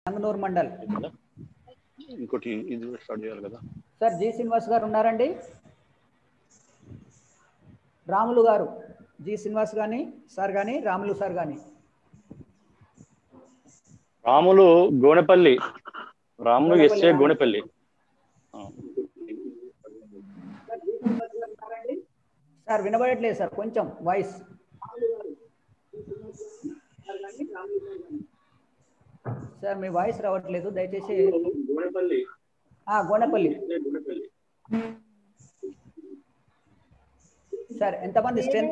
సంగనూరు మండల్ కదా ఇంకోటి ఇది కూడా స్టార్ట్ చేయాలి కదా సార్ జి శ్రీనివాస్ గారు ఉన్నారండి రాములు గారు జి శ్రీనివాస్ కానీ సార్ కానీ రాములు సార్ కానీ రాములు గోనెపల్లి రాములు గోనెపల్లి ఎస్ఏ రాములు. గోనెపల్లి ఆ. సార్ వినబడట్లేదు సార్ కొంచెం వాయిస్ సార్ మీ వాయిస్ రావట్లేదు దయచేసి గోనెపల్లి ఆ, గోనపల్లి గోనెపల్లి సార్ ఎంతమంది స్ట్రెంత్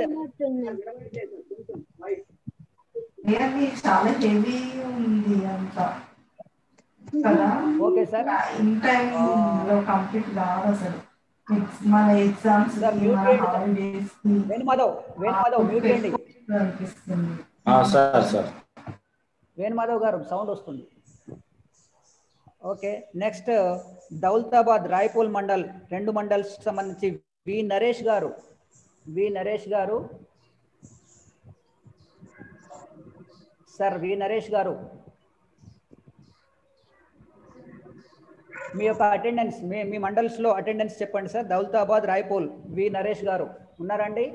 అది చాలా హెవీ ఉంది అంత కదా ఓకే సార్ ఇన్ టైం లో కంప్లీట్ కాదు అసలు Ex- మన ఎగ్జామ్స్ సార్, mute మన చేయండి sir. Holidays Venumadhav Venumadhav mute చేయండి అనిపిస్తుంది sir sir Venumadhav garu sound వస్తుంది ఓకే నెక్స్ట్ దౌలతాబాద్ రాయపూల్ మండల్ రెండు మండల్స్ సంబంధించి వి నరేష్ గారు వి నరేష్ గారు సార్ వి నరేష్ గారు మీ యొక్క అటెండెన్స్ మీ మీ మండల్స్లో అటెండెన్స్ చెప్పండి సార్ దౌలతాబాద్ రాయపూల్ వి నరేష్ గారు ఉన్నారండి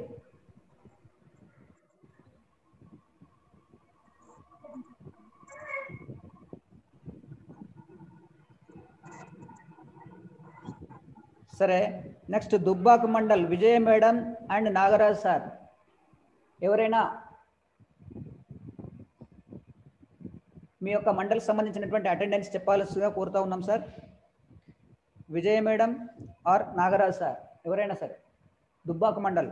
సరే next Dubbaka mandal Vijaya madam and Nagaraj sir ఎవరైనా మీ యొక్క మండలికి సంబంధించినటువంటి అటెండెన్స్ చెప్పాల్సిందిగా కోరుతా ఉన్నాం sir Vijaya madam or Nagaraj sir ఎవరైనా సరే దుబ్బాక మండల్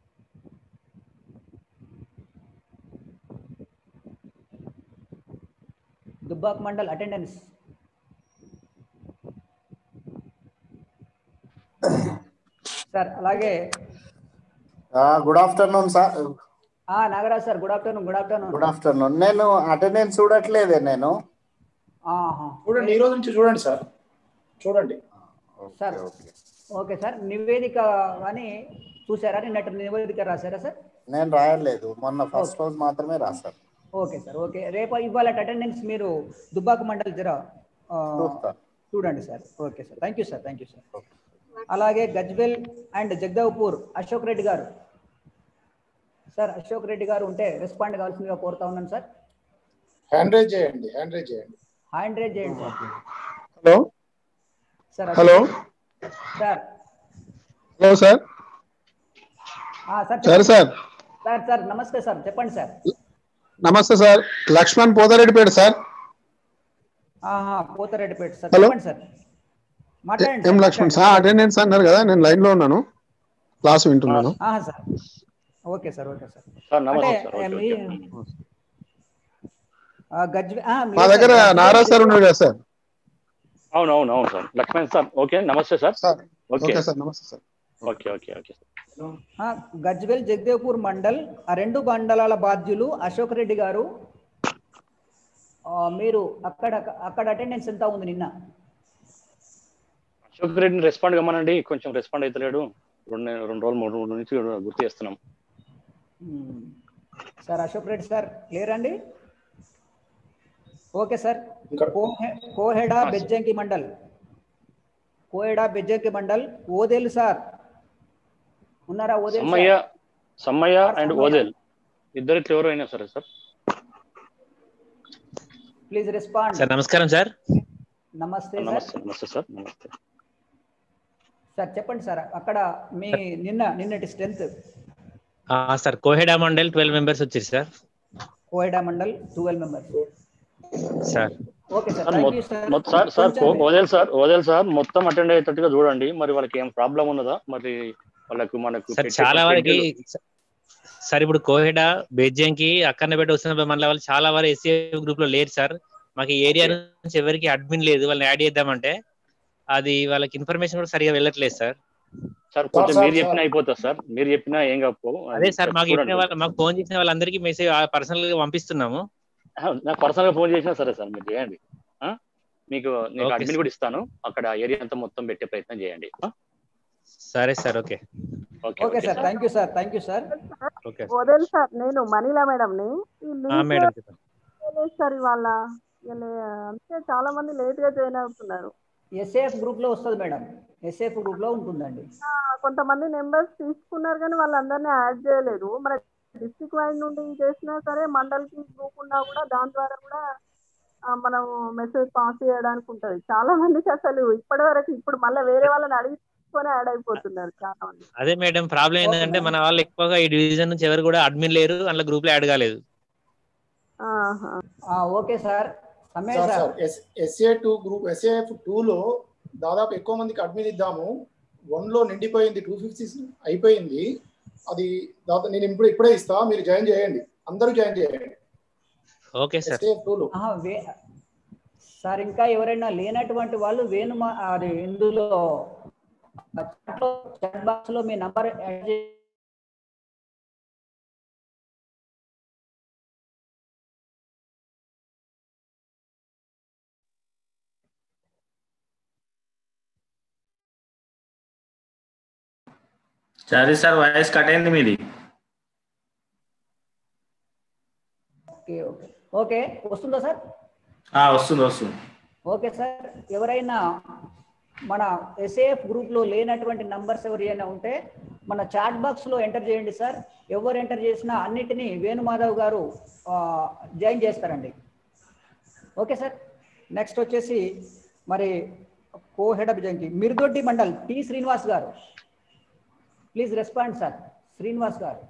దుబ్బాక మండల్ అటెండెన్స్ సార్ అలాగే గుడ్ ఆఫ్టర్నూన్ సార్ ఆ Nagaraj sir good afternoon good afternoon good afternoon నేను అటెండెన్స్ చూడట్లేదే నేను చూడండి ఈ రోజు నుంచి చూడండి సార్ చూడండి సార్ ఓకే ఓకే సార్ నివేదిక అని చూసారా నిన్నటి నివేదిక రాశారా సార్ నేను రాయలేదు మొన్న ఫస్ట్ రోజు మాత్రమే రాశాను ఓకే సార్ ఓకే రేపు ఇవాళ అటెండెన్స్ మీరు దుబ్బాక మండల్ జర ఆ, చూస్తాను చూడండి sir okay sir thank you sir thank you sir అలాగే గజ్వెల్ అండ్ జగదవ్పూర్ అశోక్ రెడ్డి గారు సార్ అశోక్ రెడ్డి గారు ఉంటే రెస్పాండ్ కావాల్సిందిగా కోరుతా ఉన్నాను సార్ హ్యాండ్ రైజ్ చేయండి హ్యాండ్ రైజ్ చేయండి హ్యాండ్ రేజ్ చేయండి sir hello sir hello sir hello sir ఆ, సార్ సార్ చెప్పండి. సార్ సార్ సార్ నమస్తే సార్ చెప్పండి సార్ నమస్తే సార్ లక్ష్మణ్ పోతారెడ్డిపేట సార్ ఆహా పోతారెడ్డిపేట సార్ హలో. చెప్పండి సార్ మాట్లాడండి ఎం సార్, లక్ష్మణ్ సార్ మాట్లాడండి. అటెండెన్స్ అన్నారు కదా నేను లైన్ లో ఉన్నాను క్లాస్ వింటున్నాను ఆహా sir okay sir okay sir sir నమస్తే అంటే సార్ ఓకే, మీ ఓకే. ఆ, గజ్వె ఆ, మా లేదు దగ్గర సార్, నారాజ్ సార్ ఉన్నారు కదా సార్ అవును అవును అవును సార్ లక్ష్మణ్ సార్ ఓకే నమస్తే sir sir okay okay sir నమస్తే సార్ ఓకే ఓకే ఓకే ఆ, గజ్వెల్ జగదేవ్పూర్ మండల్ ఆ రెండు మండలాల బాధ్యులు అశోక్ రెడ్డి గారు ఆ, మీరు అక్కడ అక్కడ అటెండెన్స్ ఎంత ఉంది నిన్న అశోక్ రెడ్డిని రెస్పాండ్ కమ్మనండి కొంచెం రెస్పాండ్ అవుతలేడు రెండు రెండు రోజులు మూడు రోజుల నుంచి గుర్తు చేస్తున్నాం మ్మ్. సార్ అశోక్ రెడ్డి సార్ లేరండి ఓకే సార్ ఇంకా కోహె- కోహెడా బెజ్జంకి మండల్ కోహెడా బెజ్జంకి మండల్ ఓదేలు సార్ ఉన్నారా ఓదేలు సమ్మయ్య సమ్మయ్య అండ్ సమ్మయ్య. ఓదెల్ ఇద్దరిట్లో ఎవరు అయినా సరే సార్ ప్లీజ్ రెస్పాండ్ సార్ నమస్కారం సార్ నమస్తే సార్ నమస్తే నమస్తే సార్ నమస్తే సార్ చెప్పండి సార్ అక్కడ మీ నిన్న నిన్నటి స్ట్రెంత్ ఆ, sir Koheda mandal twelve members వచ్చారు sir Koheda mandal twelve members sir okay sir sir thank మొ- యూ సార్ మొత్తం సార్ సార్ కొంచెం- ఓదెల్ సార్ ఓదెల్ సార్ మొత్తం అటెండ్ అయ్యేటట్టుగా చూడండి మరి వాళ్ళకి ఏం ప్రాబ్లం ఉన్నదా మరి వాళ్ళకు మనకు సార్ పెట్టే చాలా వరకు schedule- సార్ ఇప్పుడు కోహెడా బేజ్యంకి అక్కడపేట వస్తున్న మళ్ళీ వాళ్ళు చాలా వరకు ఎస్సీ గ్రూప్ లో లేరు సార్ మాకు ఈ ఏరియా నుంచి ఎవరికి అడ్మిన్ లేదు వాళ్ళని యాడ్ చేద్దామంటే అది వాళ్ళకి ఇన్ఫర్మేషన్ కూడా సరిగా వెళ్ళట్లేదు సార్ సార్ కొంచెం సార్, మీరు సార్. చెప్పినా అయిపోతుంది సార్ మీరు చెప్పినా ఏం కాకపో అదే సార్ మాకు చూడండి. చెప్పిన వాళ్ళ మాకు ఫోన్ చేసిన వాళ్ళందరికీ మెసేజ్ పర్సనల్ గా పంపిస్తున్నాము ఆ, నాకు పర్సనల్ గా ఫోన్ చేసినా సరే సార్ మీరు చేయండి ఆ? మీకు నీకు Okay, అడ్మిన్ sir. కూడా ఇస్తాను అక్కడ ఏరియా అంతా మొత్తం పెట్టే ప్రయత్నం చేయండి ఆ? సరే sir okay okay okay sir thank you sir thank you sir okay వదిలి సార్ నేను మనీలా మేడంని ఈ ఆ, మేడం లీవ్ లేదు సార్ ఇవాళ ఇక లే- అంతే చాలా మంది లేట్ గా జాయిన్ అవుతున్నారు ఎస్ఏఎఫ్ గ్రూప్ లో వస్తుంది మేడం ఎస్ఏఎఫ్ గ్రూప్ లో ఉంటుందండి ఆ, కొంతమంది నెంబర్స్ తీసుకున్నారు కానీ వాళ్ళందరినీ యాడ్ చేయలేదు మన డిస్ట్రిక్ట్ వైడ్ నుండి చేసినా సరే మండల్కి గ్రూప్ ఉన్నా కూడా దాని ద్వారా కూడా ఆ, మనం మెసేజ్ పాస్ చేయడానికి ఉంటది చాలా మందికి అసలు ఇప్పటి వరకు ఇప్పుడు మళ్ళీ వేరే వాళ్ళని అడిగికొని యాడ్ అయిపోతున్నారు చాలా మంది అదే మేడం ప్రాబ్లం ఏంటంటే మన వాళ్ళు ఎక్కువగా ఈ డివిజన్ నుంచి ఎవరు కూడా అడ్మిన్ లేరు అందులో గ్రూప్ లో యాడ్ కాలేదు ఆహా. ఆ, ఓకే సార్ సమయ sir sir sir SA two group SAF లో దాదాపు ఎక్కువ మందికి అడ్మిన్ ఇద్దాము వన్ లో నిండిపోయింది టూ ఫిఫ్టీ అయిపోయింది అది దాదాపు నేను ఇప్పుడు ఇప్పుడే ఇస్తా మీరు జాయిన్ చేయండి అందరూ జాయిన్ చేయండి ఓకే సార్ ఎస్ఏఎఫ్ టూలో ఆహా, వే- సార్ ఇంకా ఎవరైనా లేనటువంటి వాళ్ళు వేణు మా- అది ఇందులో చాట్ బాక్స్ లో మీ నంబర్ యాడ్ చే- సరే సార్ వాయిస్ కట్ అయింది మీది ఓకే ఓకే ఓకే వస్తుందా సార్ ఆ, వస్తుంది వస్తుంది ఓకే సార్ ఎవరైనా మన ఎస్ఏఎఫ్ గ్రూప్లో లేనటువంటి నంబర్స్ ఎవరైనా ఉంటే మన చాట్ బాక్స్లో ఎంటర్ చేయండి సార్ ఎవరు ఎంటర్ చేసినా అన్నిటినీ వేణుమాధవ్ గారు ఆ, జాయిన్ చేస్తారండి ఓకే సార్ నెక్స్ట్ వచ్చేసి మరి కో హెడ్ ఆఫ్ జంకి Mirdoddi mandal T Srinivas garu please respond sir Srinivas garu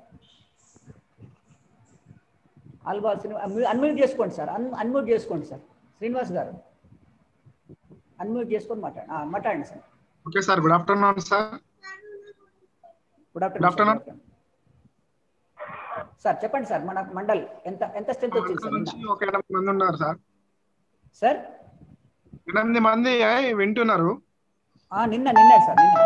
అల్వా అన్మ్యూట్ చేసుకోండి సార్ అన్ అన్మ్యూట్ చేసుకోండి సార్ శ్రీనివాస్ గారు అన్మ్యూట్ చేసుకొని మాట్లాడండి ఆ, మాట్లాడండి sir okay sir good afternoon sir good Good afternoon. Afternoon sir చెప్పండి సార్ మన మండల్ ఎంత ఎంత స్ట్రెంత్ వచ్చింది సార్ నుంచి నిన్న ఒక ఎనిమిది మంది ఉన్నారు సార్ సార్ ఎనిమిది మంది వింటున్నారు ఆ, నిన్న నిన్న సార్ నిన్న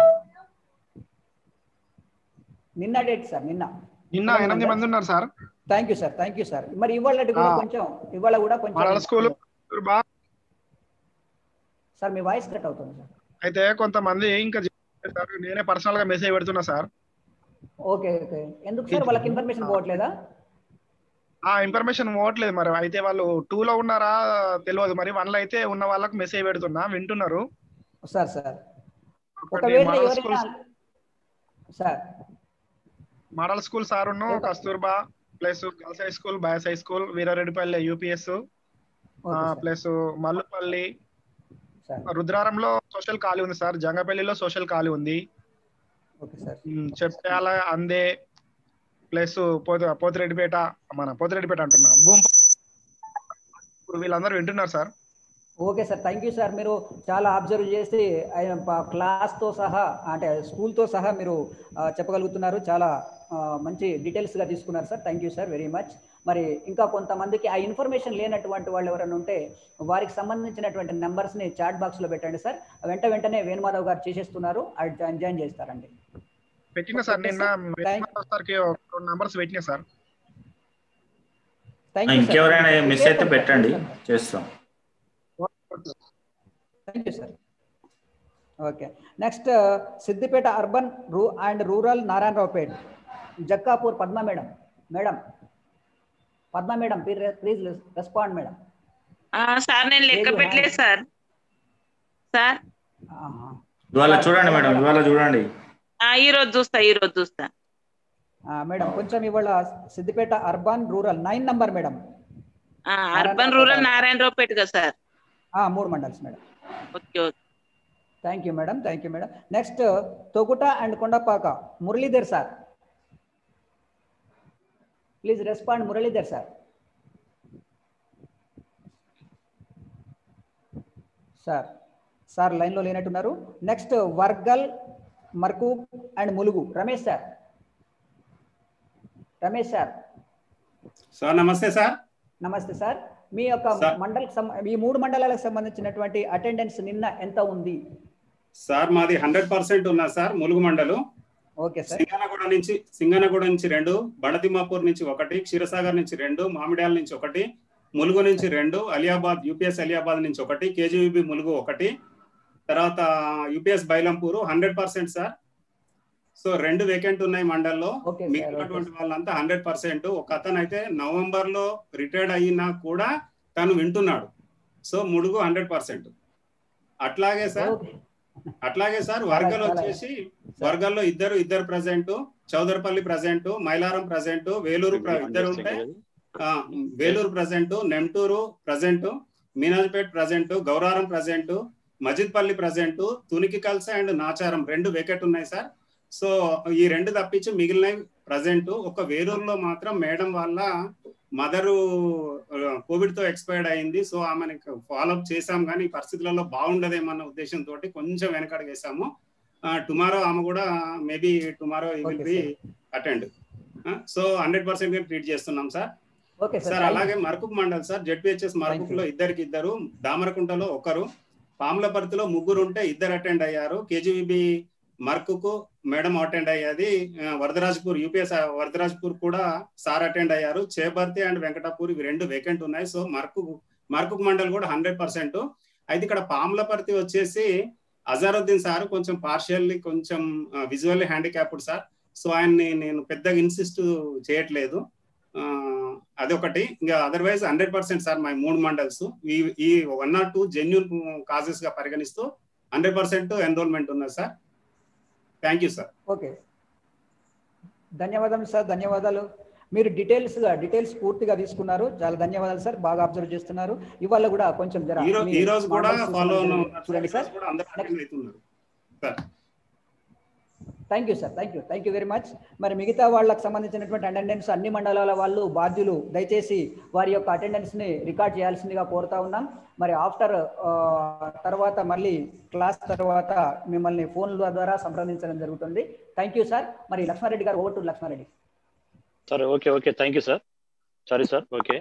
నిన్న డేట్ సార్ నిన్న నిన్న ఎనిమిది మంది ఉన్నారు sir thank you sir thank you sir మరి ఇవాళ కూడా ఆ. కొంచెం ఇవాళ కూడా మరల కొంచెం స్కూల్ బాగా సార్ మీ వాయిస్ కట్ అవుతుంది సార్ అయితే కొంతమంది ఇంకా చేయలేదు సార్ నేనే పర్సనల్ గా మెసేజ్ పెడుతున్నా సార్ ఓకే ఓకే ఎందుకు సార్ వాళ్ళకి ఇన్ఫర్మేషన్ పోవట్లేదా ఆ ఇన్ఫర్మేషన్ పోవట్లేదు మరి అయితే వాళ్ళు టూ లో ఉన్నారా తెలియదు మరి వన్ లో అయితే ఉన్న వాళ్ళకి మెసేజ్ పెడుతున్నా వింటున్నారు సార్ సార్ ఒకటి ఒకవేళ మోడల్ ఎవరైనా school sir model school sir Kasturba plus girls high school boys high school Veerareddipalli UPS okay sir plus Mallupalli sir రుద్రారంలో సోషల్ ఖాళీ ఉంది సార్ జంగపల్లిలో సోషల్ ఖాళీ ఉంది ఓకే సార్ ఉమ్, చెప్పాల అందే ప్లస్ పోత పోతిరెడ్డిపేట మన పోతిరెడ్డిపేట అంటున్నా భూమి ఇప్పుడు వీళ్ళందరూ వింటున్నారు sir okay sir thank you sir మీరు చాలా అబ్జర్వ్ చేసి ఆయన ప- క్లాస్తో సహా అంటే స్కూల్తో సహా మీరు ఆ, చెప్పగలుగుతున్నారు చాలా ఆ, మంచి డీటెయిల్స్గా తీసుకున్నారు sir thank you sir very much మరి ఇంకా కొంతమందికి ఆ ఇన్ఫర్మేషన్ లేనటువంటి వాళ్ళు ఎవరైనా ఉంటే వారికి సంబంధించినటువంటి నెంబర్స్ని చాట్ బాక్స్లో పెట్టండి సార్ వెంట వెంటనే వేణుమాధవ్ గారు చేసేస్తున్నారు అది జాయిన్ జాయిన్ చేస్తారండి పెట్టిన సార్ Okay, నిన్న sir. Thank- సార్కి ఒక రెండు నంబర్స్ పెట్టిన సార్ థ్యాంక్ యూ సార్ ఇంకెవరైనా మిస్ అయితే పెట్టండి చేస్తాం thank you sir okay next Siddipet urban రూ and rural Narayanraopet Jakkapur Padma madam madam Padma madam please respond madam ఆ, సార్ నేను లెక్క లేదు, పెట్టలేదు సార్ సార్ ఇవాళ చూడండి మేడం ఇవాళ చూడండి ఆ, ఈ రోజు చూస్తా ఈ రోజు చూస్తా మేడం కొంచెం ఇవాళ Siddipet urban rural nine number madam ఆ, అర్బన్ రూరల్ నారాయణరావుపేట కదా సార్ మూడు mandals madam okay okay thank you madam thank you madam next Toguta and Kondapaka Muralidhar sir please respond Muralidhar sir sir sir లైన్లో లేనట్టున్నారు నెక్స్ట్ వర్గల్ మర్కు and Mulugu Ramesh sir Ramesh sir sir నమస్తే sir నమస్తే sir మీ యొక్క సార్. మండలికి సంబ- ఈ మూడు మండలాలకు సంబంధించినటువంటి అటెండెన్స్ నిన్న ఎంత ఉంది సార్ మాది హండ్రెడ్ పర్సెంట్ ఉన్నది సార్ ములుగు మండలం ఓకే సార్ సింగనగూడ నుంచి సింగనగూడ నుంచి రెండు బడతిమాపూర్ నుంచి ఒకటి క్షీరసాగర్ నుంచి రెండు మామిడ్యాల నుంచి ఒకటి ములుగు నుంచి రెండు అలియాబాద్ యూపీఎస్ అలియాబాద్ నుంచి ఒకటి కేజీబీ ములుగు ఒకటి తర్వాత UPS Bailampur hundred percent sir so రెండు వేకెంట్ ఉన్నాయి మండల్లో ఓకే సార్ మిగిలినటువంటి వాళ్ళంతా హండ్రెడ్ పర్సెంట్ ఒక అతను అయితే నవంబర్ లో రిటైర్డ్ అయినా కూడా తను వింటున్నాడు సో ముడుగు హండ్రెడ్ పర్సెంట్ అట్లాగే సార్ అట్లాగే సార్ వర్గాలు చాలా- వచ్చేసి వర్గాల్లో ఇద్దరు ఇద్దరు present Chowdarpalli present Mylaram present Veluru ప్ర- ఇద్దరు ఉంటే ఆ, Veluru present Nemturu present Meenajipet present Gouraram present Majidpalli present Tuniki Kalsa and Nacharam రెండు వికెట్ ఉన్నాయి సార్ సో ఈ రెండు తప్పించి మిగిలినవి ప్రజెంట్ ఒక వేలూరులో మాత్రం మేడం వాళ్ళ మదరు కోవిడ్ తో ఎక్స్పైర్డ్ అయింది సో ఆమెను ఫాలోఅప్ చేసాం కానీ ఈ పరిస్థితులలో బాగుండదేమన్న ఉద్దేశంతో కొంచెం వెనకడిగేసాము టుమారో ఆమె కూడా maybe tomorrow will Okay, be sir. Attend so hundred percent treat చేస్తున్నాం సార్ ఓకే సార్ సార్ అలాగే మరకుక్ మండల్ సార్ జెడ్పిహెచ్ఎస్ మరకుక్ లో ఇద్దరికి ఇద్దరు దామరకుంటలో ఒకరు పాములపర్తిలో ముగ్గురు ఉంటే ఇద్దరు అటెండ్ అయ్యారు కేజీబీ మర్కుకు మేడం అటెండ్ అయ్యేది ఆ, వరదరాజ్పూర్ యూపీఎస్ వరదరాజ్పూర్ కూడా సార్ అటెండ్ అయ్యారు చేబర్తి అండ్ వెంకటాపూర్ ఇవి రెండు వేకెంట్ ఉన్నాయి సో మర్కు మర్కుక్ మండల్ కూడా హండ్రెడ్ పర్సెంట్ అయితే ఇక్కడ పాములపర్తి వచ్చేసి అజారుద్దీన్ సార్ కొంచెం పార్షియల్లీ కొంచెం విజువల్లీ హ్యాండిక్యాప్డ్ సార్ సో ఆయన్ని నేను పెద్దగా ఇన్సిస్ట్ చేయట్లేదు ఆ, అదొకటి ఇంకా అదర్వైజ్ హండ్రెడ్ పర్సెంట్ సార్ మా మూడు మండల్స్ ఈ ఈ one or two genuine causes గా పరిగణిస్తూ హండ్రెడ్ పర్సెంట్ ఎన్రోల్మెంట్ ఉన్నది sir thank you sir okay ధన్యవాదాలు సార్ ధన్యవాదాలు మీరు డీటెయిల్స్ గా డీటెయిల్స్ పూర్తిగా తీసుకున్నారు చాలా ధన్యవాదాలు సార్ బాగా అబ్జర్వ్ చేస్తున్నారు ఇవాళ కూడా కొంచెం జర ఈ రోజు మీ ఈ రోజు కూడా models ఫాలో చూసుకొని చూడండి సార్ కూడా అందరూ attend అవుతున్నారు sir thank you sir thank you thank you very much మరి మిగతా వాళ్ళకి సంబంధించినటువంటి అటెండెన్స్ అన్ని మండలాల వాళ్ళు బాధ్యులు దయచేసి వారి యొక్క అటెండెన్స్ ని రికార్డ్ చేయాల్సిందిగా కోరుతా ఉన్నాం మరి ఆఫ్టర్ తర్వాత మళ్ళీ క్లాస్ తర్వాత మిమ్మల్ని ఫోన్ల ద్వారా సంప్రదించడం జరుగుతుంది థ్యాంక్ యూ సార్ మరి లక్ష్మారెడ్డి గారు ఓవర్ టు లక్ష్మారెడ్డి సరే okay okay thank you sir sorry sir okay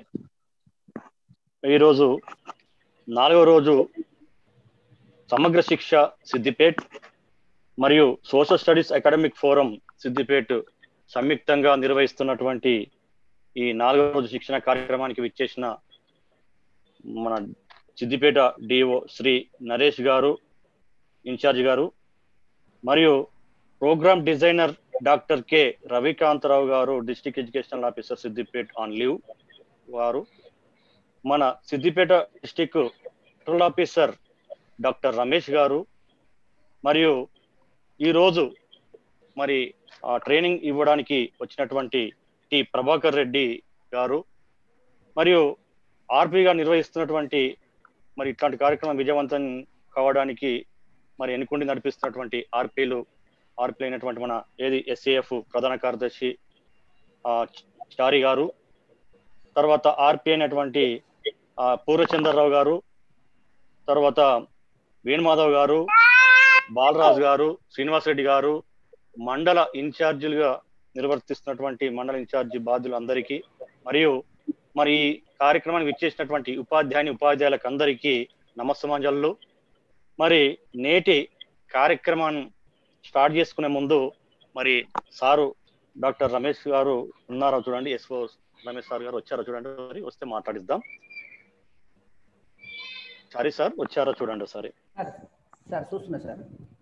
ఈరోజు నాలుగో రోజు సమగ్ర శిక్ష సిద్దిపేట్ మరియు social studies academic forum Siddipet సంయుక్తంగా నిర్వహిస్తున్నటువంటి ఈ నాలుగో రోజు శిక్షణ కార్యక్రమానికి విచ్చేసిన మన సిద్దిపేట డిఓ శ్రీ నరేష్ గారు ఇన్ఛార్జ్ గారు మరియు ప్రోగ్రామ్ డిజైనర్ డాక్టర్ కె రవికాంతరావు గారు district educational officer Siddipet on leave వారు మన Siddipet district control officer doctor Ramesh గారు మరియు ఈరోజు మరి ఆ ట్రైనింగ్ ఇవ్వడానికి వచ్చినటువంటి టి ప్రభాకర్ రెడ్డి గారు మరియు ఆర్పీగా నిర్వహిస్తున్నటువంటి మరి ఇట్లాంటి కార్యక్రమం విజయవంతం కావడానికి మరి ఎన్నుకుండి నడిపిస్తున్నటువంటి ఆర్పీలు ఆర్పీ అయినటువంటి మన ఏది ఎస్ఏఎఫ్ ప్రధాన కార్యదర్శి ఆ, చారి గారు తర్వాత ఆర్పి అయినటువంటి ఆ, పూర్వచంద్రరావు గారు తర్వాత వేణుమాధవ్ గారు బాలరాజు గారు శ్రీనివాసరెడ్డి గారు మండల ఇన్ఛార్జీలుగా నిర్వర్తిస్తున్నటువంటి మండల ఇన్ఛార్జి బాధ్యులందరికీ మరియు మరి ఈ కార్యక్రమానికి విచ్చేసినటువంటి ఉపాధ్యాయుని ఉపాధ్యాయులకు అందరికీ నమస్సమాంజలు మరి నేటి కార్యక్రమాన్ని స్టార్ట్ చేసుకునే ముందు మరి సారు డాక్టర్ రమేష్ గారు ఉన్నారో చూడండి ఎస్ఓ రమేష్ సార్ గారు వచ్చారో చూడండి మరి వస్తే మాట్లాడిద్దాం సారీ సార్ వచ్చారో చూడండి ఒకసారి సార్ చూస్తున్నా సార్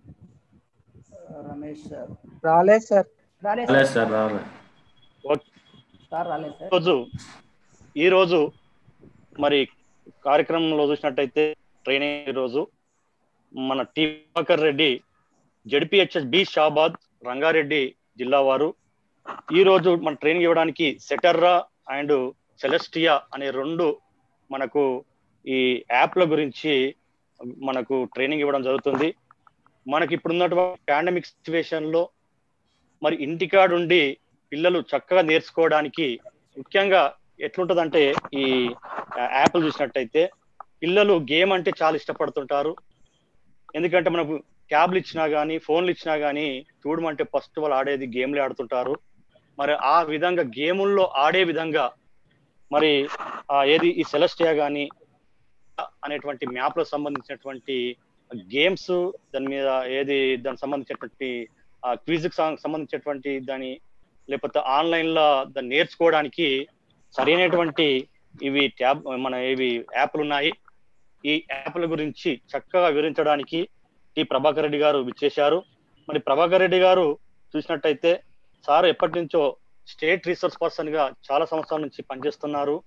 రమేష్ సార్ రాలేదు సార్ రాలేదు రాలేదు సార్ సార్ రాలేదు సార్ రాలేదు సార్ ఈరోజు ఈరోజు మరి కార్యక్రమంలో చూసినట్టయితే ట్రైనింగ్ రోజు మన T Prabhakar Reddy ZPHS B Shabad Rangareddy జిల్లా వారు ఈ రోజు మన ట్రైనింగ్ ఇవ్వడానికి సెటర్రా అండ్ సెలెస్టియా అనే రెండు మనకు ఈ యాప్ల గురించి మనకు ట్రైనింగ్ ఇవ్వడం జరుగుతుంది మనకి ఇప్పుడు ఉన్నటువంటి పాండమిక్ సిచ్యువేషన్ లో మరి ఇంటికాడ ఉండి పిల్లలు చక్కగా నేర్చుకోవడానికి ముఖ్యంగా ఎట్లుంటదంటే ఈ యాప్లు చూసినట్టయితే పిల్లలు గేమ్ అంటే చాలా ఇష్టపడుతుంటారు ఎందుకంటే మనకు ట్యాబ్లు ఇచ్చినా కానీ ఫోన్లు ఇచ్చినా కానీ చూడమంటే ఫస్ట్ వాళ్ళు ఆడేది గేమ్లే ఆడుతుంటారు మరి ఆ విధంగా గేముల్లో ఆడే విధంగా మరి ఆ ఏది ఈ సెలస్టియా కానీ అనేటువంటి మ్యాప్ లో సంబంధించినటువంటి గేమ్స్ దాని మీద ఏది దానికి సంబంధించినటువంటి క్విజ్ కి సంబంధించినటువంటి దాని లేకపోతే ఆన్లైన్ లో దాన్ని నేర్చుకోవడానికి సరైనటువంటి ఇవి ట్యాబ్ మన ఇవి యాప్లు ఉన్నాయి ఈ యాప్ల గురించి చక్కగా వివరించడానికి టి ప్రభాకర్ రెడ్డి గారు విచ్చేశారు మరి ప్రభాకర్ రెడ్డి గారు చూసినట్టయితే సార్ ఎప్పటి నుంచో స్టేట్ రీసోర్స్ పర్సన్ గా చాలా సంవత్సరాల నుంచి పనిచేస్తున్నారు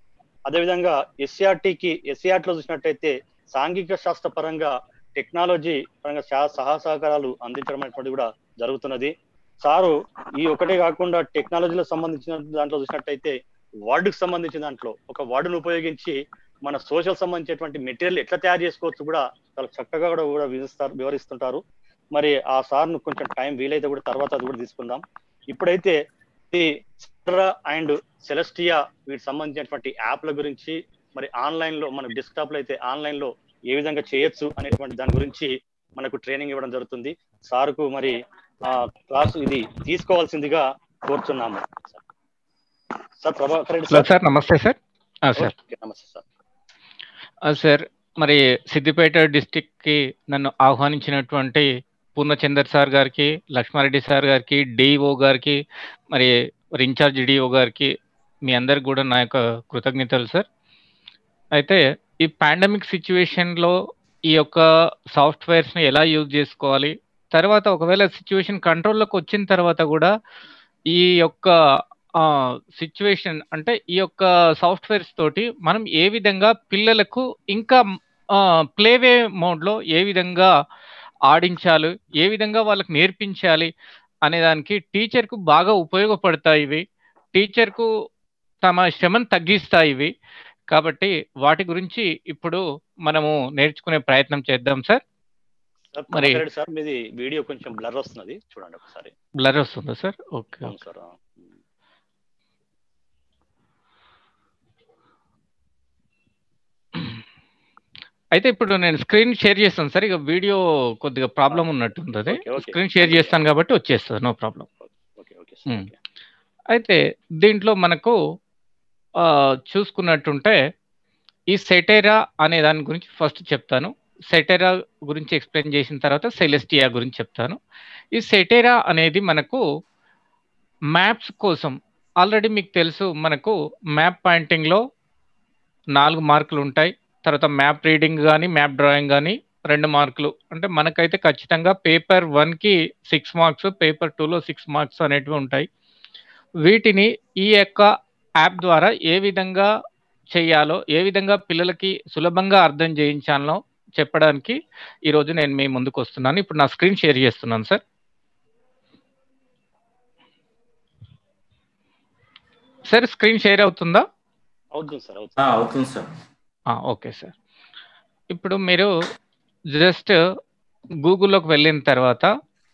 అదేవిధంగా ఎస్సీఆర్టీకి ఎస్సీఆర్టీ లో చూసినట్టయితే సాంఘిక శాస్త్ర పరంగా టెక్నాలజీ పరంగా సహ సహా సహకారాలు అందించడం అనేటువంటిది కూడా జరుగుతున్నది సారు ఈ ఒకటే కాకుండా టెక్నాలజీలో సంబంధించిన దాంట్లో చూసినట్టయితే వర్డ్కి సంబంధించిన దాంట్లో ఒక వర్డ్ను ఉపయోగించి మన సోషల్ సంబంధించినటువంటి మెటీరియల్ ఎట్లా తయారు చేసుకోవచ్చు కూడా చాలా చక్కగా కూడా కూడా వివరిస్తారు వివరిస్తుంటారు మరి ఆ సార్ను కొంచెం టైం వీలైతే కూడా తర్వాత అది కూడా తీసుకుందాం ఇప్పుడైతే ఈ అండ్ సెలస్టియా వీటికి సంబంధించినటువంటి యాప్ల గురించి మరి ఆన్లైన్ లో మన డెస్క్టాప్ లో అయితే ఆన్లైన్ లో ఏ విధంగా చేయొచ్చు అనేటువంటి దాని గురించి మనకు ట్రైనింగ్ ఇవ్వడం జరుగుతుంది సార్కు మరి ఆ క్లాస్ ఇది తీసుకోవాల్సిందిగా కోరుతున్నాము sir Prabhakar Reddy hello sir నమస్తే సార్ ఆ, సార్ ఓకే, నమస్తే సార్ ఆ, సార్ మరి సిద్దిపేట డిస్టిక్ కి నన్ను ఆహ్వానించినటువంటి పూర్ణచందర్ సార్ గారికి లక్ష్మారెడ్డి సార్ గారికి డిఓ గారికి మరి మరి ఇన్ఛార్జ్ డిఓ గారికి మీ అందరికి కూడా నా యొక్క కృతజ్ఞతలు సార్ అయితే ఈ పాండమిక్ సిచ్యువేషన్లో ఈ యొక్క సాఫ్ట్వేర్స్ని ఎలా యూజ్ చేసుకోవాలి తర్వాత ఒకవేళ సిచ్యువేషన్ కంట్రోల్లోకి వచ్చిన తర్వాత కూడా ఈ యొక్క సిచ్యువేషన్ అంటే ఈ యొక్క సాఫ్ట్వేర్స్ తోటి మనం ఏ విధంగా పిల్లలకు ఇంకా ప్లేవే మోడ్లో ఏ విధంగా ఆడించాలి ఏ విధంగా వాళ్ళకి నేర్పించాలి అనే దానికి టీచర్కు బాగా ఉపయోగపడతాయి ఇవి టీచర్కు తమ శ్రమను తగ్గిస్తాయి ఇవి కాబట్టి వాటి గురించి ఇప్పుడు మనము నేర్చుకునే ప్రయత్నం చేద్దాం సార్ సార్ మరి ప్రభాకర్ రెడ్డి సార్ మీది వీడియో కొంచెం బ్లర్ వస్తున్నది చూడండి ఒకసారి బ్లర్ వస్తుందా సార్ ఓకే అవును సార్ అయితే ఇప్పుడు నేను స్క్రీన్ షేర్ చేస్తాను సార్ ఇక వీడియో కొద్దిగా ప్రాబ్లం ఉన్నట్టుంది అది ఓకే, ఓకే. స్క్రీన్ షేర్ చేస్తాను కాబట్టి వచ్చేస్తుంది no problem okay okay um. అయితే దీంట్లో మనకు ఆ, చూసుకున్నట్టుంటే ఈ సెటేరా అనే దాని గురించి ఫస్ట్ చెప్తాను సెటేరా గురించి ఎక్స్ప్లెయిన్ చేసిన తర్వాత సెలెస్టియా గురించి చెప్తాను ఈ సెటేరా అనేది మనకు మ్యాప్స్ కోసం ఆల్రెడీ మీకు తెలుసు మనకు మ్యాప్ పాయింటింగ్లో నాలుగు మార్కులు ఉంటాయి తర్వాత మ్యాప్ రీడింగ్ కానీ మ్యాప్ డ్రాయింగ్ కానీ రెండు మార్కులు అంటే మనకైతే ఖచ్చితంగా పేపర్ వన్కి సిక్స్ మార్క్స్ పేపర్ టూలో సిక్స్ మార్క్స్ అనేటివి ఉంటాయి వీటిని ఈ యొక్క యాప్ ద్వారా ఏ విధంగా చేయాలో ఏ విధంగా పిల్లలకి సులభంగా అర్థం చేయించాలో చెప్పడానికి ఈరోజు నేను మీ ముందుకు వస్తున్నాను ఇప్పుడు నా స్క్రీన్ షేర్ చేస్తున్నాను సార్ సార్ స్క్రీన్ షేర్ అవుతుందా అవుతుంది సార్ ఆ, అవుతుంది సార్ ఆ, ఓకే సార్ ఇప్పుడు మీరు జస్ట్ గూగుల్లోకి వెళ్ళిన తర్వాత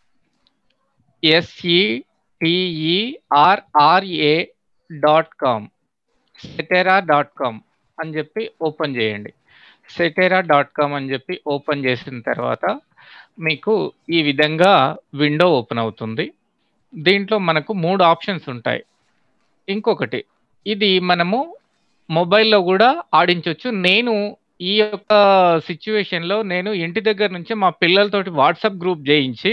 SETERRA dot com Seterra dot com అని చెప్పి ఓపెన్ చేయండి సెటెరా డాట్ కామ్ అని చెప్పి ఓపెన్ చేసిన తర్వాత మీకు ఈ విధంగా విండో ఓపెన్ అవుతుంది దీంట్లో మనకు మూడు ఆప్షన్స్ ఉంటాయి ఇంకొకటి ఇది మనము మొబైల్లో కూడా ఆడించవచ్చు నేను ఈ యొక్క సిచ్యువేషన్లో నేను ఇంటి దగ్గర నుంచి మా పిల్లలతోటి వాట్సాప్ గ్రూప్ చేయించి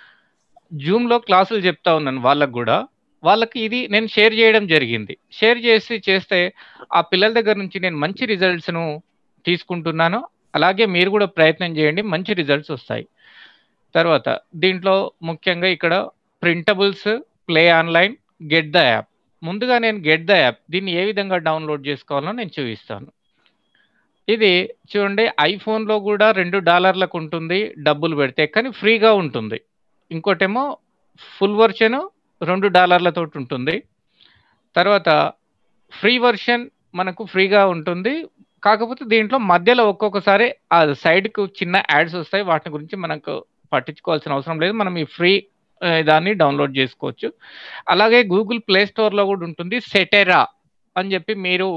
జూమ్లో క్లాసులు చెప్తా ఉన్నాను వాళ్ళకు కూడా వాళ్ళకి ఇది నేను షేర్ చేయడం జరిగింది షేర్ చేసి చేస్తే ఆ పిల్లల దగ్గర నుంచి నేను మంచి రిజల్ట్స్ను తీసుకుంటున్నాను అలాగే మీరు కూడా ప్రయత్నం చేయండి మంచి రిజల్ట్స్ వస్తాయి తర్వాత దీంట్లో ముఖ్యంగా ఇక్కడ printables play online get the app ముందుగా నేను గెట్ ద యాప్ దీన్ని ఏ విధంగా డౌన్లోడ్ చేసుకోవాలో నేను చూపిస్తాను ఇది చూడండి ఐఫోన్లో కూడా రెండు డాలర్లకు ఉంటుంది డబ్బులు పెడితే కానీ ఫ్రీగా ఉంటుంది ఇంకోటేమో ఫుల్ వర్షన్ రెండు డాలర్లతో ఉంటుంది తర్వాత ఫ్రీ వర్షన్ మనకు ఫ్రీగా ఉంటుంది కాకపోతే దీంట్లో మధ్యలో ఒక్కొక్కసారి ఆ సైడ్కు చిన్న యాడ్స్ వస్తాయి వాటి గురించి మనకు పట్టించుకోవాల్సిన అవసరం లేదు మనం ఈ ఫ్రీ ఆ, దాన్ని డౌన్లోడ్ చేసుకోవచ్చు అలాగే గూగుల్ ప్లే స్టోర్లో కూడా ఉంటుంది సెటెరా అని చెప్పి మీరు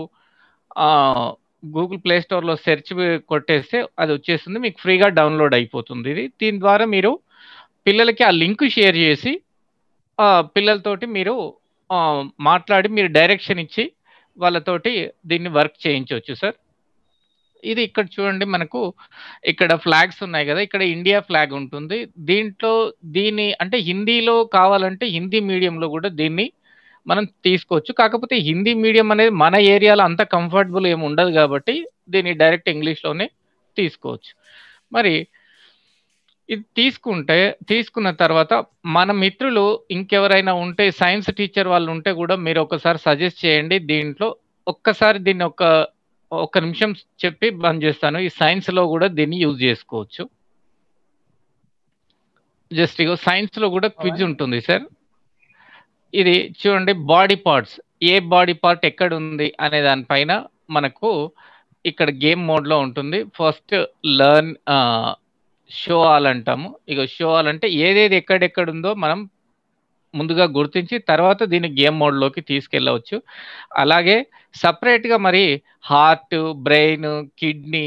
గూగుల్ ప్లే స్టోర్లో సెర్చ్ కొట్టేస్తే అది వచ్చేస్తుంది మీకు ఫ్రీగా డౌన్లోడ్ అయిపోతుంది ఇది దీని ద్వారా మీరు పిల్లలకి ఆ లింక్ షేర్ చేసి ఆ, పిల్లలతోటి మీరు ఆ, మాట్లాడి మీరు డైరెక్షన్ ఇచ్చి వాళ్ళతోటి దీన్ని వర్క్ చేయించవచ్చు సార్ ఇది ఇక్కడ చూడండి మనకు ఇక్కడ ఫ్లాగ్స్ ఉన్నాయి కదా ఇక్కడ ఇండియా ఫ్లాగ్ ఉంటుంది దీంట్లో దీని అంటే హిందీలో కావాలంటే హిందీ మీడియంలో కూడా దీన్ని మనం తీసుకోవచ్చు కాకపోతే హిందీ మీడియం అనేది మన ఏరియాలో అంత కంఫర్టబుల్ ఏమి ఉండదు కాబట్టి దీన్ని డైరెక్ట్ ఇంగ్లీష్లోనే తీసుకోవచ్చు మరి ఇది తీసుకుంటే తీసుకున్న తర్వాత మన మిత్రులు ఇంకెవరైనా ఉంటే సైన్స్ టీచర్ వాళ్ళు ఉంటే కూడా మీరు ఒకసారి సజెస్ట్ చేయండి దీంట్లో ఒక్కసారి దీన్ని ఒక ఒక నిమిషం చెప్పి బంద్ చేస్తాను ఈ సైన్స్ లో కూడా దీన్ని యూజ్ చేసుకోవచ్చు జస్ట్ ఇగో సైన్స్ లో కూడా క్విజ్ ఉంటుంది సార్ ఇది చూడండి బాడీ పార్ట్స్ ఏ బాడీ పార్ట్ ఎక్కడ ఉంది అనే దానిపైన మనకు ఇక్కడ గేమ్ మోడ్ లో ఉంటుంది ఫస్ట్ లర్న్ షో ఆల్ అంటాము ఇక షో ఆల్ అంటే ఏదేది ఎక్కడెక్కడ ఉందో మనం ముందుగా గుర్తించి తర్వాత దీన్ని గేమ్ మోడ్లోకి తీసుకెళ్ళవచ్చు అలాగే సపరేట్గా మరి హార్ట్ బ్రెయిన్ కిడ్నీ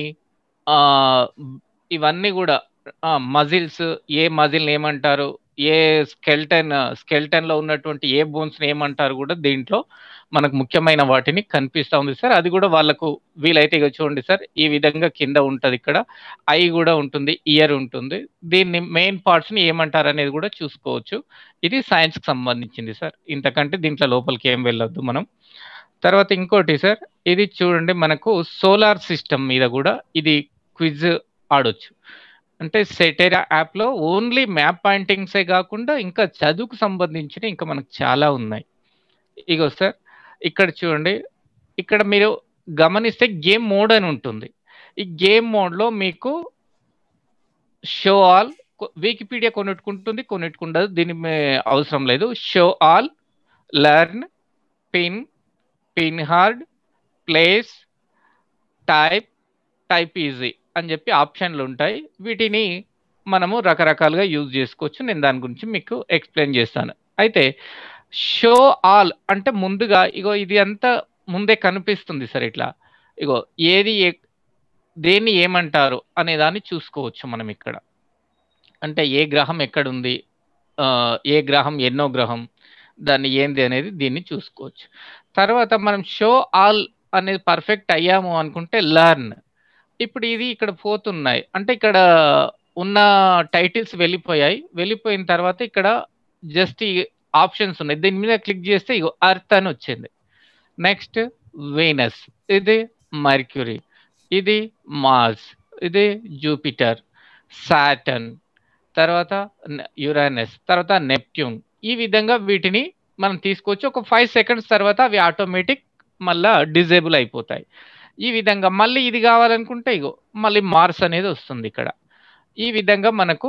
ఇవన్నీ కూడా మజిల్స్ ఏ మజిల్ ఏమంటారు ఏ స్కెల్టన్ స్కెల్టన్ లో ఉన్నటువంటి ఏ బోన్స్ ఏమంటారు కూడా దీంట్లో మనకు ముఖ్యమైన వాటిని కనిపిస్తా ఉంది సార్ అది కూడా వాళ్ళకు వీలైతే ఇక చూడండి సార్ ఈ విధంగా కింద ఉంటది ఇక్కడ ఐ కూడా ఉంటుంది ఇయర్ ఉంటుంది దీన్ని మెయిన్ పార్ట్స్ ని ఏమంటారు అనేది కూడా చూసుకోవచ్చు ఇది సైన్స్ కి సంబంధించింది సార్ ఇంతకంటే దీంట్లో లోపలికి ఏం వెళ్ళొద్దు మనం తర్వాత ఇంకోటి సార్ ఇది చూడండి మనకు సోలార్ సిస్టమ్ మీద కూడా ఇది క్విజ్ ఆడొచ్చు అంటే సెటెరా యాప్లో ఓన్లీ మ్యాప్ పాయింటింగ్సే కాకుండా ఇంకా చదువుకు సంబంధించిన ఇంకా మనకు చాలా ఉన్నాయి ఇగో సార్ ఇక్కడ చూడండి ఇక్కడ మీరు గమనిస్తే గేమ్ మోడ్ అని ఉంటుంది ఈ గేమ్ మోడ్లో మీకు షో ఆల్ వికీపీడియా కొన్నిట్టుకుంటుంది కొన్నిట్టుకుండదు దీని అవసరం లేదు show all learn pin pin hard place type type easy అని చెప్పి ఆప్షన్లు ఉంటాయి వీటిని మనము రకరకాలుగా యూజ్ చేసుకోవచ్చు నేను దాని గురించి మీకు ఎక్స్ప్లెయిన్ చేస్తాను అయితే షో ఆల్ అంటే ముందుగా ఇగో ఇది అంతా ముందే కనిపిస్తుంది సార్ ఇట్లా ఇగో ఏది దేన్ని ఏమంటారు అనే దాన్ని చూసుకోవచ్చు మనం ఇక్కడ అంటే ఏ గ్రహం ఎక్కడుంది ఏ గ్రహం ఎన్నో గ్రహం దాన్ని ఏంది అనేది దీన్ని చూసుకోవచ్చు తర్వాత మనం షో ఆల్ అనేది పర్ఫెక్ట్ అయ్యాము అనుకుంటే లర్న్ ఇప్పుడు ఇది ఇక్కడ పోతున్నాయి అంటే ఇక్కడ ఉన్న టైటిల్స్ వెళ్ళిపోయాయి వెళ్ళిపోయిన తర్వాత ఇక్కడ జస్ట్ ఈ ఆప్షన్స్ ఉన్నాయి దీని మీద క్లిక్ చేస్తే ఇగో అర్త్ అని వచ్చింది నెక్స్ట్ వీనస్ ఇది మర్క్యూరీ ఇది మార్స్ ఇది జూపిటర్ సాటర్న్ తర్వాత యురానస్ తర్వాత నెప్ట్యూన్ ఈ విధంగా వీటిని మనం తీసుకోవచ్చు ఒక ఫైవ్ సెకండ్స్ తర్వాత అవి ఆటోమేటిక్ మళ్ళా డిజేబుల్ అయిపోతాయి ఈ విధంగా మళ్ళీ ఇది కావాలనుకుంటే ఇగో మళ్ళీ మార్స్ అనేది వస్తుంది ఇక్కడ ఈ విధంగా మనకు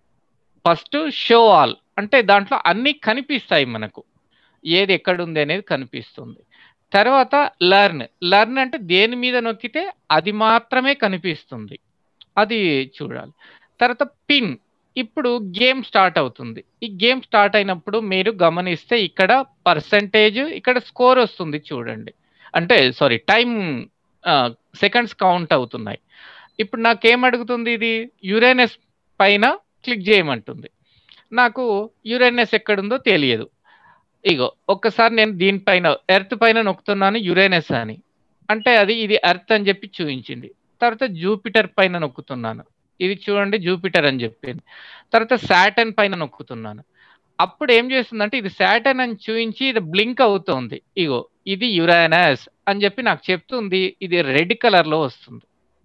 ఫస్ట్ షో ఆల్ అంటే దాంట్లో అన్నీ కనిపిస్తాయి మనకు ఏది ఎక్కడ ఉంది అనేది కనిపిస్తుంది తర్వాత లర్న్ లర్న్ అంటే దేని మీద నొక్కితే అది మాత్రమే కనిపిస్తుంది అది చూడాలి తర్వాత పిన్ ఇప్పుడు గేమ్ స్టార్ట్ అవుతుంది ఈ గేమ్ స్టార్ట్ అయినప్పుడు మీరు గమనిస్తే ఇక్కడ పర్సంటేజ్ ఇక్కడ స్కోర్ వస్తుంది చూడండి అంటే సారీ టైం సెకండ్స్ కౌంట్ అవుతున్నాయి ఇప్పుడు నాకేం అడుగుతుంది ఇది యురేనస్ పైన క్లిక్ చేయమంటుంది నాకు యురేనస్ ఎక్కడుందో తెలియదు ఇగో ఒక్కసారి నేను దీనిపైన ఎర్త్ పైన నొక్కుతున్నాను యురేనస్ అని అంటే అది ఇది ఎర్త్ అని చెప్పి చూపించింది తర్వాత జూపిటర్ పైన నొక్కుతున్నాను ఇది చూడండి జూపిటర్ అని చెప్పింది తర్వాత శాటన్ పైన నొక్కుతున్నాను అప్పుడు ఏం చేస్తుందంటే ఇది శాటన్ అని చూపించి ఇది బ్లింక్ అవుతోంది ఇగో ఇది యురానస్ అని చెప్పి నాకు చెప్తుంది ఇది రెడ్ కలర్ లో వస్తుంది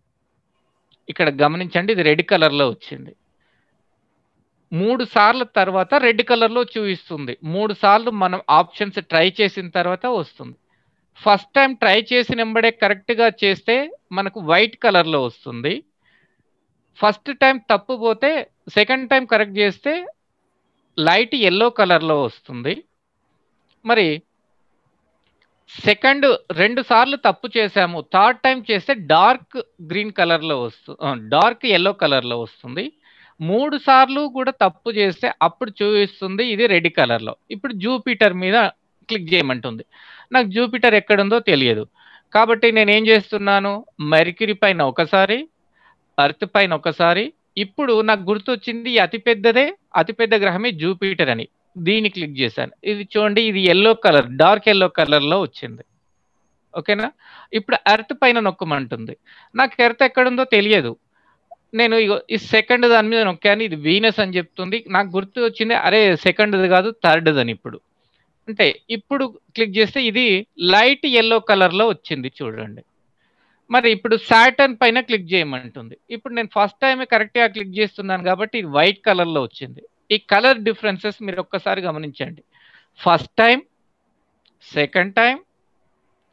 ఇక్కడ గమనించండి ఇది రెడ్ కలర్ లో వచ్చింది మూడు సార్ల తర్వాత రెడ్ కలర్ లో చూపిస్తుంది మూడు సార్లు మనం ఆప్షన్స్ ట్రై చేసిన తర్వాత వస్తుంది ఫస్ట్ టైం ట్రై చేసిన వెంబడే కరెక్ట్ గా చేస్తే మనకు వైట్ కలర్ లో వస్తుంది ఫస్ట్ టైం తప్పు పోతే సెకండ్ టైం కరెక్ట్ చేస్తే లైట్ ఎల్లో కలర్లో వస్తుంది మరి సెకండ్ రెండు సార్లు తప్పు చేసాము థర్డ్ టైం చేస్తే డార్క్ గ్రీన్ కలర్లో వస్తుంది డార్క్ ఎల్లో కలర్లో వస్తుంది మూడు సార్లు కూడా తప్పు చేస్తే అప్పుడు చూపిస్తుంది ఇది రెడ్ కలర్లో ఇప్పుడు జూపిటర్ మీద క్లిక్ చేయమంటుంది నాకు జూపిటర్ ఎక్కడుందో తెలియదు కాబట్టి నేను ఏం చేస్తున్నాను మెర్క్యూరీ పైన ఒకసారి అర్త్ పైన ఒకసారి ఇప్పుడు నాకు గుర్తొచ్చింది అతిపెద్దదే అతిపెద్ద గ్రహమే జూపిటర్ అని దీన్ని క్లిక్ చేశాను ఇది చూడండి ఇది ఎల్లో కలర్ డార్క్ ఎల్లో కలర్లో వచ్చింది ఓకేనా ఇప్పుడు ఎర్త్ పైన నొక్కమంటుంది నాకు ఎర్త్ ఎక్కడుందో తెలియదు నేను ఇగో ఈ సెకండ్ దాని మీద నొక్కాను ఇది వీనస్ అని చెప్తుంది నాకు గుర్తు వచ్చింది అరే సెకండ్ది కాదు థర్డ్ అని ఇప్పుడు అంటే ఇప్పుడు క్లిక్ చేస్తే ఇది లైట్ ఎల్లో కలర్లో వచ్చింది చూడండి మరి ఇప్పుడు సాటర్న్ పైన క్లిక్ చేయమంటుంది ఇప్పుడు నేను ఫస్ట్ టైం కరెక్ట్గా క్లిక్ చేస్తున్నాను కాబట్టి ఇది వైట్ కలర్లో వచ్చింది ఈ కలర్ డిఫరెన్సెస్ మీరు ఒక్కసారి గమనించండి first time second time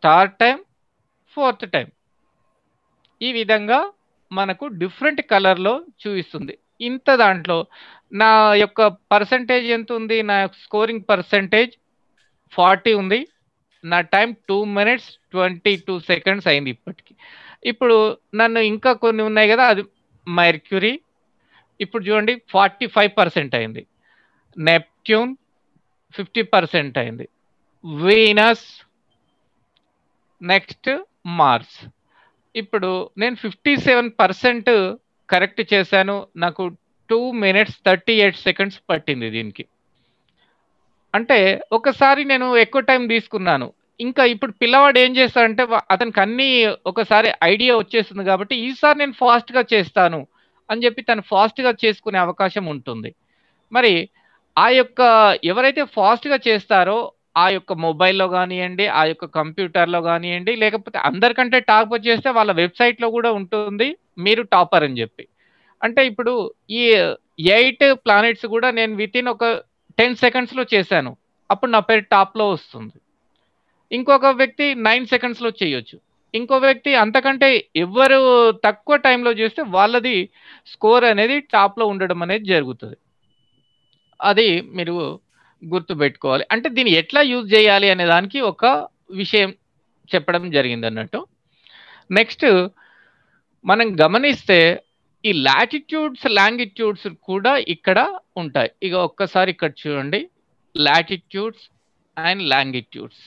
third time fourth time ఈ విధంగా మనకు డిఫరెంట్ కలర్లో చూపిస్తుంది ఇంత దాంట్లో నా యొక్క పర్సంటేజ్ ఎంత ఉంది నా స్కోరింగ్ పర్సంటేజ్ ఫార్టీ ఉంది నా time two minutes twenty two seconds అయింది ఇప్పటికి ఇప్పుడు నన్ను ఇంకా కొన్ని ఉన్నాయి కదా అది మెర్క్యూరీ ఇప్పుడు చూడండి ఫార్టీ ఫైవ్ పర్సెంట్ అయింది నెప్ట్యూన్ ఫిఫ్టీ పర్సెంట్ అయింది వీనస్ నెక్స్ట్ మార్స్ ఇప్పుడు నేను ఫిఫ్టీ సెవెన్ పర్సెంట్ కరెక్ట్ చేశాను నాకు two minutes thirty eight seconds పట్టింది దీనికి అంటే ఒకసారి నేను ఎక్కువ టైం తీసుకున్నాను ఇంకా ఇప్పుడు పిల్లవాడు ఏం చేస్తాడంటే వా- అతనికి అన్ని ఒకసారి ఐడియా వచ్చేస్తుంది కాబట్టి ఈసారి నేను ఫాస్ట్గా చేస్తాను అని చెప్పి తను ఫాస్ట్గా చేసుకునే అవకాశం ఉంటుంది మరి ఆ యొక్క ఎవరైతే ఫాస్ట్గా చేస్తారో ఆ యొక్క మొబైల్లో కానివ్వండి ఆ యొక్క కంప్యూటర్లో కానివ్వండి లేకపోతే అందరికంటే టాప్ చేస్తే వాళ్ళ వెబ్సైట్లో కూడా ఉంటుంది మీరు టాపర్ అని చెప్పి అంటే ఇప్పుడు ఈ ఎయిట్ ప్లానెట్స్ కూడా నేను విత్ ఇన్ ఒక టెన్ సెకండ్స్లో చేశాను అప్పుడు నా పేరు టాప్లో వస్తుంది ఇంకొక వ్యక్తి నైన్ సెకండ్స్లో చేయొచ్చు ఇంకో వ్యక్తి అంతకంటే ఎవరు తక్కువ టైంలో చేస్తే వాళ్ళది స్కోర్ అనేది టాప్లో ఉండడం అనేది జరుగుతుంది అది మీరు గుర్తుపెట్టుకోవాలి అంటే దీన్ని ఎట్లా యూజ్ చేయాలి అనే దానికి ఒక విషయం చెప్పడం జరిగింది అన్నట్టు నెక్స్ట్ మనం గమనిస్తే ఈ లాటిట్యూడ్స్ లాంగిట్యూడ్స్ కూడా ఇక్కడ ఉంటాయి ఇక ఒక్కసారి ఇక్కడ చూడండి లాటిట్యూడ్స్ అండ్ లాంగిట్యూడ్స్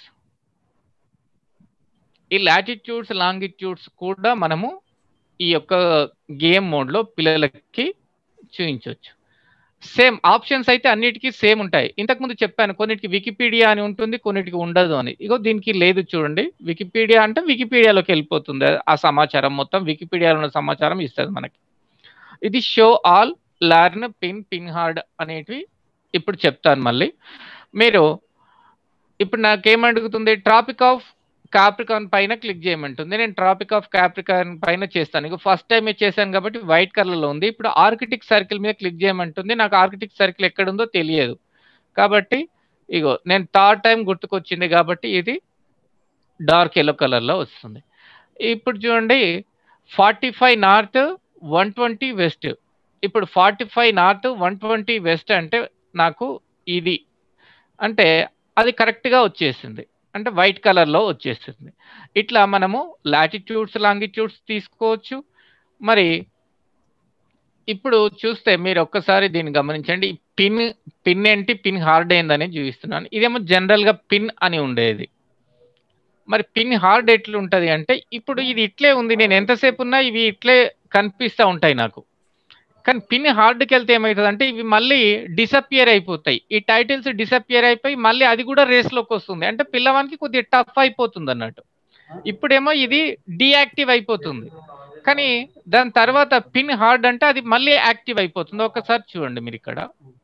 ఈ లాటిట్యూడ్స్ లాంగిట్యూడ్స్ కూడా మనము ఈ యొక్క గేమ్ మోడ్లో పిల్లలకి చూపించవచ్చు సేమ్ ఆప్షన్స్ అయితే అన్నిటికీ సేమ్ ఉంటాయి ఇంతకుముందు చెప్పాను కొన్నిటికి వికీపీడియా అని ఉంటుంది కొన్నిటికి ఉండదు అని ఇగో దీనికి లేదు చూడండి వికీపీడియా అంటే వికీపీడియాలోకి వెళ్ళిపోతుంది ఆ సమాచారం మొత్తం వికీపీడియాలో ఉన్న సమాచారం ఇస్తుంది మనకి ఇది show all learn pin pin hard అనేటివి ఇప్పుడు చెప్తాను మళ్ళీ మీరు ఇప్పుడు నాకేమడుగుతుంది ట్రాపిక్ ఆఫ్ కాప్రికాన్ పైన క్లిక్ చేయమంటుంది నేను ట్రాపిక్ ఆఫ్ కాప్రికాన్ పైన చేస్తాను ఇక ఫస్ట్ టైం చేశాను కాబట్టి వైట్ కలర్లో ఉంది ఇప్పుడు ఆర్కిటిక్ సర్కిల్ మీద క్లిక్ చేయమంటుంది నాకు ఆర్కిటిక్ సర్కిల్ ఎక్కడుందో తెలియదు కాబట్టి ఇగో నేను థర్డ్ టైం గుర్తుకొచ్చింది కాబట్టి ఇది డార్క్ ఎల్లో కలర్లో వస్తుంది ఇప్పుడు చూడండి forty five north one twenty west ఇప్పుడు forty five north one twenty west అంటే నాకు ఇది అంటే అది కరెక్ట్గా వచ్చేసింది అంటే వైట్ కలర్లో వచ్చేసింది ఇట్లా మనము లాటిట్యూడ్స్ లాంగిట్యూడ్స్ తీసుకోవచ్చు మరి ఇప్పుడు చూస్తే మీరు ఒక్కసారి దీన్ని గమనించండి పిన్ పిన్ ఏంటి పిన్ హార్డ్ అయిందని చూపిస్తున్నాను ఇదేమో జనరల్గా పిన్ అని ఉండేది మరి పిన్ హార్డ్ ఎట్లా ఉంటుంది అంటే ఇప్పుడు ఇది ఇట్లే ఉంది నేను ఎంతసేపు ఉన్నా ఇవి ఇట్లే కనిపిస్తూ ఉంటాయి నాకు కానీ పిన్ హార్డ్కి వెళ్తే ఏమవుతుంది అంటే ఇవి మళ్ళీ డిసపియర్ అయిపోతాయి ఈ టైటిల్స్ డిసపియర్ అయిపోయి మళ్ళీ అది కూడా రేస్లోకి వస్తుంది అంటే పిల్లవానికి కొద్దిగా టఫ్ అయిపోతుంది అన్నట్టు ఇప్పుడేమో ఇది డియాక్టివ్ అయిపోతుంది కానీ దాని తర్వాత పిన్ హార్డ్ అంటే అది మళ్ళీ యాక్టివ్ అయిపోతుంది ఒకసారి చూడండి మీరు ఇక్కడ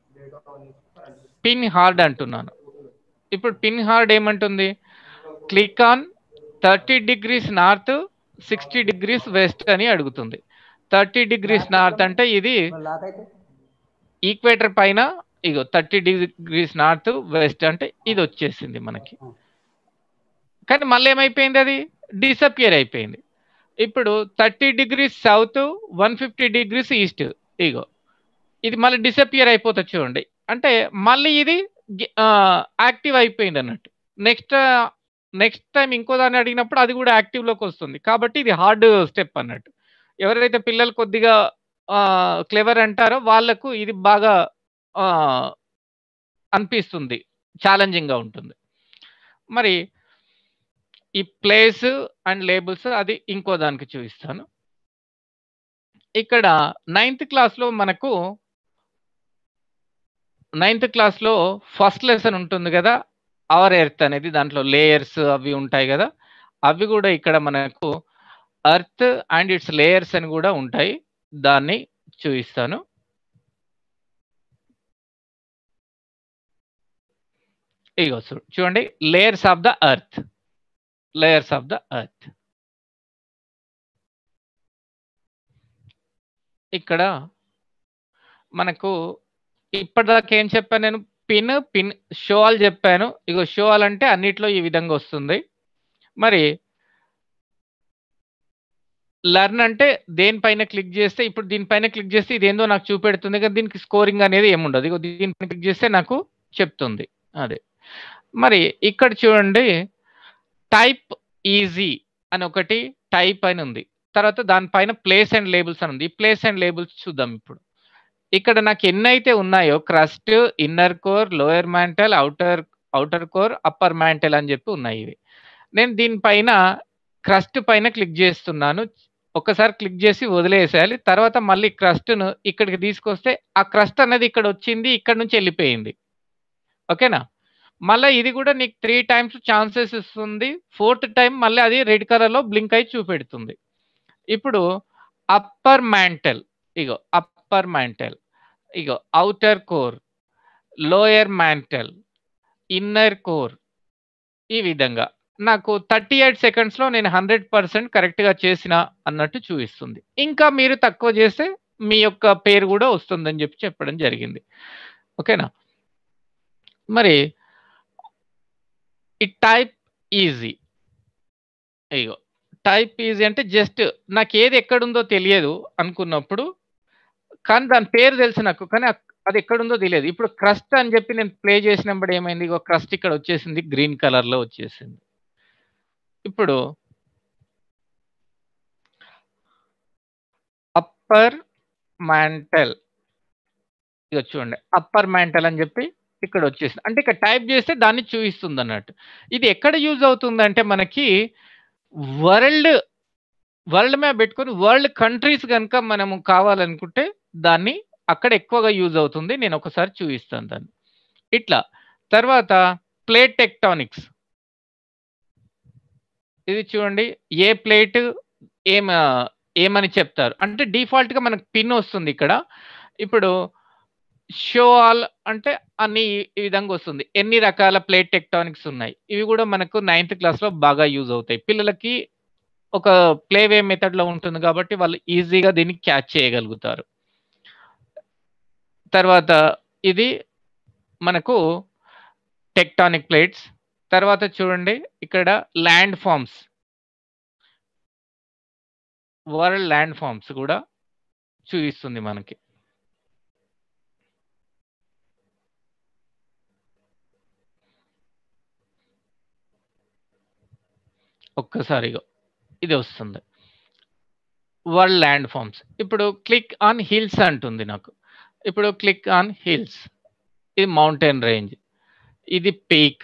పిన్ హార్డ్ అంటున్నాను ఇప్పుడు పిన్ హార్డ్ ఏమంటుంది click on thirty degrees north sixty degrees west అని అడుగుతుంది థర్టీ డిగ్రీస్ నార్త్ అంటే ఇది ఈక్వేటర్ పైన ఇగో థర్టీ డిగ్రీస్ నార్త్ వెస్ట్ అంటే ఇది వచ్చేసింది మనకి కానీ మళ్ళీ ఏమైపోయింది అది డిసపియర్ అయిపోయింది ఇప్పుడు thirty degrees south one fifty degrees east ఇగో ఇది మళ్ళీ డిసపియర్ అయిపోతుంది చూడండి అంటే మళ్ళీ ఇది యాక్టివ్ అయిపోయింది అన్నట్టు నెక్స్ట్ నెక్స్ట్ టైం ఇంకో దాన్ని అడిగినప్పుడు అది కూడా యాక్టివ్లోకి వస్తుంది కాబట్టి ఇది హార్డ్ స్టెప్ అన్నట్టు ఎవరైతే పిల్లలు కొద్దిగా క్లెవర్ అంటారో వాళ్ళకు ఇది బాగా అనిపిస్తుంది ఛాలెంజింగ్గా ఉంటుంది మరి ఈ ప్లేస్ అండ్ లేబుల్స్ అది ఇంకో దానికి చూపిస్తాను ఇక్కడ నైన్త్ క్లాస్లో మనకు నైన్త్ క్లాస్లో ఫస్ట్ లెసన్ ఉంటుంది కదా అవర్ ఎర్త్ అనేది దాంట్లో లేయర్స్ అవి ఉంటాయి కదా అవి కూడా ఇక్కడ మనకు అర్త్ అండ్ ఇట్స్ లేయర్స్ అని కూడా ఉంటాయి దాన్ని చూపిస్తాను ఇగో చూడండి layers of the earth layers of the earth ఇక్కడ మనకు ఇప్పటిదాకా ఏం చెప్పాను నేను పిన్ పిన్ షోల్ చెప్పాను ఇగో షోల్ అంటే అన్నిట్లో ఈ విధంగా వస్తుంది మరి లర్న్ అంటే దేనిపైన క్లిక్ చేస్తే ఇప్పుడు దీనిపైన క్లిక్ చేస్తే ఇది ఏందో నాకు చూపెడుతుంది కానీ దీనికి స్కోరింగ్ అనేది ఏముండదు ఇగో దీనిపైన క్లిక్ చేస్తే నాకు చెప్తుంది అదే మరి ఇక్కడ చూడండి టైప్ ఈజీ అని ఒకటి టైప్ అని ఉంది తర్వాత దానిపైన ప్లేస్ అండ్ లేబుల్స్ అని ఉంది ఈ ప్లేస్ అండ్ లేబుల్స్ చూద్దాం ఇప్పుడు ఇక్కడ నాకు ఎన్నైతే ఉన్నాయో crust inner core lower mantle outer outer core upper mantle అని చెప్పి ఉన్నాయి ఇవి నేను దీనిపైన క్రస్ట్ పైన క్లిక్ చేస్తున్నాను ఒకసారి క్లిక్ చేసి వదిలేసేయాలి తర్వాత మళ్ళీ క్రస్ట్ను ఇక్కడికి తీసుకొస్తే ఆ క్రస్ట్ అనేది ఇక్కడ వచ్చింది ఇక్కడ నుంచి వెళ్ళిపోయింది ఓకేనా మళ్ళీ ఇది కూడా నీకు త్రీ టైమ్స్ ఛాన్సెస్ ఇస్తుంది ఫోర్త్ టైం మళ్ళీ అది రెడ్ కలర్లో బ్లింక్ అయి చూపెడుతుంది ఇప్పుడు అప్పర్ మ్యాంటల్ ఇగో అప్పర్ మ్యాంటల్ ఇగో outer core lower mantle inner core ఈ విధంగా నాకు థర్టీ ఎయిట్ సెకండ్స్లో నేను హండ్రెడ్ పర్సెంట్ కరెక్ట్గా చేసిన అన్నట్టు చూపిస్తుంది ఇంకా మీరు తక్కువ చేస్తే మీ యొక్క పేరు కూడా వస్తుందని చెప్పి చెప్పడం జరిగింది ఓకేనా మరి ఈ టైప్ ఈజీ ఇగో టైప్ ఈజీ అంటే జస్ట్ నాకు ఏది ఎక్కడుందో తెలియదు అనుకున్నప్పుడు కానీ దాని పేరు తెలుసు నాకు కానీ అది ఎక్కడుందో తెలియదు ఇప్పుడు క్రస్ట్ అని చెప్పి నేను ప్లే చేసినప్పుడు ఏమైంది ఇగో క్రస్ట్ ఇక్కడ వచ్చేసింది గ్రీన్ కలర్లో వచ్చేసింది ఇప్పుడు అప్పర్ మ్యాంటల్ ఇక చూడండి అప్పర్ మ్యాంటల్ అని చెప్పి ఇక్కడ వచ్చేసింది అంటే ఇక్కడ టైప్ చేస్తే దాన్ని చూపిస్తుంది అన్నట్టు ఇది ఎక్కడ యూజ్ అవుతుందంటే మనకి వరల్డ్ వరల్డ్ మ్యాప్ పెట్టుకొని వరల్డ్ కంట్రీస్ కనుక మనము కావాలనుకుంటే దాన్ని అక్కడ ఎక్కువగా యూజ్ అవుతుంది నేను ఒకసారి చూపిస్తాను దాన్ని ఇట్లా తర్వాత ప్లేట్ టెక్టానిక్స్ ఇది చూడండి ఏ ప్లేట్ ఏం ఏమని చెప్తారు అంటే డిఫాల్ట్గా మనకు పిన్ వస్తుంది ఇక్కడ ఇప్పుడు షో ఆల్ అంటే అన్ని ఈ విధంగా వస్తుంది ఎన్ని రకాల ప్లేట్ టెక్టానిక్స్ ఉన్నాయి ఇవి కూడా మనకు నైన్త్ క్లాస్లో బాగా యూజ్ అవుతాయి పిల్లలకి ఒక ప్లేవే మెథడ్లో ఉంటుంది కాబట్టి వాళ్ళు ఈజీగా దీన్ని క్యాచ్ చేయగలుగుతారు తర్వాత ఇది మనకు టెక్టానిక్ ప్లేట్స్ తర్వాత చూడండి ఇక్కడ land forms world land forms కూడా చూపిస్తుంది మనకి ఒక్కసారిగా ఇది వస్తుంది వరల్డ్ ల్యాండ్ ఫామ్స్ ఇప్పుడు క్లిక్ ఆన్ హిల్స్ అంటుంది నాకు ఇప్పుడు క్లిక్ ఆన్ హిల్స్ ఇది మౌంటైన్ రేంజ్ ఇది పీక్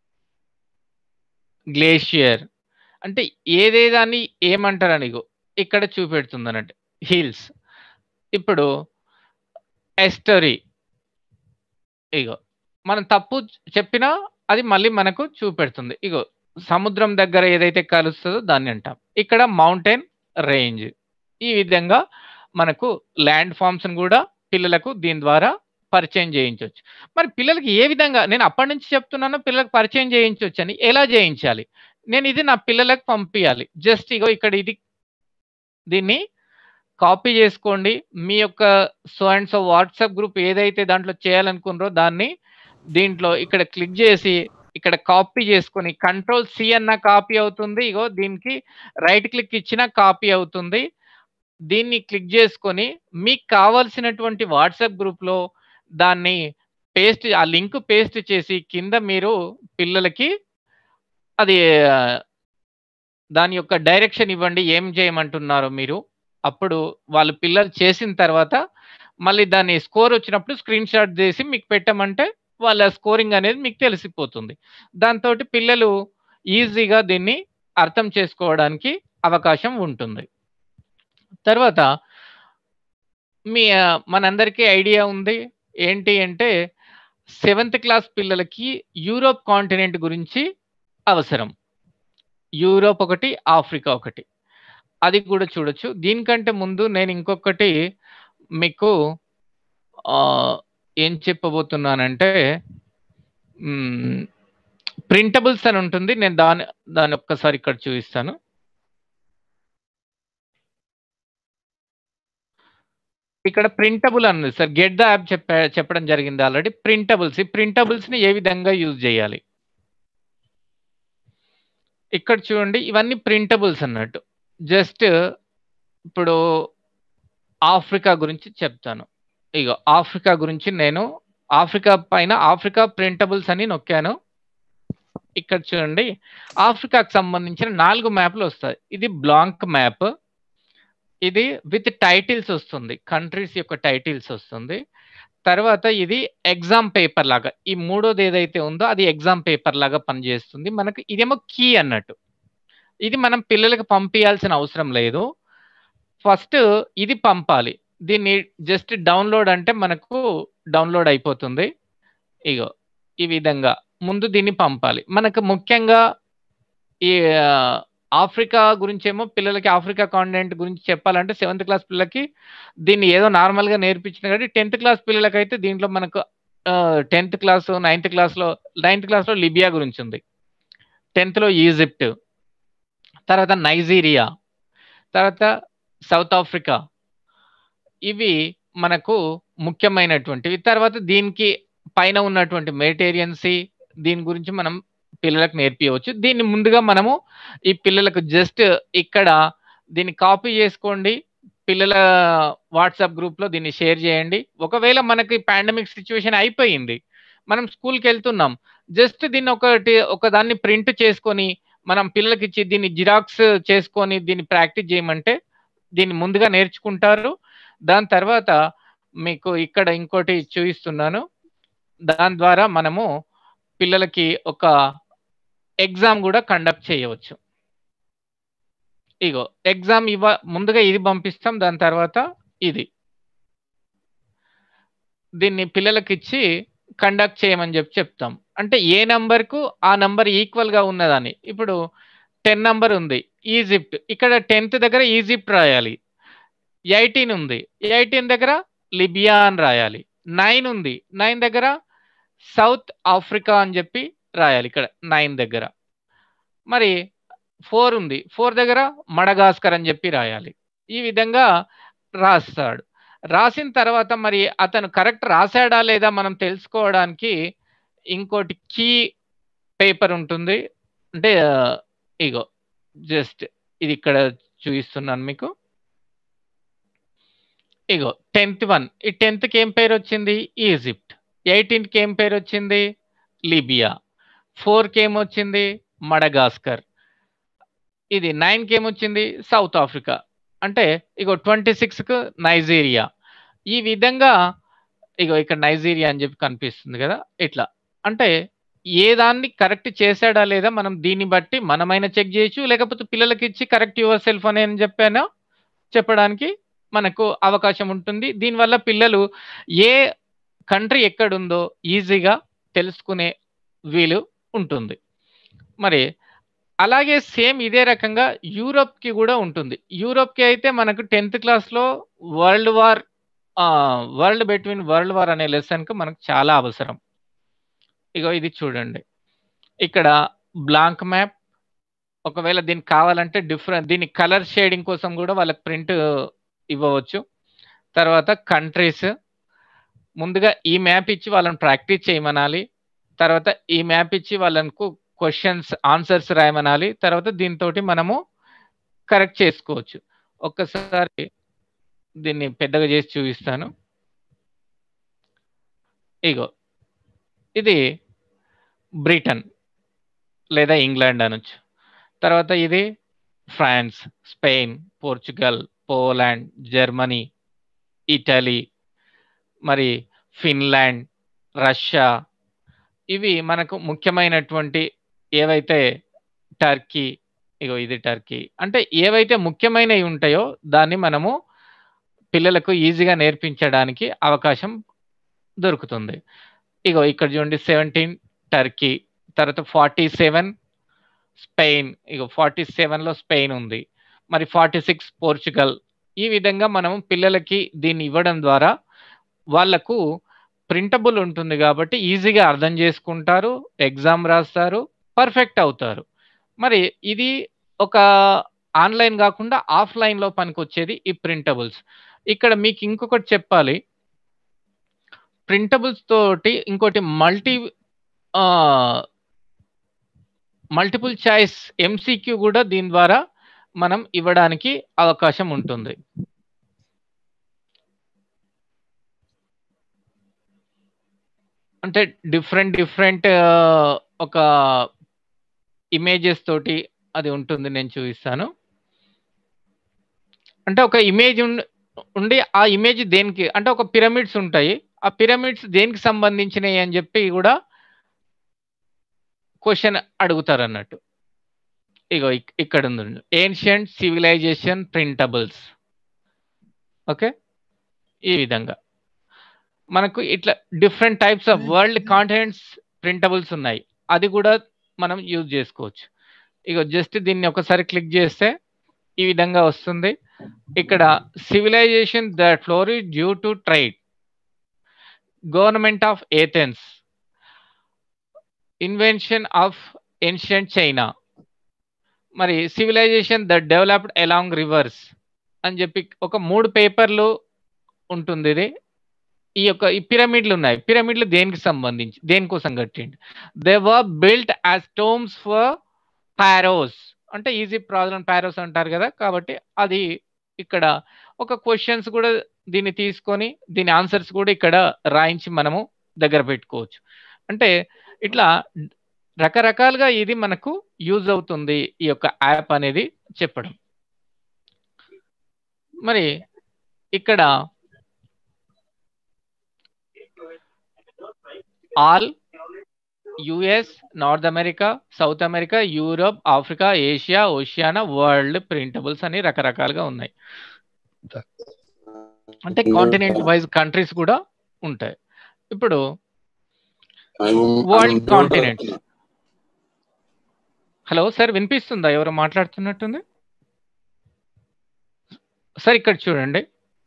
గ్లేషియర్ అంటే ఏదేదాన్ని ఏమంటారని ఇక్కడ చూపెడుతుంది అన్నట్టు హిల్స్ ఇప్పుడు ఎస్టరీ ఇగో మనం తప్పు చెప్పినా అది మళ్ళీ మనకు చూపెడుతుంది ఇగో సముద్రం దగ్గర ఏదైతే కలుస్తుందో దాన్ని అంటాం ఇక్కడ మౌంటైన్ రేంజ్ ఈ విధంగా మనకు ల్యాండ్ ఫామ్స్ని కూడా పిల్లలకు దీని ద్వారా పరిచయం చేయించవచ్చు మరి పిల్లలకి ఏ విధంగా నేను అప్పటి నుంచి చెప్తున్నాను పిల్లలకు పరిచయం చేయించవచ్చు అని ఎలా చేయించాలి నేను ఇది నా పిల్లలకు పంపించాలి జస్ట్ ఇగో ఇక్కడ ఇది దీన్ని కాపీ చేసుకోండి మీ యొక్క so and so WhatsApp group ఏదైతే దాంట్లో చేయాలనుకున్నారో దాన్ని దీంట్లో ఇక్కడ క్లిక్ చేసి ఇక్కడ కాపీ చేసుకొని కంట్రోల్ సి అన్న కాపీ అవుతుంది ఇగో దీనికి రైట్ క్లిక్ ఇచ్చిన కాపీ అవుతుంది దీన్ని క్లిక్ చేసుకొని మీకు కావాల్సినటువంటి వాట్సాప్ గ్రూప్లో దాన్ని పేస్ట్ ఆ లింక్ పేస్ట్ చేసి కింద మీరు పిల్లలకి అది దాని యొక్క డైరెక్షన్ ఇవ్వండి ఏం చేయమంటున్నారో మీరు అప్పుడు వాళ్ళు పిల్లలు చేసిన తర్వాత మళ్ళీ దాన్ని స్కోర్ వచ్చినప్పుడు స్క్రీన్ షాట్ చేసి మీకు పెట్టమంటే వాళ్ళ స్కోరింగ్ అనేది మీకు తెలిసిపోతుంది దాంతో పిల్లలు ఈజీగా దీన్ని అర్థం చేసుకోవడానికి అవకాశం ఉంటుంది తర్వాత మీ మనందరికీ ఐడియా ఉంది ఏంటి అంటే సెవెంత్ క్లాస్ పిల్లలకి యూరోప్ కాంటినెంట్ గురించి అవసరం యూరోప్ ఒకటి ఆఫ్రికా ఒకటి అది కూడా చూడొచ్చు దీనికంటే ముందు నేను ఇంకొకటి మీకు ఏం చెప్పబోతున్నానంటే ప్రింటబుల్స్ అని ఉంటుంది నేను దాని దాని ఒక్కసారి ఇక్కడ చూపిస్తాను ఇక్కడ ప్రింటబుల్ అన్నది సార్ గెట్ ద యాప్ చెప్ప చెప్పడం జరిగింది ఆల్రెడీ ప్రింటబుల్స్ ఈ ప్రింటబుల్స్ని ఏ విధంగా యూజ్ చేయాలి ఇక్కడ చూడండి ఇవన్నీ ప్రింటబుల్స్ అన్నట్టు జస్ట్ ఇప్పుడు ఆఫ్రికా గురించి చెప్తాను ఇగో ఆఫ్రికా గురించి నేను ఆఫ్రికా పైన ఆఫ్రికా ప్రింటబుల్స్ అని నొక్కాను ఇక్కడ చూడండి ఆఫ్రికాకు సంబంధించిన నాలుగు మ్యాప్లు వస్తాయి ఇది బ్లాంక్ మ్యాప్ ఇది విత్ టైటిల్స్ వస్తుంది కంట్రీస్ యొక్క టైటిల్స్ వస్తుంది తర్వాత ఇది ఎగ్జామ్ పేపర్ లాగా ఈ మూడోది ఏదైతే ఉందో అది ఎగ్జామ్ పేపర్ లాగా పనిచేస్తుంది మనకు ఇదేమో కీ అన్నట్టు ఇది మనం పిల్లలకు పంపించాల్సిన అవసరం లేదు ఫస్ట్ ఇది పంపాలి దీన్ని జస్ట్ డౌన్లోడ్ అంటే మనకు డౌన్లోడ్ అయిపోతుంది ఇగో ఈ విధంగా ముందు దీన్ని పంపాలి మనకు ముఖ్యంగా ఈ ఆ, ఆఫ్రికా గురించి ఏమో పిల్లలకి ఆఫ్రికా కాంటినెంట్ గురించి చెప్పాలంటే సెవెంత్ క్లాస్ పిల్లలకి దీన్ని ఏదో నార్మల్గా నేర్పించిన కాబట్టి టెన్త్ క్లాస్ పిల్లలకి అయితే దీంట్లో మనకు టెన్త్ క్లాస్ నైన్త్ క్లాస్లో నైన్త్ క్లాస్లో లిబియా గురించి ఉంది టెన్త్లో ఈజిప్ట్ తర్వాత నైజీరియా తర్వాత సౌత్ ఆఫ్రికా ఇవి మనకు ముఖ్యమైనటువంటివి తర్వాత దీనికి పైన ఉన్నటువంటి మెడిటేరియన్సీ దీని గురించి మనం పిల్లలకు నేర్పించవచ్చు దీన్ని ముందుగా మనము ఈ పిల్లలకు జస్ట్ ఇక్కడ దీన్ని కాపీ చేసుకోండి పిల్లల వాట్సాప్ గ్రూప్లో దీన్ని షేర్ చేయండి ఒకవేళ మనకి పాండమిక్ సిచ్యువేషన్ అయిపోయింది మనం స్కూల్కి వెళ్తున్నాం జస్ట్ దీన్ని ఒకటి ఒక దాన్ని ప్రింట్ చేసుకొని మనం పిల్లలకి ఇచ్చి దీన్ని జిరాక్స్ చేసుకొని దీన్ని ప్రాక్టీస్ చేయమంటే దీన్ని ముందుగా నేర్చుకుంటారు దాని తర్వాత మీకు ఇక్కడ ఇంకోటి చూపిస్తున్నాను దాని ద్వారా మనము పిల్లలకి ఒక ఎగ్జామ్ కూడా కండక్ట్ చేయవచ్చు ఇగో ఎగ్జామ్ ఇవ్వ ముందుగా ఇది పంపిస్తాం దాని తర్వాత ఇది దీన్ని పిల్లలకి ఇచ్చి కండక్ట్ చేయమని చెప్పి చెప్తాం అంటే ఏ నంబర్కు ఆ నంబర్ ఈక్వల్గా ఉన్నదని ఇప్పుడు టెన్ నంబర్ ఉంది ఈజిప్ట్ ఇక్కడ టెన్త్ దగ్గర ఈజిప్ట్ రాయాలి ఎయిటీన్ ఉంది ఎయిటీన్ దగ్గర లిబియా అని రాయాలి నైన్ ఉంది నైన్ దగ్గర సౌత్ ఆఫ్రికా అని చెప్పి రాయాలి ఇక్కడ నైన్ దగ్గర మరి ఫోర్ ఉంది ఫోర్ దగ్గర మడగాస్కర్ అని చెప్పి రాయాలి ఈ విధంగా రాస్తాడు రాసిన తర్వాత మరి అతను కరెక్ట్ రాశాడా లేదా మనం తెలుసుకోవడానికి ఇంకోటి కీ పేపర్ ఉంటుంది అంటే ఆ, ఇగో జస్ట్ ఇది ఇక్కడ చూపిస్తున్నాను మీకు ఇగో టెన్త్ వన్ ఈ టెన్త్కి ఏం పేరు వచ్చింది ఈజిప్ట్ ఎయిటీన్త్కి ఏం పేరు వచ్చింది లిబియా ఫోర్కి ఏమొచ్చింది మడగాస్కర్ ఇది నైన్కి ఏమొచ్చింది సౌత్ ఆఫ్రికా అంటే ఇగో ట్వంటీ సిక్స్కి నైజీరియా ఈ విధంగా ఇగో ఇక్కడ నైజీరియా అని చెప్పి కనిపిస్తుంది కదా ఇట్లా అంటే ఏ దాన్ని కరెక్ట్ చేశాడా లేదా మనం దీన్ని బట్టి మనమైనా చెక్ చేయొచ్చు లేకపోతే పిల్లలకి ఇచ్చి కరెక్ట్ యువర్ సెల్ఫ్ అని అని చెప్పానో చెప్పడానికి మనకు అవకాశం ఉంటుంది దీనివల్ల పిల్లలు ఏ కంట్రీ ఎక్కడుందో ఈజీగా తెలుసుకునే వీలు ఉంటుంది మరి అలాగే సేమ్ ఇదే రకంగా యూరోప్కి కూడా ఉంటుంది యూరోప్కి అయితే మనకు టెన్త్ క్లాస్లో world war world between world war అనే లెసన్కి మనకు చాలా అవసరం ఇగో ఇది చూడండి ఇక్కడ బ్లాంక్ మ్యాప్ ఒకవేళ దీనికి కావాలంటే డిఫరెంట్ దీని కలర్ షేడింగ్ కోసం కూడా వాళ్ళకి ప్రింట్ ఇవ్వవచ్చు తర్వాత కంట్రీస్ ముందుగా ఈ మ్యాప్ ఇచ్చి వాళ్ళని ప్రాక్టీస్ చేయమనాలి తర్వాత ఈ మ్యాప్ ఇచ్చి వాళ్ళకు క్వశ్చన్స్ ఆన్సర్స్ రాయమనాలి తర్వాత దీంతో మనము కరెక్ట్ చేసుకోవచ్చు ఒక్కసారి దీన్ని పెద్దగా చేసి చూపిస్తాను ఇగో ఇది బ్రిటన్ లేదా ఇంగ్లాండ్ అనొచ్చు తర్వాత ఇది France Spain Portugal Poland Germany Italy మరి ఫిన్లాండ్ రష్యా ఇవి మనకు ముఖ్యమైనటువంటి ఏవైతే టర్కీ ఇగో ఇది టర్కీ అంటే ఏవైతే ముఖ్యమైనవి ఉంటాయో దాన్ని మనము పిల్లలకు ఈజీగా నేర్పించడానికి అవకాశం దొరుకుతుంది ఇగో ఇక్కడ చూడండి సెవెంటీన్ టర్కీ తర్వాత ఫార్టీ సెవెన్ స్పెయిన్ ఇగో ఫార్టీ సెవెన్లో స్పెయిన్ ఉంది మరి ఫార్టీ సిక్స్ పోర్చుగల్ ఈ విధంగా మనం పిల్లలకి దీన్ని ఇవ్వడం ద్వారా వాళ్లకు ప్రింటబుల్ ఉంటుంది కాబట్టి ఈజీగా అర్థం చేసుకుంటారు ఎగ్జామ్ రాస్తారు పర్ఫెక్ట్ అవుతారు మరి ఇది ఒక ఆన్లైన్ కాకుండా ఆఫ్లైన్లో పనికొచ్చేది ఈ ప్రింటబుల్స్ ఇక్కడ మీకు ఇంకొకటి చెప్పాలి ప్రింటబుల్స్ తోటి ఇంకోటి మల్టీ మల్టిపుల్ చాయిస్ ఎంసీక్యూ కూడా దీని ద్వారా మనం ఇవ్వడానికి అవకాశం ఉంటుంది అంటే డిఫరెంట్ డిఫరెంట్ ఒక ఇమేజెస్ తోటి అది ఉంటుంది నేను చూపిస్తాను అంటే ఒక ఇమేజ్ ఉండి ఆ ఇమేజ్ దేనికి అంటే ఒక పిరమిడ్స్ ఉంటాయి ఆ పిరమిడ్స్ దేనికి సంబంధించినవి అని చెప్పి కూడా క్వశ్చన్ అడుగుతారు అన్నట్టు ఇగో ఇక్- ఇక్కడ ఉంది ఏన్షియంట్ సివిలైజేషన్ ప్రింటబుల్స్ ఓకే ఈ విధంగా మనకు ఇట్లా different types of world continents printables ఉన్నాయి అది కూడా మనం యూజ్ చేసుకోవచ్చు ఇక జస్ట్ దీన్ని ఒకసారి క్లిక్ చేస్తే ఈ విధంగా వస్తుంది ఇక్కడ civilization that flourished due to tried government of Athens invention of ancient China మరి civilization that developed along rivers అని చెప్పి ఒక మూడు పేపర్లు ఉంటుంది ఇది ఈ యొక్క ఈ పిరమిడ్లు ఉన్నాయి పిరమిడ్లు దేనికి సంబంధించి దేనికోసం కట్టిండు they were built as tombs for pharaohs అంటే ఈజీ ప్రాబ్లం పారోస్ అంటారు కదా కాబట్టి అది ఇక్కడ ఒక క్వశ్చన్స్ కూడా దీన్ని తీసుకొని దీని ఆన్సర్స్ కూడా ఇక్కడ రాయించి మనము దగ్గర పెట్టుకోవచ్చు అంటే ఇట్లా రకరకాలుగా ఇది మనకు యూజ్ అవుతుంది ఈ యొక్క యాప్ అనేది చెప్పడం మరి ఇక్కడ all US North America South America Europe Africa Asia Oceania world printables అని రకరకాలుగా ఉన్నాయి అంటే కాంటినెంట్ వైజ్ కంట్రీస్ కూడా ఉంటాయి ఇప్పుడు వరల్డ్ కాంటినెంట్ హలో సార్ వినిపిస్తుందా ఎవరు మాట్లాడుతున్నట్టుంది సార్ ఇక్కడ చూడండి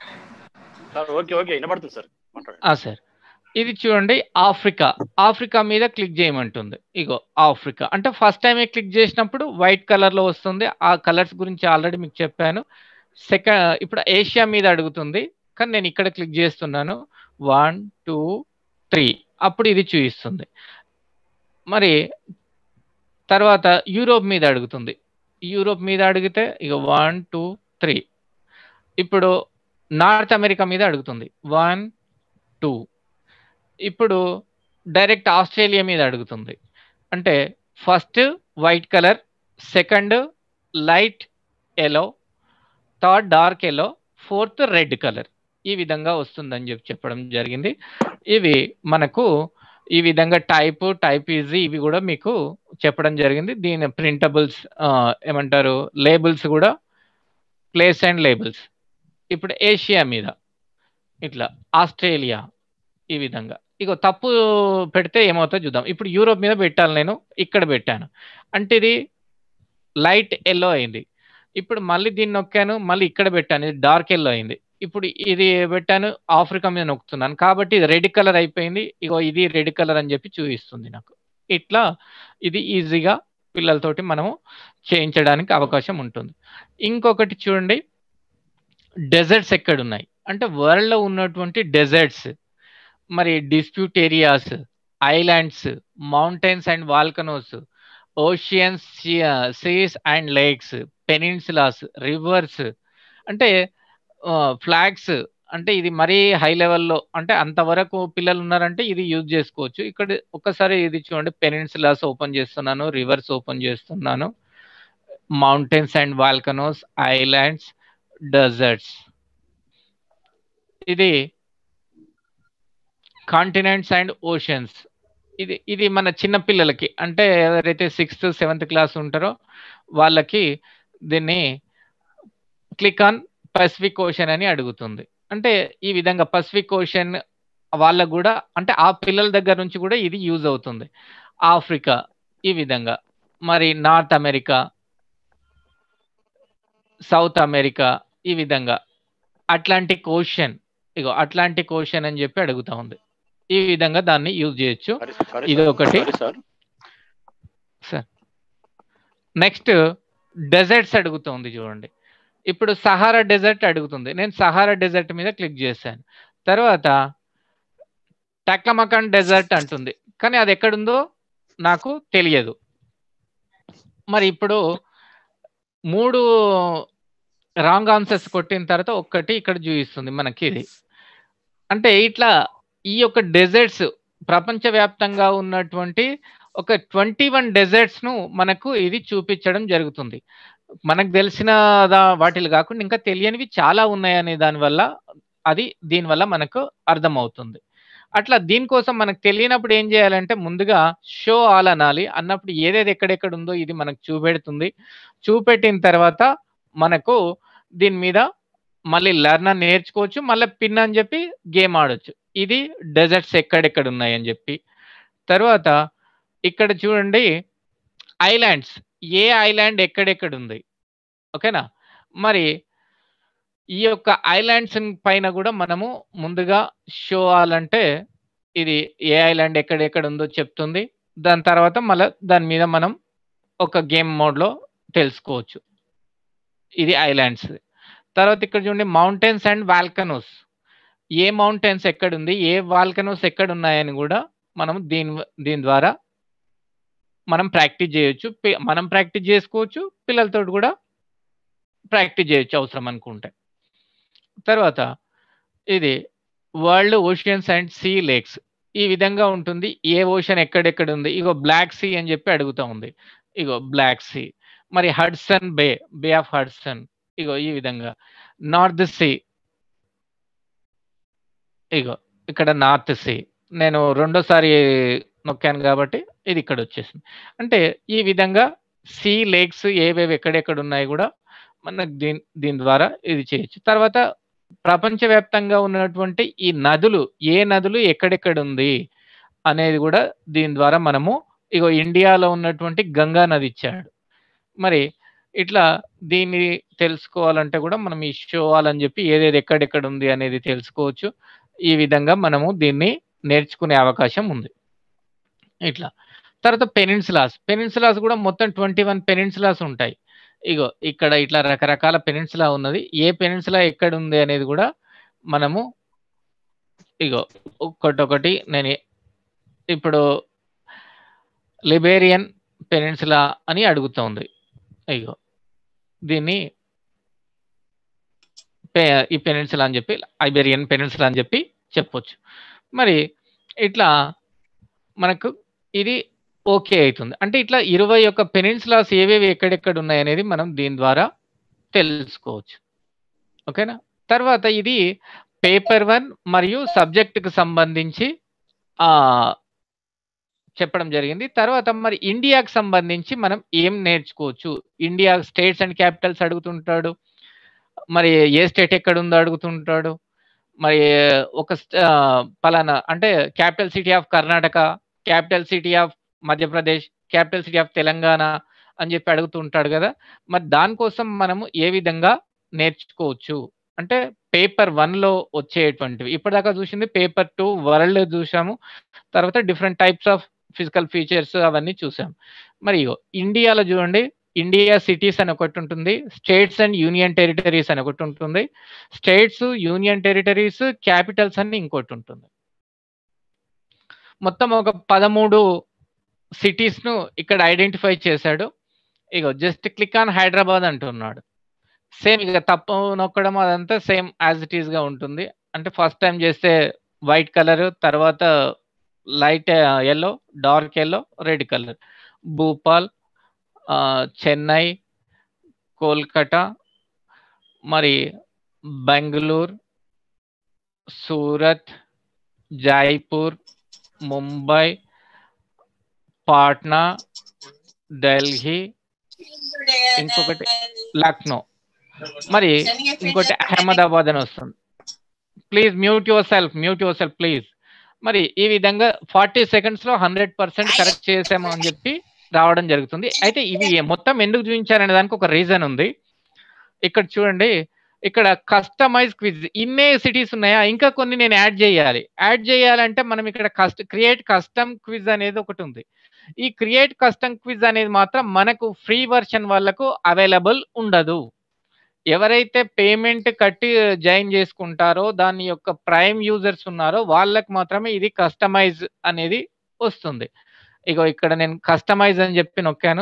సార్ ఓకే ఓకే వినపడుతుంది సార్ మాట్లాడండి ఆ సార్ ఇది చూడండి ఆఫ్రికా ఆఫ్రికా మీద క్లిక్ చేయమంటుంది ఇగో ఆఫ్రికా అంటే ఫస్ట్ టైం క్లిక్ చేసినప్పుడు వైట్ కలర్ లో వస్తుంది ఆ కలర్స్ గురించి ఆల్రెడీ మీకు చెప్పాను సెకండ్ ఇప్పుడు ఏషియా మీద అడుగుతుంది కానీ నేను ఇక్కడ క్లిక్ చేస్తున్నాను వన్ టూ త్రీ అప్పుడు ఇది చూపిస్తుంది మరి తర్వాత యూరోప్ మీద అడుగుతుంది యూరోప్ మీద అడిగితే ఇక వన్ టూ త్రీ ఇప్పుడు నార్త్ అమెరికా మీద అడుగుతుంది వన్ టూ ఇప్పుడు డైరెక్ట్ ఆస్ట్రేలియా మీద అడుగుతుంది అంటే first white colour second light yellow third dark yellow fourth red colour ఈ విధంగా వస్తుందని చెప్పి చెప్పడం జరిగింది ఇవి మనకు ఈ విధంగా టైప్ టైప్ ఈజీ ఇవి కూడా మీకు చెప్పడం జరిగింది దీని ప్రింటబుల్స్ ఏమంటారు లేబుల్స్ కూడా ప్లేస్ అండ్ లేబుల్స్ ఇప్పుడు ఏషియా మీద ఇట్లా ఆస్ట్రేలియా ఈ విధంగా ఇగో తప్పు పెడితే ఏమవుతుందో చూద్దాం ఇప్పుడు యూరోప్ మీద పెట్టాలి నేను ఇక్కడ పెట్టాను అంటే ఇది లైట్ ఎల్లో అయింది ఇప్పుడు మళ్ళీ దీన్ని నొక్కాను మళ్ళీ ఇక్కడ పెట్టాను ఇది డార్క్ ఎల్లో అయింది ఇప్పుడు ఇది పెట్టాను ఆఫ్రికా మీద నొక్కుతున్నాను కాబట్టి ఇది రెడ్ కలర్ అయిపోయింది ఇగో ఇది రెడ్ కలర్ అని చెప్పి చూపిస్తుంది నాకు ఇట్లా ఇది ఈజీగా పిల్లలతోటి మనము చేయించడానికి అవకాశం ఉంటుంది ఇంకొకటి చూడండి డెజర్ట్స్ ఎక్కడ ఉన్నాయి అంటే వరల్డ్ లో ఉన్నటువంటి డెజర్ట్స్ మరి dispute areas islands mountains and volcanoes oceans seas and lakes peninsulas rivers అంటే ఫ్లాగ్స్ అంటే ఇది మరీ హై లెవెల్లో అంటే అంతవరకు పిల్లలు ఉన్నారంటే ఇది యూజ్ చేసుకోవచ్చు ఇక్కడ ఒక్కసారి ఇది చూడండి పెనిన్సులాస్ ఓపెన్ చేస్తున్నాను రివర్స్ ఓపెన్ చేస్తున్నాను mountains and volcanoes islands deserts ఇది కాంటినెంట్స్ అండ్ ఓషన్స్ ఇది ఇది మన చిన్న పిల్లలకి అంటే ఎవరైతే సిక్స్త్ సెవెంత్ క్లాస్ ఉంటారో వాళ్ళకి దీన్ని క్లిక్ ఆన్ పసిఫిక్ ఓషన్ అని అడుగుతుంది అంటే ఈ విధంగా పసిఫిక్ ఓషన్ వాళ్ళకు కూడా అంటే ఆ పిల్లల దగ్గర నుంచి కూడా ఇది యూజ్ అవుతుంది ఆఫ్రికా ఈ విధంగా మరి నార్త్ అమెరికా సౌత్ అమెరికా ఈ విధంగా అట్లాంటిక్ ఓషన్ ఇగో అట్లాంటిక్ ఓషన్ అని చెప్పి అడుగుతా ఉంది ఈ విధంగా దాన్ని యూజ్ చేయొచ్చు ఇది ఒకటి సార్ నెక్స్ట్ డెజర్ట్స్ అడుగుతుంది చూడండి ఇప్పుడు సహారా డెజర్ట్ అడుగుతుంది నేను సహారా డెజర్ట్ మీద క్లిక్ చేశాను తర్వాత టక్లమకాన్ డెజర్ట్ అంటుంది కానీ అది ఎక్కడుందో నాకు తెలియదు మరి ఇప్పుడు మూడు రాంగ్ ఆన్సర్స్ కొట్టిన తర్వాత ఒక్కటి ఇక్కడ చూపిస్తుంది మనకి ఇది అంటే ఇట్లా ఈ యొక్క డెజర్ట్స్ ప్రపంచవ్యాప్తంగా ఉన్నటువంటి ఒక ట్వంటీ వన్ డెజర్ట్స్ ను మనకు ఇది చూపించడం జరుగుతుంది మనకు తెలిసిన దా- వాటిలు కాకుండా ఇంకా తెలియనివి చాలా ఉన్నాయనే దానివల్ల అది దీనివల్ల మనకు అర్థమవుతుంది అట్లా దీనికోసం మనకు తెలియనప్పుడు ఏం చేయాలంటే ముందుగా షో ఆల్ అనాలి అన్నప్పుడు ఏదేది ఎక్కడెక్కడ ఉందో ఇది మనకు చూపెడుతుంది చూపెట్టిన తర్వాత మనకు దీని మీద మళ్ళీ లర్న్ అని నేర్చుకోవచ్చు మళ్ళీ పిన్ అని చెప్పి గేమ్ ఆడొచ్చు ఇది డెజర్ట్స్ ఎక్కడెక్కడ ఉన్నాయి అని చెప్పి తర్వాత ఇక్కడ చూడండి ఐలాండ్స్ ఏ ఐలాండ్ ఎక్కడెక్కడ ఉంది ఓకేనా మరి ఈ యొక్క ఐలాండ్స్ పైన కూడా మనము ముందుగా షో అవ్వాలంటే ఇది ఏ ఐలాండ్ ఎక్కడెక్కడ ఉందో చెప్తుంది దాని తర్వాత మళ్ళీ దాని మీద మనం ఒక గేమ్ మోడ్లో తెలుసుకోవచ్చు ఇది ఐలాండ్స్ తర్వాత ఇక్కడ చూడండి మౌంటైన్స్ అండ్ వాల్కనోస్ ఏ మౌంటైన్స్ ఎక్కడ ఉంది ఏ వాల్కనోస్ ఎక్కడ ఉన్నాయని కూడా మనం దీని దీని ద్వారా మనం ప్రాక్టీస్ చేయొచ్చు పి- మనం ప్రాక్టీస్ చేసుకోవచ్చు పిల్లలతో కూడా ప్రాక్టీస్ చేయొచ్చు అవసరం అనుకుంటే తర్వాత ఇది world oceans and sea lakes ఈ విధంగా ఉంటుంది ఏ ఓషన్ ఎక్కడెక్కడ ఉంది ఇగో బ్లాక్ సీ అని చెప్పి అడుగుతా ఉంది ఇగో బ్లాక్ సీ మరి Hudson bay bay of Hudson ఇగో ఈ విధంగా నార్త్ సీ ఇగో ఇక్కడ నార్త్ సీ నేను రెండోసారి నొక్కాను కాబట్టి ఇది ఇక్కడ వచ్చేసింది అంటే ఈ విధంగా సీ లేక్స్ ఏవేవి ఎక్కడెక్కడ ఉన్నాయి కూడా మనకు దీని దీని ద్వారా ఇది చేయొచ్చు తర్వాత ప్రపంచవ్యాప్తంగా ఉన్నటువంటి ఈ నదులు ఏ నదులు ఎక్కడెక్కడ ఉంది అనేది కూడా దీని ద్వారా మనము ఇగో ఇండియాలో ఉన్నటువంటి గంగా నది ఇచ్చాడు మరి ఇట్లా దీన్ని తెలుసుకోవాలంటే కూడా మనం ఈ షో అని చెప్పి ఏదేది ఎక్కడెక్కడ ఉంది అనేది తెలుసుకోవచ్చు ఈ విధంగా మనము దీన్ని నేర్చుకునే అవకాశం ఉంది ఇట్లా తర్వాత పెనిన్సులాస్ పెనిన్సులాస్ కూడా మొత్తం ట్వంటీ వన్ పెనిన్సులాస్ ఉంటాయి ఇగో ఇక్కడ ఇట్లా రకరకాల పెనిన్సులా ఉన్నది ఏ పెనిన్సులా ఎక్కడ ఉంది అనేది కూడా మనము ఇగో ఒక్కటొకటి నేను ఇప్పుడు లిబేరియన్ పెనిన్సులా అని అడుగుతోంది ఇగో దీన్ని పె- ఈ పెనిన్సులా అని చెప్పి ఐబేరియన్ పెనిన్సులా అని చెప్పి చెప్పొచ్చు మరి ఇట్లా మనకు ఇది ఓకే అవుతుంది అంటే ఇట్లా ఇరవై ఒక్క పెనిన్సులాస్ ఏవేవి ఎక్కడెక్కడ ఉన్నాయి అనేది మనం దీని ద్వారా తెలుసుకోవచ్చు ఓకేనా తర్వాత ఇది పేపర్ వన్ మరియు సబ్జెక్టుకు సంబంధించి ఆ చెప్పడం జరిగింది తర్వాత మరి ఇండియాకి సంబంధించి మనం ఏం నేర్చుకోవచ్చు ఇండియా స్టేట్స్ అండ్ క్యాపిటల్స్ అడుగుతుంటాడు మరి ఏ స్టేట్ ఎక్కడ ఉందో అడుగుతుంటాడు మరి ఒక st- ఆ, పలానా అంటే capital city of Karnataka capital city of Madhya Pradesh capital city of Telangana అని చెప్పి అడుగుతూ ఉంటాడు కదా మరి దానికోసం మనము ఏ విధంగా నేర్చుకోవచ్చు అంటే పేపర్ లో వచ్చేటువంటివి ఇప్పటిదాకా చూసింది పేపర్ టూ వరల్డ్ చూసాము తర్వాత different types of physical features అవన్నీ చూసాం మరి ఇగో ఇండియాలో చూడండి ఇండియా సిటీస్ అని ఒకటి ఉంటుంది స్టేట్స్ అండ్ యూనియన్ టెరిటరీస్ అని ఒకటి ఉంటుంది స్టేట్స్ యూనియన్ టెరిటరీస్ క్యాపిటల్స్ అని ఇంకోటి ఉంటుంది మొత్తం ఒక పదమూడు సిటీస్ ను ఇక్కడ ఐడెంటిఫై చేశాడు ఇగో జస్ట్ క్లిక్ ఆన్ హైదరాబాద్ అంటున్నాడు సేమ్ ఇక తప్పు నొక్కడం అదంతా సేమ్ యాజ్ ఇట్ ఈస్ గా ఉంటుంది అంటే ఫస్ట్ టైం చేస్తే వైట్ కలర్ తర్వాత light yellow dark yellow red colour Bhopal ఆ, చెన్నై కోల్కతా మరి బెంగళూరు సూరత్ జైపూర్ ముంబై పాట్నా ఢిల్లీ ఇంకొకటి లక్నో మరి ఇంకోటి అహ్మదాబాద్ అని వస్తుంది please mute yourself mute yourself please మరి ఈ విధంగా ఫార్టీ సెకండ్స్ లో హండ్రెడ్ పర్సెంట్ కరెక్ట్ చేసాము అని చెప్పి రావడం జరుగుతుంది అయితే ఇవి మొత్తం ఎందుకు చూపించారనే దానికి ఒక రీజన్ ఉంది ఇక్కడ చూడండి ఇక్కడ కస్టమైజ్ క్విజ్ ఇన్నే సిటీస్ ఉన్నాయా ఇంకా కొన్ని నేను యాడ్ చేయాలి యాడ్ చేయాలంటే మనం ఇక్కడ కస్ట్ క్రియేట్ కస్టమ్ క్విజ్ అనేది ఒకటి ఉంది ఈ క్రియేట్ కస్టమ్ క్విజ్ అనేది మాత్రం మనకు ఫ్రీ వర్షన్ వాళ్ళకు అవైలబుల్ ఉండదు ఎవరైతే పేమెంట్ కట్టి జాయిన్ చేసుకుంటారో దాని యొక్క ప్రైమ్ యూజర్స్ ఉన్నారో వాళ్ళకి మాత్రమే ఇది కస్టమైజ్ అనేది వస్తుంది ఇగో ఇక్కడ నేను కస్టమైజ్ అని చెప్పి నొక్కాను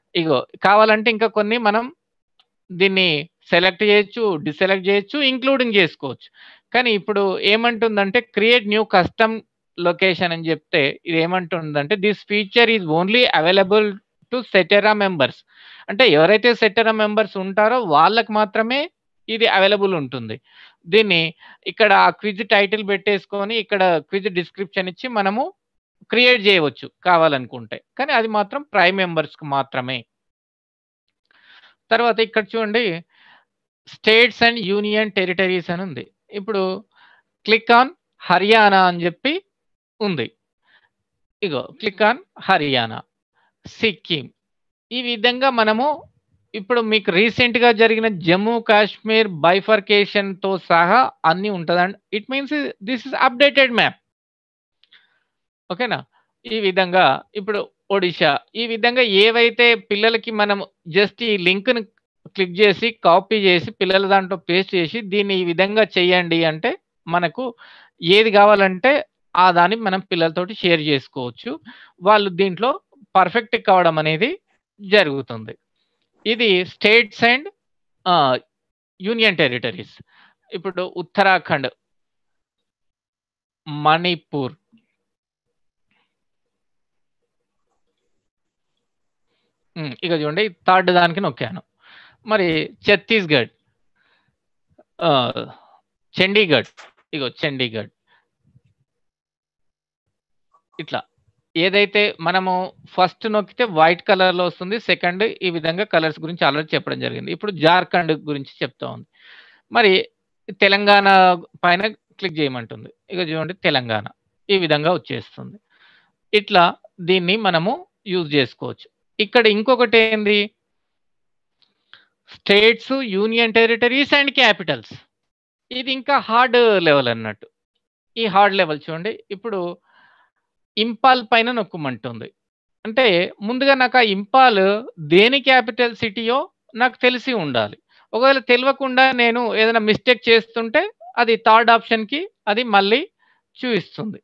ఇగో కావాలంటే ఇంకా కొన్ని మనం దీన్ని సెలెక్ట్ చేయొచ్చు డిసెలెక్ట్ చేయొచ్చు ఇంక్లూడింగ్ చేసుకోవచ్చు కానీ ఇప్పుడు ఏమంటుందంటే క్రియేట్ న్యూ కస్టమ్ లొకేషన్ అని చెప్తే ఇది ఏమంటుందంటే this feature is only available to Seterra members అంటే ఎవరైతే సెటెరా మెంబర్స్ ఉంటారో వాళ్ళకి మాత్రమే ఇది అవైలబుల్ ఉంటుంది దీన్ని ఇక్కడ ఆ క్విజ్ టైటిల్ పెట్టేసుకొని ఇక్కడ క్విజ్ డిస్క్రిప్షన్ ఇచ్చి మనము క్రియేట్ చేయవచ్చు కావాలనుకుంటే కానీ అది మాత్రం ప్రైమ్ మెంబర్స్కి మాత్రమే తర్వాత ఇక్కడ చూడండి స్టేట్స్ అండ్ యూనియన్ టెరిటరీస్ అని ఉంది ఇప్పుడు క్లిక్ ఆన్ హర్యానా అని చెప్పి ఉంది ఇగో క్లిక్ ఆన్ హర్యానా సిక్కిం ఈ విధంగా మనము ఇప్పుడు మీకు రీసెంట్గా జరిగిన జమ్మూ కాశ్మీర్ బైఫర్కేషన్తో సహా అన్నీ ఉంటుందండి it means this is updated map ఓకేనా ఈ విధంగా ఇప్పుడు ఒడిషా ఈ విధంగా ఏవైతే పిల్లలకి మనం జస్ట్ ఈ లింక్ను క్లిక్ చేసి కాపీ చేసి పిల్లల దాంట్లో పేస్ట్ చేసి దీన్ని ఈ విధంగా చేయండి అంటే మనకు ఏది కావాలంటే ఆ దాన్ని మనం పిల్లలతోటి షేర్ చేసుకోవచ్చు వాళ్ళు దీంట్లో పర్ఫెక్ట్ కావడం అనేది జరుగుతుంది ఇది స్టేట్స్ అండ్ యూనియన్ టెరిటరీస్ ఇప్పుడు ఉత్తరాఖండ్ మణిపూర్ ఉమ్, ఇక చూడండి థర్డ్ దానికి నొక్కాను మరి ఛత్తీస్గఢ్ ఆ, చండీగఢ్ ఇగో చండీగఢ్ ఇట్లా ఏదైతే మనము ఫస్ట్ నొక్కితే వైట్ కలర్ లో వస్తుంది సెకండ్ ఈ విధంగా కలర్స్ గురించి ఆల్రెడీ చెప్పడం జరిగింది ఇప్పుడు జార్ఖండ్ గురించి చెప్తా ఉంది మరి తెలంగాణ పైన క్లిక్ చేయమంటుంది ఇక చూడండి తెలంగాణ ఈ విధంగా వచ్చేస్తుంది ఇట్లా దీన్ని మనము యూజ్ చేసుకోవచ్చు ఇక్కడ ఇంకొకటి ఏంది states union territories and capitals ఇది ఇంకా హార్డ్ లెవెల్ అన్నట్టు ఈ హార్డ్ లెవెల్ చూడండి ఇప్పుడు ఇంపాల్ పైన నొక్కమంటుంది అంటే ముందుగా నాకు ఆ ఇంపాల్ దేని క్యాపిటల్ సిటీయో నాకు తెలిసి ఉండాలి ఒకవేళ తెలియకుండా నేను ఏదైనా మిస్టేక్ చేస్తుంటే అది థర్డ్ ఆప్షన్కి అది మళ్ళీ చూపిస్తుంది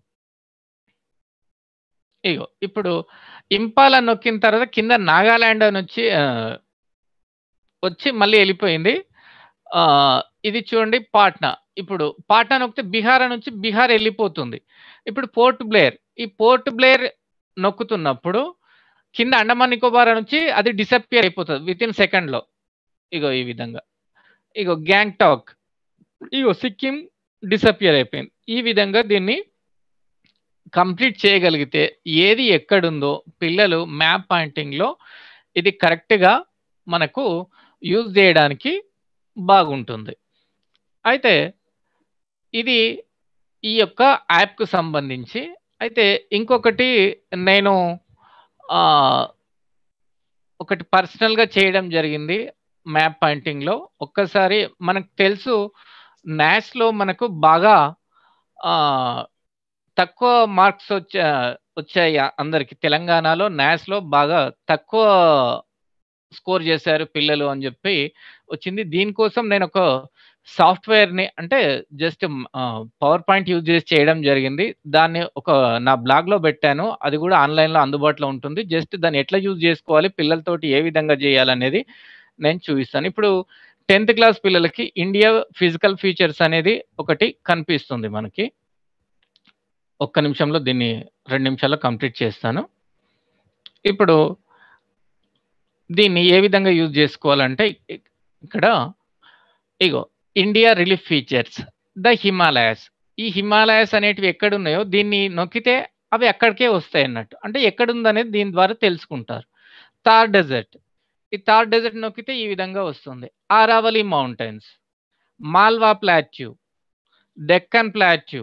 ఇగో ఇప్పుడు ఇంపాల్ అని నొక్కిన తర్వాత కింద నాగాలాండ్ అని వచ్చి ఆ, వచ్చి మళ్ళీ వెళ్ళిపోయింది ఆ, ఇది చూడండి పాట్నా ఇప్పుడు పాట్నా నొక్కితే బీహార్ నుంచి బీహార్ వెళ్ళిపోతుంది ఇప్పుడు పోర్ట్ బ్లేర్ ఈ పోర్ట్ బ్లేర్ నొక్కుతున్నప్పుడు కింద అండమాన్ నికోబార్ నుంచి అది డిసపియర్ అయిపోతుంది విత్ ఇన్ సెకండ్లో ఇగో ఈ విధంగా ఇగో గ్యాంగ్టాక్ ఇగో సిక్కిం డిసపియర్ అయిపోయింది ఈ విధంగా దీన్ని కంప్లీట్ చేయగలిగితే ఏది ఎక్కడుందో పిల్లలు మ్యాప్ పాయింటింగ్లో ఇది కరెక్ట్గా మనకు యూజ్ చేయడానికి బాగుంటుంది అయితే ఇది ఈ యొక్క యాప్కు సంబంధించి అయితే ఇంకొకటి నేను ఆ, ఒకటి పర్సనల్గా చేయడం జరిగింది మ్యాప్ పాయింటింగ్లో ఒక్కసారి మనకు తెలుసు న్యాస్లో మనకు బాగా ఆ, తక్కువ మార్క్స్ వచ్చా వచ్చాయి అందరికి తెలంగాణలో న్యాస్లో బాగా తక్కువ స్కోర్ చేశారు పిల్లలు అని చెప్పి వచ్చింది దీనికోసం నేను ఒక సాఫ్ట్వేర్ని అంటే జస్ట్ పవర్ పాయింట్ యూజ్ చేసి చేయడం జరిగింది దాన్ని ఒక నా బ్లాగ్లో పెట్టాను అది కూడా ఆన్లైన్లో అందుబాటులో ఉంటుంది జస్ట్ దాన్ని ఎట్లా యూజ్ చేసుకోవాలి పిల్లలతోటి ఏ విధంగా చేయాలనేది నేను చూపిస్తాను ఇప్పుడు టెన్త్ క్లాస్ పిల్లలకి ఇండియా ఫిజికల్ ఫీచర్స్ అనేది ఒకటి కనిపిస్తుంది మనకి ఒక్క నిమిషంలో దీన్ని రెండు నిమిషాల్లో కంప్లీట్ చేస్తాను ఇప్పుడు దీన్ని ఏ విధంగా యూజ్ చేసుకోవాలంటే ఇ- ఇక్కడ ఇగో India relief features the Himalayas ఈ హిమాలయాస్ అనేటివి ఎక్కడున్నాయో దీన్ని నొక్కితే అవి అక్కడికే వస్తాయి అన్నట్టు అంటే ఎక్కడుందనేది దీని ద్వారా తెలుసుకుంటారు థార్ డెజర్ట్ ఈ థార్ డెజర్ట్ నొక్కితే ఈ విధంగా వస్తుంది Aravalli mountains Malwa plateau Deccan plateau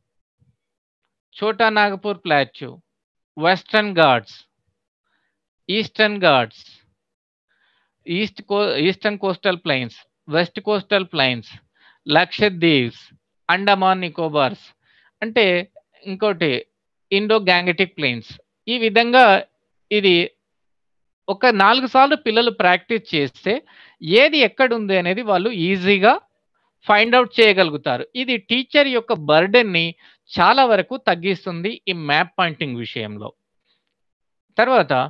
Chota Nagpur plateau western Ghats eastern Ghats east కో eastern coastal plains west coastal plains Lakshadweeps Andaman Nicobars అంటే ఇంకోటి ఇండో గ్యాంగటిక్ ప్లైన్స్ ఈ విధంగా ఇది ఒక నాలుగు సార్లు పిల్లలు ప్రాక్టీస్ చేస్తే ఏది ఎక్కడుంది అనేది వాళ్ళు ఈజీగా ఫైండ్ అవుట్ చేయగలుగుతారు ఇది టీచర్ యొక్క బర్డెన్ని చాలా వరకు తగ్గిస్తుంది ఈ మ్యాప్ పాయింటింగ్ విషయంలో తర్వాత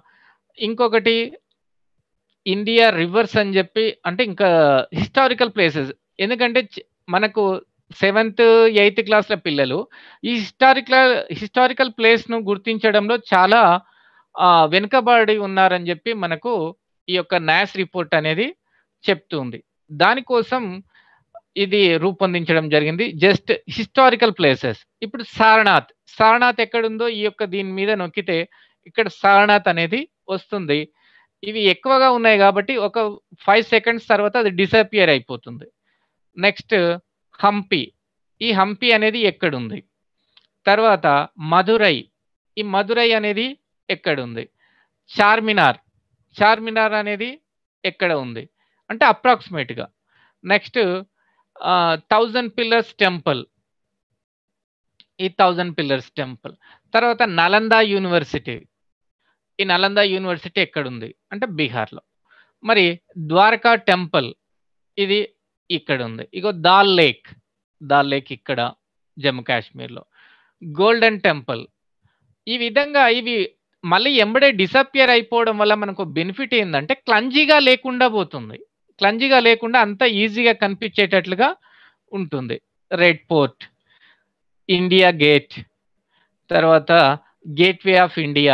ఇంకొకటి ఇండియా రివర్స్ అని చెప్పి అంటే ఇంకా హిస్టారికల్ ప్లేసెస్ ఎందుకంటే చి- మనకు సెవెంత్ ఎయిత్ క్లాస్ల పిల్లలు ఈ హిస్టారికల్ హిస్టారికల్ ప్లేస్ను గుర్తించడంలో చాలా ఆ, వెనుకబడి ఉన్నారని చెప్పి మనకు ఈ యొక్క నాస్ రిపోర్ట్ అనేది చెప్తుంది దానికోసం ఇది రూపొందించడం జరిగింది జస్ట్ హిస్టారికల్ ప్లేసెస్ ఇప్పుడు సారనాథ్ సారనాథ్ ఎక్కడుందో ఈ యొక్క దీని మీద నొక్కితే ఇక్కడ సారనాథ్ అనేది వస్తుంది ఇవి ఎక్కువగా ఉన్నాయి కాబట్టి ఒక ఫైవ్ సెకండ్స్ తర్వాత అది డిసపియర్ అయిపోతుంది నెక్స్ట్ హంపి ఈ హంపి అనేది ఎక్కడుంది తర్వాత మధురై ఈ మధురై అనేది ఎక్కడుంది చార్మినార్ చార్మినార్ అనేది ఎక్కడ ఉంది అంటే అప్రాక్సిమేట్గా నెక్స్ట్ థౌజండ్ పిల్లర్స్ టెంపుల్ ఈ థౌజండ్ పిల్లర్స్ టెంపుల్ తర్వాత నలంద యూనివర్సిటీ ఈ నలంద యూనివర్సిటీ ఎక్కడుంది అంటే బీహార్లో మరి ద్వారకా టెంపుల్ ఇది ఇక్కడ ఉంది ఇగో దాల్ లేక్ దాల్ లేక్ ఇక్కడ జమ్మూ కాశ్మీర్లో గోల్డెన్ టెంపుల్ ఈ విధంగా ఇవి మళ్ళీ ఎంబడే డిసపియర్ అయిపోవడం వల్ల మనకు బెనిఫిట్ ఏంటంటే క్లంజీగా లేకుండా పోతుంది క్లంజీగా లేకుండా అంత ఈజీగా కనిపించేటట్లుగా ఉంటుంది రెడ్ పోర్ట్ ఇండియా గేట్ తర్వాత గేట్వే ఆఫ్ ఇండియా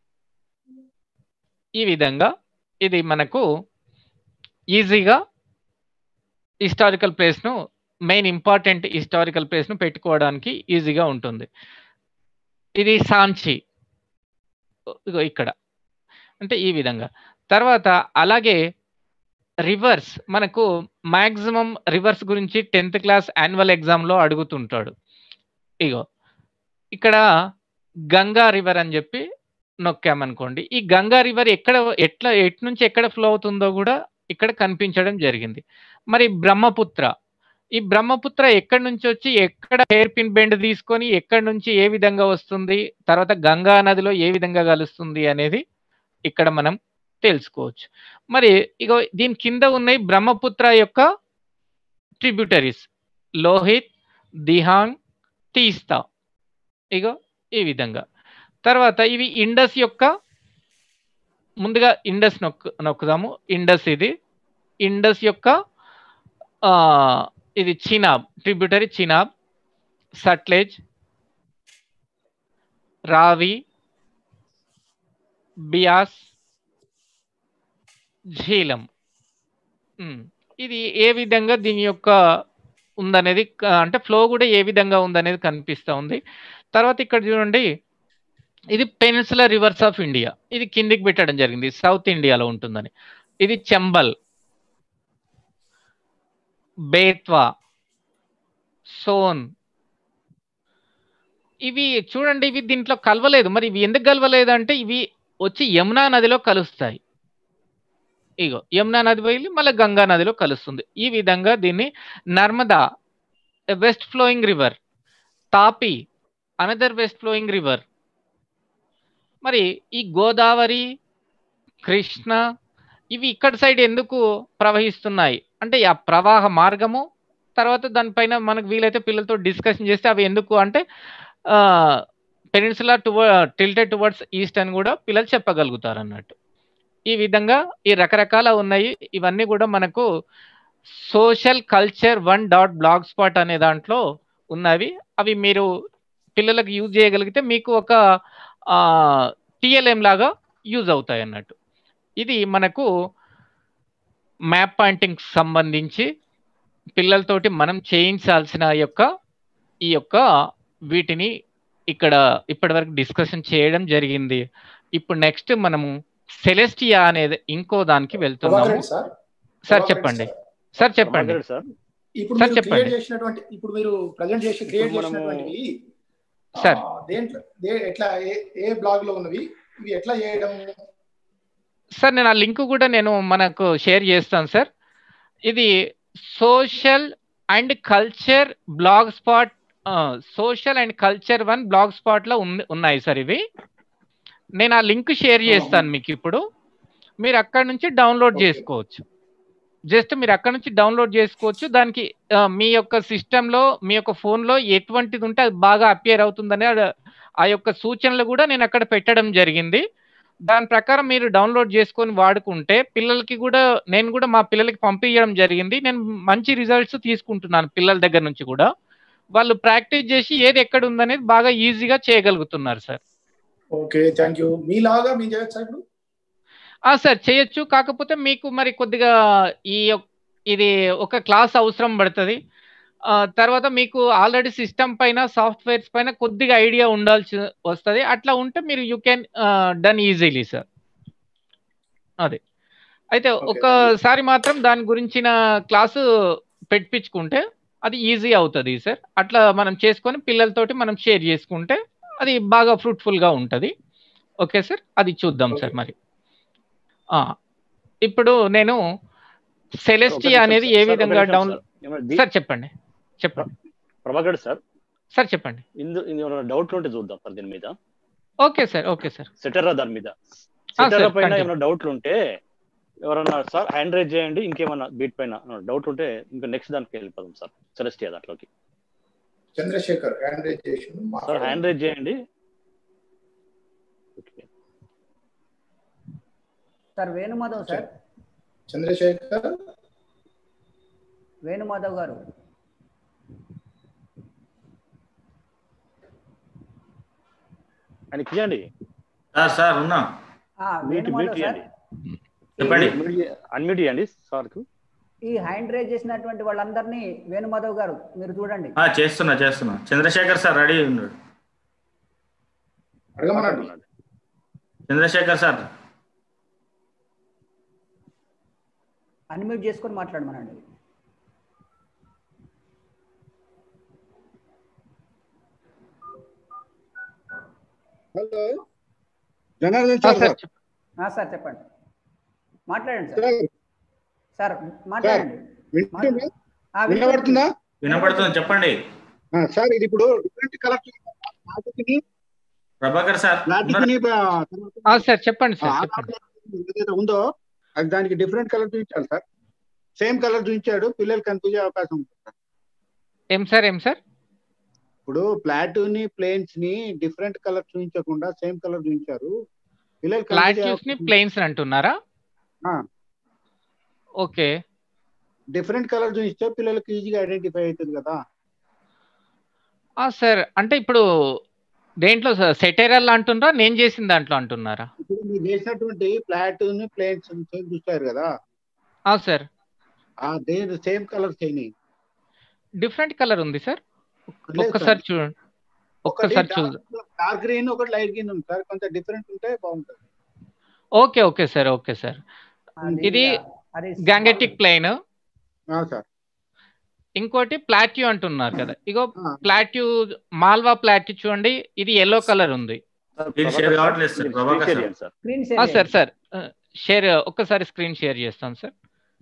ఈ విధంగా ఇది మనకు ఈజీగా హిస్టారికల్ ప్లేస్ను మెయిన్ ఇంపార్టెంట్ హిస్టారికల్ ప్లేస్ను పెట్టుకోవడానికి ఈజీగా ఉంటుంది ఇది సాంచి ఇగో ఇక్కడ అంటే ఈ విధంగా తర్వాత అలాగే రివర్స్ మనకు మ్యాక్సిమం రివర్స్ గురించి టెన్త్ క్లాస్ యాన్యువల్ ఎగ్జామ్లో అడుగుతుంటాడు ఇగో ఇక్కడ గంగా రివర్ అని చెప్పి నొక్కామనుకోండి ఈ గంగా రివర్ ఎక్కడ ఎట్లా ఎటు నుంచి ఎక్కడ ఫ్లో అవుతుందో కూడా ఇక్కడ కనిపించడం జరిగింది మరి బ్రహ్మపుత్ర ఈ బ్రహ్మపుత్ర ఎక్కడి నుంచి వచ్చి ఎక్కడ హెయిర్ పిన్ బెండ్ తీసుకొని ఎక్కడి నుంచి ఏ విధంగా వస్తుంది తర్వాత గంగా నదిలో ఏ విధంగా కలుస్తుంది అనేది ఇక్కడ మనం తెలుసుకోవచ్చు మరి ఇగో దీని కింద ఉన్నాయి బ్రహ్మపుత్ర యొక్క ట్రిబ్యూటరీస్ లోహిత్ దిహాంగ్ తీస్తా ఇగో ఈ విధంగా తర్వాత ఇవి ఇండస్ యొక్క ముందుగా ఇండస్ నొక్కు నొక్కుదాము ఇండస్ ఇది ఇండస్ యొక్క ఆ, ఇది చినాబ్ ట్రిబ్యూటరీ చినాబ్ సట్లేజ్ రావి బియాస్ ఝీలం ఉమ్, ఇది ఏ విధంగా దీని యొక్క ఉందనేది క- అంటే ఫ్లో కూడా ఏ విధంగా ఉందనేది కనిపిస్తూ ఉంది తర్వాత ఇక్కడ చూడండి ఇది పెనిన్సులర్ రివర్స్ ఆఫ్ ఇండియా ఇది కిందికి పెట్టడం జరిగింది సౌత్ ఇండియాలో ఉంటుందని ఇది చెంబల్ బేత్వా సోన్ ఇవి చూడండి ఇవి దీంట్లో కలవలేదు మరి ఇవి ఎందుకు కలవలేదు అంటే ఇవి వచ్చి యమునా నదిలో కలుస్తాయి ఇగో యమునా నది వెళ్ళి మళ్ళీ గంగా నదిలో కలుస్తుంది ఈ విధంగా దీన్ని Narmada west flowing river Tapi another west flowing river మరి ఈ గోదావరి కృష్ణ ఇవి ఇక్కడ సైడ్ ఎందుకు ప్రవహిస్తున్నాయి అంటే ఆ ప్రవాహ మార్గము తర్వాత దానిపైన మనకు వీలైతే పిల్లలతో డిస్కషన్ చేస్తే అవి ఎందుకు అంటే పెనిన్సులా టువ టిల్టెడ్ టువర్డ్స్ ఈస్ట్ అని కూడా పిల్లలు చెప్పగలుగుతారు అన్నట్టు ఈ విధంగా ఈ రకరకాల ఉన్నాయి ఇవన్నీ కూడా మనకు social culture one dot blogspot అనే దాంట్లో ఉన్నవి అవి మీరు పిల్లలకు యూజ్ చేయగలిగితే మీకు ఒక టిఎల్ఎం లాగా యూజ్ అవుతాయి అన్నట్టు ఇది మనకు మ్యాప్ పాయింటింగ్ సంబంధించి పిల్లలతోటి మనం చేయించాల్సిన యొక్క ఈ యొక్క వీటిని ఇక్కడ ఇప్పటివరకు డిస్కషన్ చేయడం జరిగింది ఇప్పుడు నెక్స్ట్ మనము సెలెస్టియా అనేది ఇంకో దానికి వెళ్తున్నాము ప్రభాకర్ రెడ్డి సార్ సార్ ప్రభాకర్ చెప్పండి రెడ్డి సార్ చెప్పండి ప్రభాకర్ సార్ ఇప్పుడు సార్ మీరు చెప్పండి. క్రియేట్ చేసినటువంటి ఇప్పుడు మీరు ప్రజెంట్ చేసి క్రియేట్ ఇప్పుడు మనము- చేసినటువంటివి ఆ, సార్. దేంట్లో దే- ఎట్లా ఏ ఏ బ్లాగ్ లో ఉన్నవి ఇవి ఎట్లా చేయడం సార్ నేను ఆ లింక్ కూడా నేను మనకు షేర్ చేస్తాను సార్ ఇది social and culture blogspot social and culture one blogspot లో ఉంది- ఉన్నాయి సార్ ఇవి నేను ఆ లింక్ షేర్ చేస్తాను మీకు ఇప్పుడు మీరు అక్కడ నుంచి డౌన్లోడ్ చేసుకోవచ్చు జస్ట్ మీరు అక్కడ నుంచి డౌన్లోడ్ చేసుకోవచ్చు దానికి ఆ, మీ యొక్క సిస్టంలో మీ యొక్క ఫోన్లో ఎటువంటిది ఉంటే అది బాగా అపియర్ అవుతుందని ఆ- ఆ యొక్క సూచనలు కూడా నేను అక్కడ పెట్టడం జరిగింది దాని ప్రకారం మీరు డౌన్లోడ్ చేసుకొని వాడుకుంటే పిల్లలకి కూడా నేను కూడా మా పిల్లలకి పంపించడం జరిగింది నేను మంచి రిజల్ట్స్ తీసుకుంటున్నాను పిల్లల దగ్గర నుంచి కూడా వాళ్ళు ప్రాక్టీస్ చేసి ఏది ఎక్కడ ఉందనేది బాగా ఈజీగా చేయగలుగుతున్నారు సార్ ఓకే థ్యాంక్ యూ మీలాగా మేము చేయొచ్చా ఇప్పుడు ఆ సార్ చేయొచ్చు కాకపోతే మీకు మరి కొద్దిగా ఈ యొక్- ఇది ఒక క్లాస్ అవసరం పడుతుంది ఆ, తర్వాత మీకు ఆల్రెడీ సిస్టమ్ పైన సాఫ్ట్వేర్స్ పైన కొద్దిగా ఐడియా ఉండాల్సి వస్తుంది అట్లా ఉంటే మీరు you can done easily sir అదే అయితే ఒకసారి మాత్రం దాని గురించిన క్లాసు పెట్టించుకుంటే అది ఈజీ అవుతుంది సార్ అట్లా మనం చేసుకొని పిల్లలతోటి మనం షేర్ చేసుకుంటే అది బాగా ఫ్రూట్ఫుల్గా ఉంటుంది ఓకే సార్ అది చూద్దాం సార్ మరి ఆ, ఇప్పుడు నేను సెలెస్టి ఒక నిమిషం అనేది సార్. ఏ సార్, ఒక విధంగా నిమిషం డౌన్ సార్. ఏమన్నా దీ- సార్ చెప్పండి చెప్పండి ప్రభాకర్ సార్ సార్ చెప్పండి ఇందు ఏమైనా డౌట్లు ఉంటే చూద్దాం సార్ దీని మీద ఓకే సార్ ఓకే సార్ సెటర్రా దాని మీద ఆ, సెటర్రా సార్, పైన continue. ఏమైనా డౌట్లు ఉంటే ఎవరన్నా సార్ హ్యాండ్ రైజ్ చేయండి ఇంకేమన్నా బీట్ పైన డౌట్ ఉంటే ఇంకా నెక్స్ట్ దానికి వెళ్ళిపోదాం సార్ సెలెస్టియా దాంట్లోకి చంద్రశేఖర్ హ్యాండ్ రైజ్ చేసిండు సార్ హ్యాండ్ రైజ్ చేయండి సార్ వేణుమాధవ్ సార్ చంద్రశేఖర్ వేణుమాధవ్ గారు ఆయనకి ఇవ్వండి సార్ సార్ ఉన్నా ఆ, మ్యూట్ మ్యూట్ వేణుమాధవ్ సార్ చేయండి చెప్పండి అన్మ్యూట్ చేయండి సార్కు ఈ హ్యాండ్ రైజ్ చేసినటువంటి వాళ్ళందరినీ వేణుమాధవ్ గారు మీరు చూడండి ఆ, చేస్తున్నా చేస్తున్నా చంద్రశేఖర్ సార్ రెడీ ఉన్నాడు అడగమనండి చంద్రశేఖర్ సార్ అన్మ్యూట్ చేసుకొని మాట్లాడమనండి హలో జనార్దన్ ఆ, సార్ సార్ సార్. ఆ, సార్ చెప్పండి మాట్లాడండి సార్ సార్ సార్ మాట్లాడండి వింటుందా ఆ, వినపడుతుంది. వినబడుతుందా వినపడుతుంది చెప్పండి ఆ, సార్ ఇది ఇప్పుడు డిఫరెంట్ కలర్స్ ప్లాటిక్ని ప్రభాకర్ సార్ ప్లాటిక్ని ఆ, సార్ చెప్పండి సార్ చెప్పండి ఏదైతే ఉందో అది దానికి డిఫరెంట్ కలర్ చూపించాలి సార్ సేమ్ కలర్ చూపించాడు పిల్లలు కన్ఫ్యూజ్ అయ్యే అవకాశం ఉంది సార్ ఏం సార్ ఏం సార్ ఇప్పుడు ప్లాటూని ప్లేన్స్ ని డిఫరెంట్ కలర్ చూపించకుండా సేమ్ కలర్ చూపించారు పిల్లలు confuse అయ్యే ప్లాట్యూస్ ని అవకాశం ఉంది. ప్లేన్స్ అంటున్నారా ఆ, ఓకే డిఫరెంట్ కలర్ చూపిస్తే పిల్లలకి ఈజీగా ఐడెంటిఫై అవుతుంది కదా ఆ సార్ అంటే ఇప్పుడు దేంట్లో సార్ సెటైరల్ అంటున్నారా నేను చేసిన దాంట్లో అంటున్నారా ఇప్పుడు మీరు చేసినటువంటి ప్లాటూన్ ప్లేన్స్ సేమ్ చూస్తారు కదా ఆ సార్ ఆ దేని సేమ్ కలర్ చేయని డిఫరెంట్ కలర్ ఉంది సార్ లేదు ఒక్కసారి సార్. చూడండి ఒకటి ఒక్కసారి చూద్దాం డార్క్ గ్రీన్ ఒకటి లైట్ గ్రీన్ ఉంది సార్ కొంచెం డిఫరెంట్ ఉంటే బాగుంటుంది okay okay sir okay sir ఇది అది గ్యాంగెటిక్ ప్లెయిన్ ఆ, సార్ ఇంకోటి ప్లాట్యూ అంటున్నారు కదా ఇగో ప్లాట్యూ మాల్వా ప్లాట్యూ చూడండి ఇది ఎల్లో కలర్ ఉంది మీకు షేర్ కావట్లేదు sir Prabhakar sir sir screen ఆ, షేర్ సార్ సార్ ఆ, షేర్ ఒక్కసారి స్క్రీన్ షేర్ చేస్తాను సార్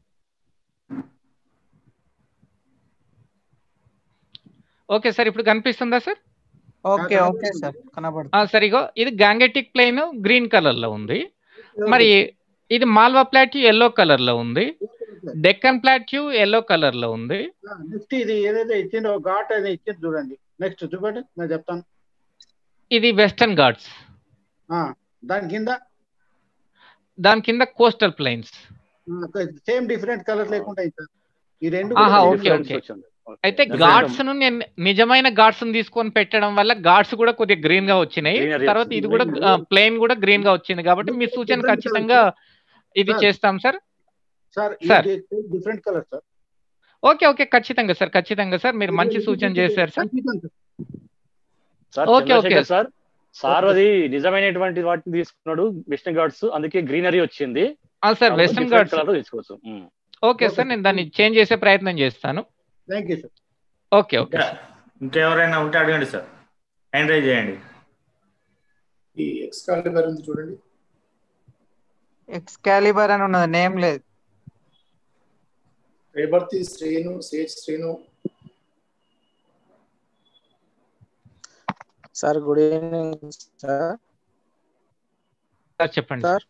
ఓకే సార్ ఇప్పుడు కనిపిస్తుందా సార్ ఓకే ఓకే సార్ కనబడుతుంది ఆ, సార్ ఇగో ఇది గాంగెటిక్ ప్లెయిన్ గ్రీన్ కలర్ లో ఉంది మరి ఇది మాల్వా ప్లాట్యూ ఎల్లో కలర్ లో ఉంది డెక్కన్ ప్లాట్యూ ఎల్లో కలర్ లో ఉంది నెక్స్ట్ ఇది ఏదైతే ఇచ్చిందో ఘాట్ అది ఇచ్చింది చూడండి నెక్స్ట్ చూపండి నేను చెప్తాను ఇది వెస్టర్న్ ఘాట్స్ ఆ, దాని కింద దాని కింద coastal plains same different colour లేకుండా సార్ ఈ రెండు ఆహా కూడా ఓకే different ఓకే వచ్చింది. అయితే Different. ఘాట్స్ ను నేను నిజమైన ఘాట్స్ ని తీసుకొని పెట్టడం వల్ల ఘాట్స్ కూడా కొద్దిగా గ్రీన్ గా వచ్చినాయి Greenery తర్వాత వచ్చింది. ఇది కూడా ప్లెయిన్ కూడా గ్రీన్ గా వచ్చింది కాబట్టి మీ సూచన Different ఖచ్చితంగా ఇది Sir. చేస్తాం sir sir sir. Different colour sir okay okay ఖచ్చితంగా సార్ ఖచ్చితంగా సార్ మీరు మంచి సూచన చేశారు sir sir okay, okay. Chandrashekar sir sir అది నిజమైనటువంటి వాటిని తీసుకున్నాడు వెస్టర్న్ గార్డ్స్ అందుకే గ్రీనరీ వచ్చింది ఆ, సార్ వెస్టర్న్ ఘాట్స్ కలర్ తీసుకోవచ్చు ఉమ్. ఓకే సార్ నేను దాన్ని చేంజ్ చేసే ప్రయత్నం చేస్తాను thank you sir okay okay ఇంకా ఇంకెవరైనా ఉంటే అడగండి సార్ హ్యాండ్ రైజ్ చేయండి ఈ ఎక్స్కాలిబర్ ఉంది చూడండి ఎక్స్కాలిబర్ అని ఉన్నది నేమ్ లేదు రేబర్తి శ్రేణు సేజ్ Srenu sir good evening sir sir చెప్పండి సార్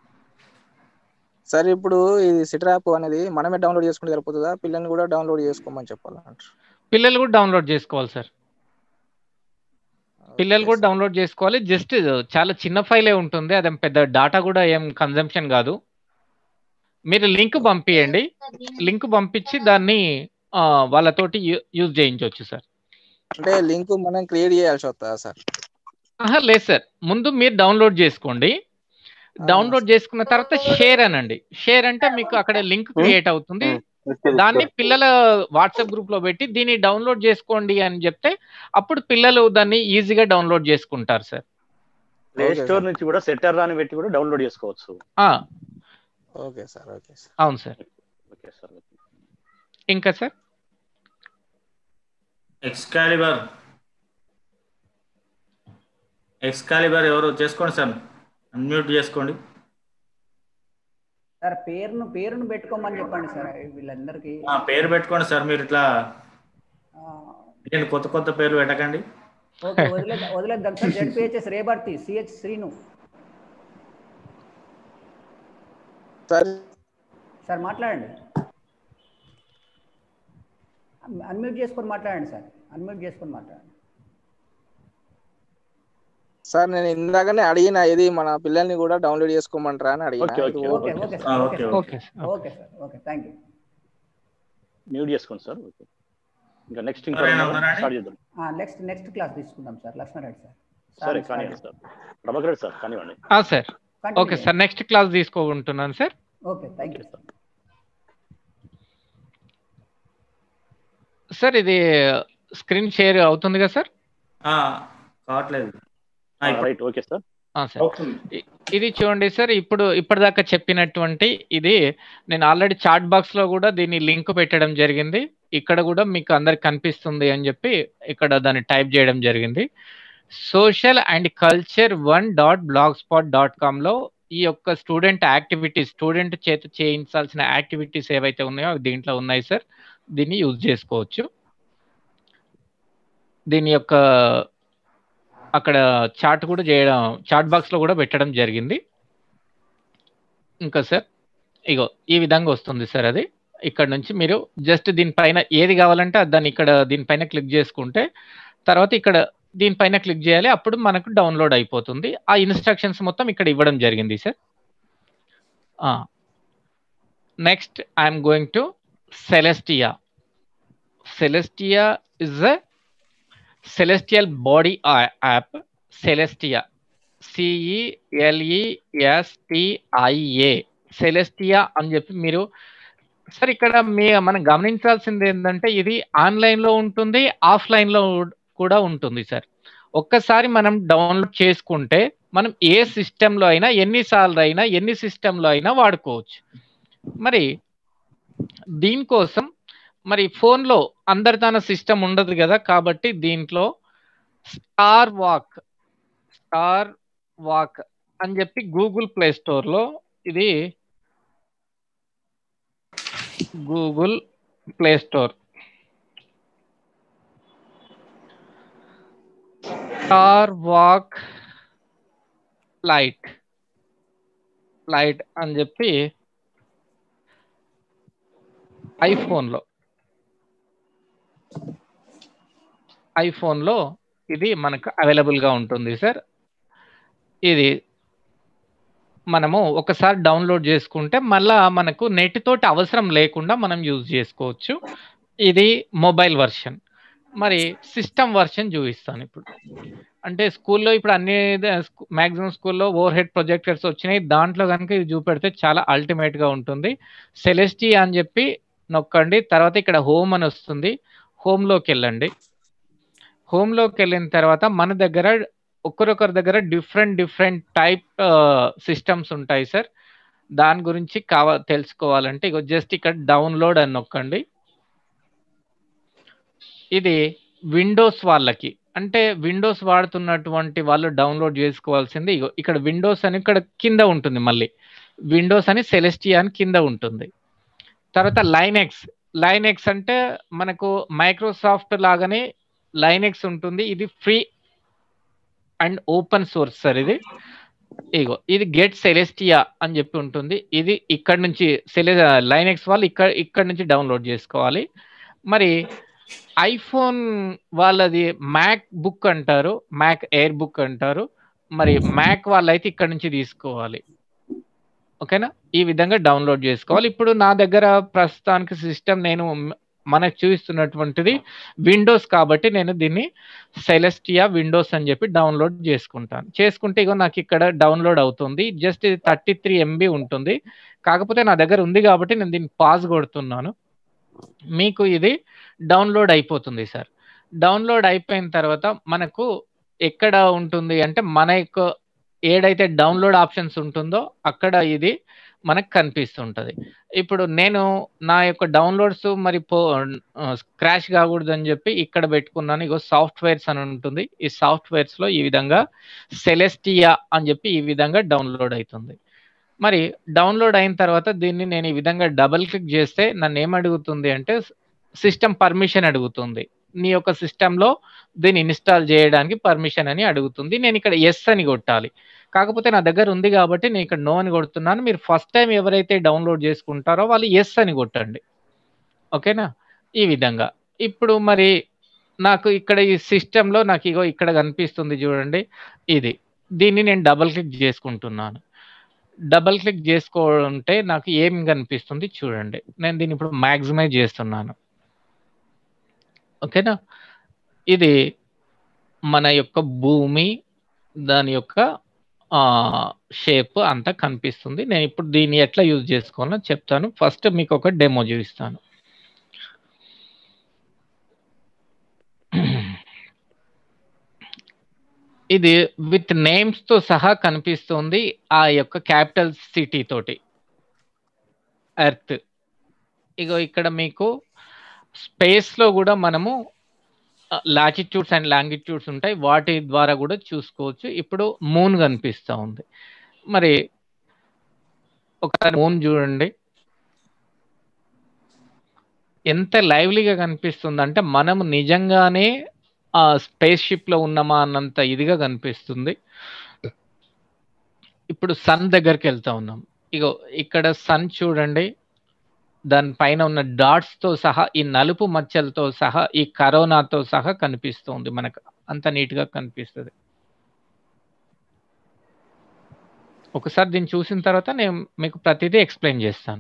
సార్ ఇప్పుడు ఇది సిటర్ యాప్ అనేది మనమే డౌన్లోడ్ చేసుకుంటే సరిపోతుందా పిల్లల్ని కూడా డౌన్లోడ్ చేసుకోమని చెప్పాలంటారు పిల్లలు కూడా డౌన్లోడ్ చేసుకోవాలి సార్ పిల్లలు కూడా డౌన్లోడ్ చేసుకోవాలి జస్ట్ చాలా చిన్న ఫైలే ఉంటుంది అది పెద్ద డాటా కూడా ఏం కన్జంప్షన్ కాదు మీరు లింక్ పంపియండి లింక్ పంపించి దాన్ని ఆ, వాళ్ళతోటి యూజ్ చేయించవచ్చు సార్ అంటే లింక్ మనం క్రియేట్ చేయాల్సి వస్తుందా సార్ ఆహా లేదు సార్ ముందు మీరు డౌన్లోడ్ చేసుకోండి డౌన్లోడ్ చేసుకున్న తర్వాత షేర్ అనండి షేర్ అంటే మీకు అక్కడ లింక్ క్రియేట్ అవుతుంది దాన్ని పిల్లల వాట్సాప్ గ్రూప్ లో పెట్టి దీన్ని డౌన్లోడ్ చేసుకోండి అని చెప్తే అప్పుడు పిల్లలు దాన్ని ఈజీగా డౌన్లోడ్ చేసుకుంటారు సార్ ప్లే స్టోర్ నుంచి కూడా సెటర్ అని పెట్టి కూడా డౌన్లోడ్ చేసుకోవచ్చు ఆ, ఓకే సార్ ఓకే సార్ అవును సార్ ఓకే సార్ ఇంకా సార్ ఎక్స్కాలిబర్ ఎక్స్కాలిబర్ ఎవరు చేసుకోండి సార్ అన్మ్యూట్ చేసుకోండి సార్ పేరును పేరును పెట్టుకోమని చెప్పండి సార్ వీళ్ళందరికీ ఆ, పేరు పెట్టుకోండి సార్ మీరు ఇట్లా ఏంటి కొత్త కొత్త పేర్లు పెట్టకండి ఓకే వదిలే వదిలేద్దాం sir ZPHS Rebarthi CH Srinu sir sir మాట్లాడండి అన్మ్యూట్ చేసుకొని మాట్లాడండి సార్ అన్మ్యూట్ చేసుకొని మాట్లాడండి సార్ నేను ఇందాకనే అడిగిన ఇది మన పిల్లల్ని కూడా డౌన్లోడ్ చేసుకోమంటారా అని అడిగిన ఓకే, ఇది okay okay sir okay sir okay okay sir okay thank you mute చేసుకోండి సార్ ఓకే ఇంకా నెక్స్ట్ ఇంకా ఎవరైనా ఉన్నారా అండి? స్టార్ట్ చేద్దాం నెక్స్ట్ నెక్స్ట్ క్లాస్ తీసుకుందాం సార్ లక్ష్మణరెడ్డి సార్ సరే సార్, కానివ్వండి సార్ ప్రభాకర్ రెడ్డి సార్ కానివ్వండి ఆ, sir Continue okay sir next class తీసుకోకుంటున్నాను sir okay thank you sir sir ఇది స్క్రీన్ షేర్ అవుతుంది కదా సార్ ఆ, కావట్లేదు ఆ, ఇప్పుడు రైట్ ఓకే సార్ ఆ, సార్ ఇ- ఇది చూడండి సార్ ఇప్పుడు ఇప్పటిదాకా చెప్పినటువంటి ఇది నేను ఆల్రెడీ చాట్ బాక్స్ లో కూడా దీన్ని లింక్ పెట్టడం జరిగింది ఇక్కడ కూడా మీకు అందరికి కనిపిస్తుంది అని చెప్పి ఇక్కడ దాన్ని టైప్ చేయడం జరిగింది social and culture one dot blogspot dot com లో ఈ యొక్క స్టూడెంట్ యాక్టివిటీస్ స్టూడెంట్ చేత చేయించాల్సిన యాక్టివిటీస్ ఏవైతే ఉన్నాయో అవి దీంట్లో ఉన్నాయి సార్ దీన్ని యూజ్ చేసుకోవచ్చు దీని యొక్క అక్కడ చాట్ కూడా చేయడం చాట్ బాక్స్ లో కూడా పెట్టడం జరిగింది ఇంకా సార్ ఇగో ఈ విధంగా వస్తుంది సార్ అది ఇక్కడ నుంచి మీరు జస్ట్ దీనిపైన ఏది కావాలంటే అది దాన్ని ఇక్కడ దీనిపైన క్లిక్ చేసుకుంటే తర్వాత ఇక్కడ దీనిపైన క్లిక్ చేయాలి అప్పుడు మనకు డౌన్లోడ్ అయిపోతుంది ఆ ఇన్స్ట్రక్షన్స్ మొత్తం ఇక్కడ ఇవ్వడం జరిగింది sir next I'm going to Celestia Celestia is a celestial body a- app celestia సిఈఎల్ఈఎస్టిఐఏ Celestia అని చెప్పి మీరు సార్ ఇక్కడ మీ మనం గమనించాల్సింది ఏంటంటే ఇది ఆన్లైన్ లో ఉంటుంది ఆఫ్లైన్ లో కూడా ఉంటుంది సార్ ఒక్కసారి మనం డౌన్లోడ్ చేసుకుంటే మనం ఏ సిస్టంలో అయినా ఎన్నిసార్లు అయినా ఎన్ని సిస్టంలో అయినా వాడుకోవచ్చు మరి దీనికోసం మరి ఫోన్లో అందరి తన సిస్టమ్ ఉండదు కదా కాబట్టి దీంట్లో స్టార్ వాక్ స్టార్ వాక్ అని చెప్పి గూగుల్ ప్లే స్టోర్లో ఇది Google play store star walk lite lite అని చెప్పి ఐఫోన్లో ఐఫోన్లో ఇది మనకు అవైలబుల్గా ఉంటుంది సార్ ఇది మనము ఒకసారి డౌన్లోడ్ చేసుకుంటే మళ్ళా మనకు నెట్ తోటి అవసరం లేకుండా మనం యూజ్ చేసుకోవచ్చు ఇది మొబైల్ వర్షన్ మరి సిస్టమ్ వర్షన్ చూపిస్తాను ఇప్పుడు అంటే స్కూల్లో ఇప్పుడు అన్ని మ్యాక్సిమం స్కూల్లో ఓవర్ హెడ్ ప్రొజెక్టర్స్ వచ్చినాయి దాంట్లో కనుక ఇది చూపెడితే చాలా అల్టిమేట్గా ఉంటుంది సెలెస్టీ అని చెప్పి నొక్కండి తర్వాత ఇక్కడ హోమ్ అని వస్తుంది హోమ్లోకి వెళ్ళండి హోమ్లోకి వెళ్ళిన తర్వాత మన దగ్గర ఒకరొకరి దగ్గర డిఫరెంట్ డిఫరెంట్ టైప్ సిస్టమ్స్ ఉంటాయి సార్ దాని గురించి కావా తెలుసుకోవాలంటే ఇక జస్ట్ ఇక్కడ డౌన్లోడ్ అని నొక్కండి ఇది విండోస్ వాళ్ళకి అంటే విండోస్ వాడుతున్నటువంటి వాళ్ళు డౌన్లోడ్ చేసుకోవాల్సింది ఇగో ఇక్కడ విండోస్ అని ఇక్కడ కింద ఉంటుంది మళ్ళీ విండోస్ అని సెలెస్టియా అని కింద ఉంటుంది తర్వాత లైనెక్స్ లైనెక్స్ అంటే మనకు మైక్రోసాఫ్ట్ లాగానే లైనెక్స్ ఉంటుంది ఇది free and open source sir ఇది ఇగో ఇది గెట్ సెలెస్టియా అని చెప్పి ఉంటుంది ఇది ఇక్కడ నుంచి సెలె లైనెక్స్ వాళ్ళు ఇక్కడ ఇక్కడ నుంచి డౌన్లోడ్ చేసుకోవాలి మరి ఐఫోన్ వాళ్ళది మ్యాక్ బుక్ అంటారు మ్యాక్ ఎయిర్ బుక్ అంటారు మరి మ్యాక్ వాళ్ళైతే ఇక్కడ నుంచి తీసుకోవాలి ఓకేనా ఈ విధంగా డౌన్లోడ్ చేసుకోవాలి ఇప్పుడు నా దగ్గర ప్రస్తుతానికి సిస్టమ్ నేను మ్- మనకు చూపిస్తున్నటువంటిది విండోస్ కాబట్టి నేను దీన్ని సెలెస్టియా విండోస్ అని చెప్పి డౌన్లోడ్ చేసుకుంటాను చేసుకుంటే ఇగో నాకు ఇక్కడ డౌన్లోడ్ అవుతుంది జస్ట్ ఇది థర్టీ త్రీ ఎంబీ ఉంటుంది కాకపోతే నా దగ్గర ఉంది కాబట్టి నేను దీన్ని పాజ్ కొడుతున్నాను మీకు ఇది డౌన్లోడ్ అయిపోతుంది సార్ డౌన్లోడ్ అయిపోయిన తర్వాత మనకు ఎక్కడ ఉంటుంది అంటే మన యొక్క ఏడైతే డౌన్లోడ్ ఆప్షన్స్ ఉంటుందో అక్కడ ఇది మనకు కనిపిస్తుంటది ఇప్పుడు నేను నా యొక్క డౌన్లోడ్స్ మరి పో క్రాష్ కాకూడదు అని చెప్పి ఇక్కడ పెట్టుకున్నాను ఇగో సాఫ్ట్వేర్స్ అని ఉంటుంది ఈ సాఫ్ట్వేర్స్ లో ఈ విధంగా సెలెస్టియా అని చెప్పి ఈ విధంగా డౌన్లోడ్ అవుతుంది మరి డౌన్లోడ్ అయిన తర్వాత దీన్ని నేను ఈ విధంగా డబుల్ క్లిక్ చేస్తే నన్ను ఏం అడుగుతుంది అంటే సిస్టమ్ పర్మిషన్ అడుగుతుంది నీ యొక్క సిస్టంలో దీన్ని ఇన్స్టాల్ చేయడానికి పర్మిషన్ అని అడుగుతుంది నేను ఇక్కడ ఎస్ అని కొట్టాలి కాకపోతే నా దగ్గర ఉంది కాబట్టి నేను ఇక్కడ నో అని కొడుతున్నాను మీరు ఫస్ట్ టైం ఎవరైతే డౌన్లోడ్ చేసుకుంటారో వాళ్ళు ఎస్ అని కొట్టండి ఓకేనా ఈ విధంగా ఇప్పుడు మరి నాకు ఇక్కడ ఈ సిస్టంలో నాకు ఇగో ఇక్కడ కనిపిస్తుంది చూడండి ఇది దీన్ని నేను డబుల్ క్లిక్ చేసుకుంటున్నాను డబుల్ క్లిక్ చేసుకుంటే నాకు ఏం కనిపిస్తుంది చూడండి నేను దీన్ని ఇప్పుడు మ్యాక్సిమైజ్ చేస్తున్నాను ఓకేనా ఇది మన యొక్క భూమి దాని యొక్క షేప్ అంతా కనిపిస్తుంది నేను ఇప్పుడు దీన్ని ఎట్లా యూజ్ చేసుకోవాలో చెప్తాను ఫస్ట్ మీకు ఒక డెమో చూపిస్తాను ఇది విత్ నేమ్స్ తో సహా కనిపిస్తుంది ఆ యొక్క క్యాపిటల్ సిటీ తోటి ఎర్త్ ఇగో ఇక్కడ మీకు స్పేస్ లో కూడా మనము లాటిట్యూడ్స్ అండ్ లాంగిట్యూడ్స్ ఉంటాయి వాటి ద్వారా కూడా చూసుకోవచ్చు ఇప్పుడు మూన్ కనిపిస్తూ ఉంది మరి ఒకసారి మూన్ చూడండి ఎంత లైవ్లీగా కనిపిస్తుంది అంటే మనము నిజంగానే ఆ స్పేస్ షిప్ లో ఉన్నామా అన్నంత ఇదిగా కనిపిస్తుంది ఇప్పుడు సన్ దగ్గరికి వెళ్తా ఉన్నాం ఇగో ఇక్కడ సన్ చూడండి దానిపైన ఉన్న డాట్స్ తో సహా ఈ నలుపు మచ్చలతో సహా ఈ కరోనాతో సహా కనిపిస్తుంది మనకు అంత నీట్ గా కనిపిస్తుంది ఒకసారి దీన్ని చూసిన తర్వాత నేను మీకు ప్రతిదీ ఎక్స్ప్లెయిన్ చేస్తాను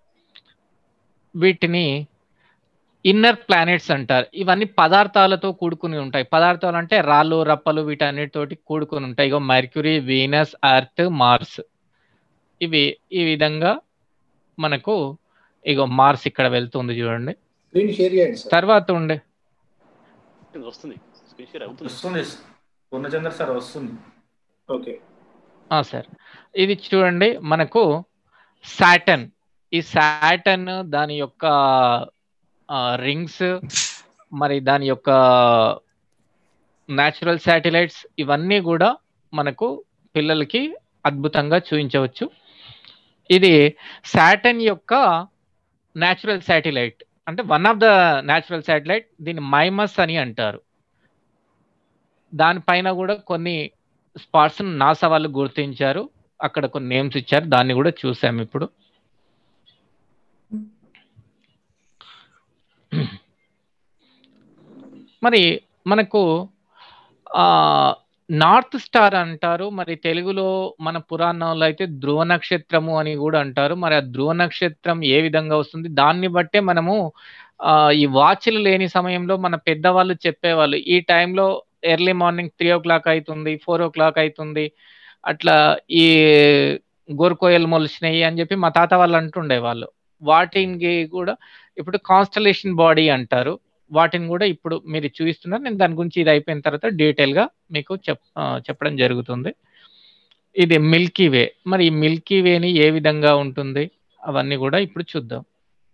వీటిని ఇన్నర్ ప్లానెట్స్ అంటారు ఇవన్నీ పదార్థాలతో కూడుకుని ఉంటాయి పదార్థాలు అంటే రాళ్ళు రప్పలు వీటన్నిటితోటి కూడుకుని ఉంటాయి ఇగో మర్క్యూరీ వీనస్ అర్త్ మార్స్ ఇవి ఈ విధంగా మనకు ఇగో మార్స్ ఇక్కడ వెళ్తుంది చూడండి స్క్రీన్ షేర్ చేయండి సార్ తర్వాత ఉండే వస్తుంది స్క్రీన్ షేర్ అవుతుంది వస్తుంది పూర్ణచంద్ర సార్ వస్తుంది ఓకే సార్ ఇది చూడండి మనకు సాటన్ ఈ సాటన్ దాని యొక్క రింగ్స్ మరి దాని యొక్క న్యాచురల్ శాటిలైట్స్ ఇవన్నీ కూడా మనకు పిల్లలకి అద్భుతంగా చూపించవచ్చు ఇది సాటన్ యొక్క న్యాచురల్ శాటిలైట్ అంటే one of the natural satellite దీన్ని మైమస్ అని అంటారు దానిపైన కూడా కొన్ని స్పాట్స్ నాసా వాళ్ళు గుర్తించారు అక్కడ కొన్ని నేమ్స్ ఇచ్చారు దాన్ని కూడా చూసాము ఇప్పుడు మరి మనకు నార్త్ స్టార్ అంటారు మరి తెలుగులో మన పురాణంలో అయితే ధ్రువ నక్షత్రము అని కూడా అంటారు మరి ఆ ధ్రువ నక్షత్రం ఏ విధంగా వస్తుంది దాన్ని బట్టే మనము ఈ వాచ్లు లేని సమయంలో మన పెద్దవాళ్ళు చెప్పేవాళ్ళు ఈ టైంలో early morning three o'clock అవుతుంది ఫోర్ ఓ క్లాక్ అవుతుంది అట్లా ఈ గోరుకోయలు మొలిచినాయి అని చెప్పి మా తాత వాళ్ళు అంటుండే వాళ్ళు వాటికి కూడా ఇప్పుడు కాన్స్టలేషన్ బాడీ అంటారు వాటిని కూడా ఇప్పుడు మీరు చూపిస్తున్నారు నేను దాని గురించి ఇది అయిపోయిన తర్వాత డీటెయిల్ గా మీకు చెప్ చెప్పడం జరుగుతుంది ఇది మిల్కీ వే మరి ఈ మిల్కీ వేని ఏ విధంగా ఉంటుంది అవన్నీ కూడా ఇప్పుడు చూద్దాం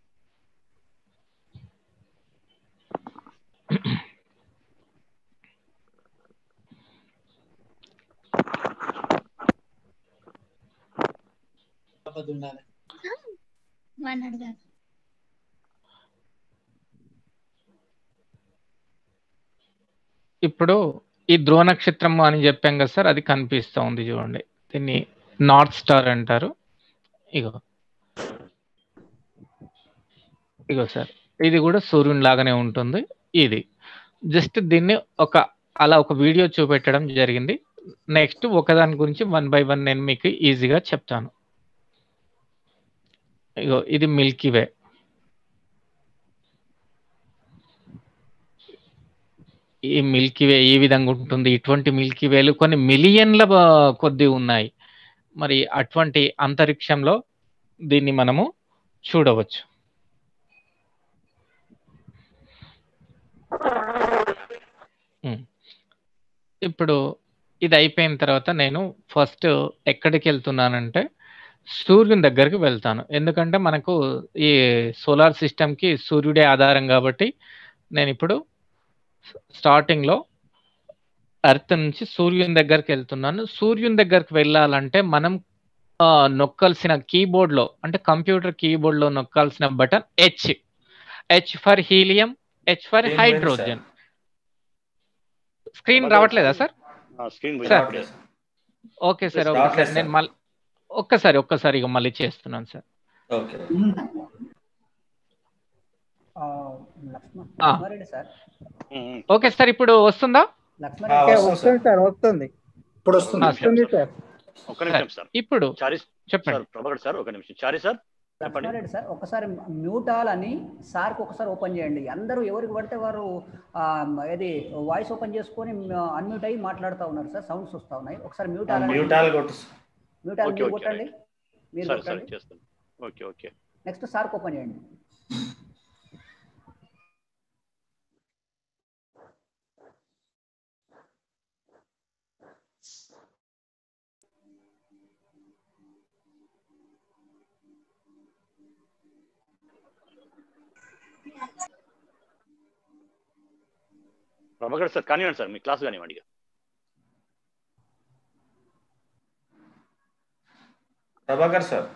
ఇప్పుడు ఈ ధ్రువ నక్షత్రం అని చెప్పాం కదా సార్ అది కనిపిస్తూ ఉంది చూడండి దీన్ని నార్త్ స్టార్ అంటారు ఇగో ఇగో సార్ ఇది కూడా సూర్యుని లాగానే ఉంటుంది ఇది జస్ట్ దీన్ని ఒక అలా ఒక వీడియో చూపెట్టడం జరిగింది నెక్స్ట్ ఒకదాని గురించి వన్ బై వన్ నేను మీకు ఈజీగా చెప్తాను ఇగో ఇది మిల్కీ వే ఈ మిల్కీ వే ఈ విధంగా ఉంటుంది ఇటువంటి మిల్కీ వేలు కొన్ని మిలియన్ల బ- కొద్ది ఉన్నాయి మరి అటువంటి అంతరిక్షంలో దీన్ని మనము చూడవచ్చు ఉమ్. ఇప్పుడు ఇది అయిపోయిన తర్వాత నేను ఫస్ట్ ఎక్కడికి వెళ్తున్నానంటే సూర్యుని దగ్గరికి వెళ్తాను ఎందుకంటే మనకు ఈ సోలార్ సిస్టమ్కి సూర్యుడే ఆధారం కాబట్టి నేను ఇప్పుడు స్టార్టింగ్లో ఎర్త్ నుంచి సూర్యుని దగ్గరికి వెళ్తున్నాను సూర్యుని దగ్గరికి వెళ్ళాలంటే మనం ఆ, నొక్కాల్సిన కీబోర్డ్లో అంటే కంప్యూటర్ కీబోర్డ్లో నొక్కాల్సిన button H H for helium H for Screen పోయింది, హైడ్రోజన్ స్క్రీన్ రావట్లేదా సార్ screen sir okay sir okay రావట్లేదు సార్ నేను మళ్ళీ ఒక్కసారి ఒక్కసారి ఇక మళ్ళీ చేస్తున్నాను సార్ ఓకే ఆ, లక్ష్మణ్ ఆ. లక్ష్మారెడ్డి సార్ ఓకే సార్ ఇప్పుడు వస్తుందా లక్ష్మారెడ్డి ఓకే, వస్తుంది సార్ వస్తుంది ఇప్పుడు వస్తుంది. ఆ, సార్. వస్తుంది సార్ ఒక్క నిమిషం సార్ ఇప్పుడు చారి చెప్పండి సార్ ప్రభాకర్ సార్ ఒక నిమిషం చారి సార్ చెప్పండి లక్ష్మారెడ్డి సార్ ఒకసారి మ్యూట్ ఆల్ అని సార్కి ఒకసారి ఓపెన్ చేయండి అందరూ ఎవరికి పడితే వారు ఆ, ఏది వాయిస్ ఓపెన్ చేసుకొని అన్మ్యూట్ అయ్యి మాట్లాడుతూ ఉన్నారు సార్ సౌండ్స్ వస్తూ ఉన్నాయి ఒకసారి మ్యూట్ ఆల్ మ్యూట్ ఆల్ కొట్టు మ్యూట్ ఆల్ ఓకే, మీరు ఓకే, కొట్టండి మీరు సరే సరే కొట్టండి చేస్తాను ఓకే ఓకే నెక్స్ట్ సార్కి ఓపెన్ చేయండి ప్రభాకర్ సార్ కానివ్వండి సార్ మీ క్లాస్ కానివ్వండి ఇక. ప్రభాకర్ సార్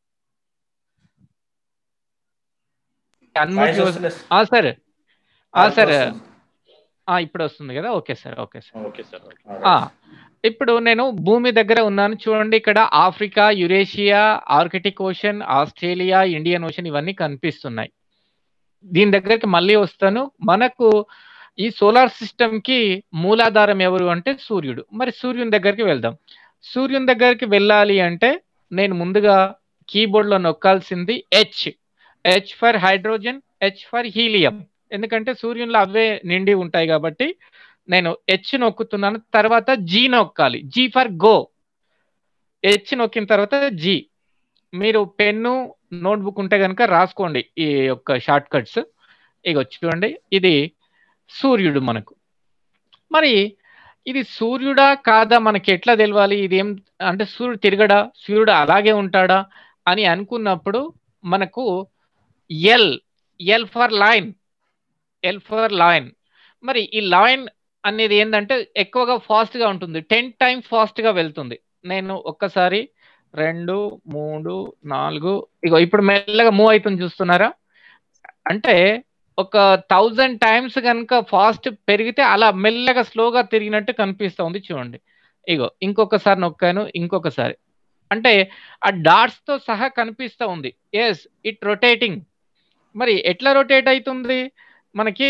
అన్మ్యూట్ వాయిస్ వస్తలే ఆ సార్ ఆ ఇప్పుడు సార్ వస్తుంది. ఆ ఇప్పుడు వస్తుంది కదా okay sir okay sir okay sir okay ఆ, ఇప్పుడు నేను భూమి దగ్గర ఉన్నాను చూడండి ఇక్కడ Africa Eurasia Arctic Ocean Australia Indian Ocean ఇవన్నీ కనిపిస్తున్నాయి దీని దగ్గరికి మళ్ళీ వస్తాను మనకు ఈ సోలార్ సిస్టమ్ కి మూలాధారం ఎవరు అంటే సూర్యుడు మరి సూర్యుని దగ్గరికి వెళ్దాం సూర్యుని దగ్గరికి వెళ్ళాలి అంటే నేను ముందుగా కీబోర్డ్ లో నొక్కాల్సింది H H for hydrogen H for helium ఎందుకంటే సూర్యునిలో అవే నిండి ఉంటాయి కాబట్టి నేను హెచ్ నొక్కుతున్నాను తర్వాత జీ నొక్కాలి జీ ఫర్ గో హెచ్ నొక్కిన తర్వాత జీ మీరు పెన్ను నోట్బుక్ ఉంటే కనుక రాసుకోండి ఈ యొక్క షార్ట్ కట్స్ ఇక చూడండి ఇది సూర్యుడు మనకు మరి ఇది సూర్యుడా కాదా మనకి ఎట్లా తెలవాలి ఇది ఏం అంటే సూర్యుడు తిరగడా సూర్యుడు అలాగే ఉంటాడా అని అనుకున్నప్పుడు మనకు L L for line L for line మరి ఈ లైన్ అనేది ఏంటంటే ఎక్కువగా fast గా ఉంటుంది టెన్ టైమ్ గా వెళ్తుంది నేను ఒక్కసారి రెండు మూడు నాలుగు ఇగో ఇప్పుడు మెల్లగా మూవ్ అవుతుంది చూస్తున్నారా అంటే ఒక థౌజండ్ టైమ్స్ కనుక ఫాస్ట్ పెరిగితే అలా మెల్లగా స్లోగా తిరిగినట్టు కనిపిస్తూ ఉంది చూడండి ఇగో ఇంకొకసారి నొక్కాను ఇంకొకసారి అంటే ఆ డాట్స్ తో సహా కనిపిస్తూ ఉంది ఎస్ ఇట్ రొటేటింగ్ మరి ఎట్లా రొటేట్ అవుతుంది మనకి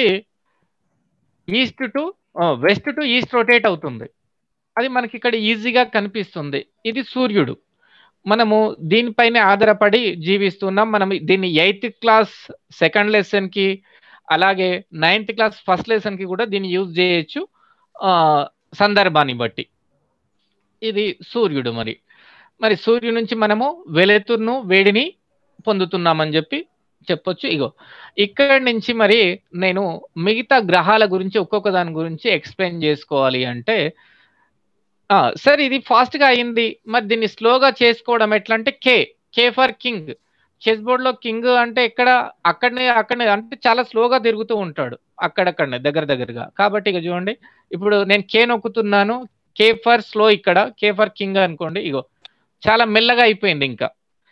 east to west to east rotate అవుతుంది అది మనకి ఇక్కడ ఈజీగా కనిపిస్తుంది ఇది సూర్యుడు మనము దీనిపైనే ఆధారపడి జీవిస్తున్నాం మనం దీన్ని ఎయిత్ క్లాస్ సెకండ్ లెసన్ కి అలాగే నైన్త్ క్లాస్ ఫస్ట్ లెసన్ కి కూడా దీన్ని యూజ్ చేయొచ్చు ఆ, సందర్భాన్ని బట్టి ఇది సూర్యుడు మరి మరి సూర్యుడి నుంచి మనము వెలుతురును వేడిని పొందుతున్నామని చెప్పి చెప్పొచ్చు ఇగో ఇక్కడి నుంచి మరి నేను మిగతా గ్రహాల గురించి ఒక్కొక్క దాని గురించి ఎక్స్ప్లెయిన్ చేసుకోవాలి అంటే ఆ, సార్ ఇది ఫాస్ట్ గా అయింది మరి దీన్ని స్లోగా చేసుకోవడం ఎట్లా అంటే K K for king chess board లో కింగ్ అంటే ఎక్కడ అక్కడనే అక్కడనే అంటే చాలా స్లోగా తిరుగుతూ ఉంటాడు అక్కడక్కడనే దగ్గర దగ్గరగా కాబట్టి ఇక చూడండి ఇప్పుడు నేను కే నొక్కుతున్నాను కే ఫర్ స్లో ఇక్కడ కే ఫర్ కింగ్ అనుకోండి ఇగో చాలా మెల్లగా అయిపోయింది ఇంకా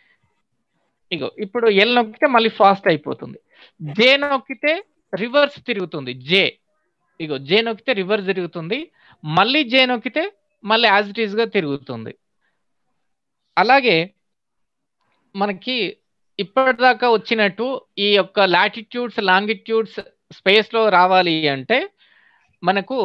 ఇగో ఇప్పుడు ఎల్ నొక్కితే మళ్ళీ ఫాస్ట్ అయిపోతుంది జే నొక్కితే రివర్స్ తిరుగుతుంది జే ఇగో జే నొక్కితే రివర్స్ తిరుగుతుంది మళ్ళీ జే నొక్కితే మళ్ళీ యాజ్ ఇట్ ఈస్ గా తిరుగుతుంది అలాగే మనకి ఇప్పటిదాకా వచ్చినట్టు ఈ యొక్క లాటిట్యూడ్స్ లాంగిట్యూడ్స్ స్పేస్లో రావాలి అంటే మనకు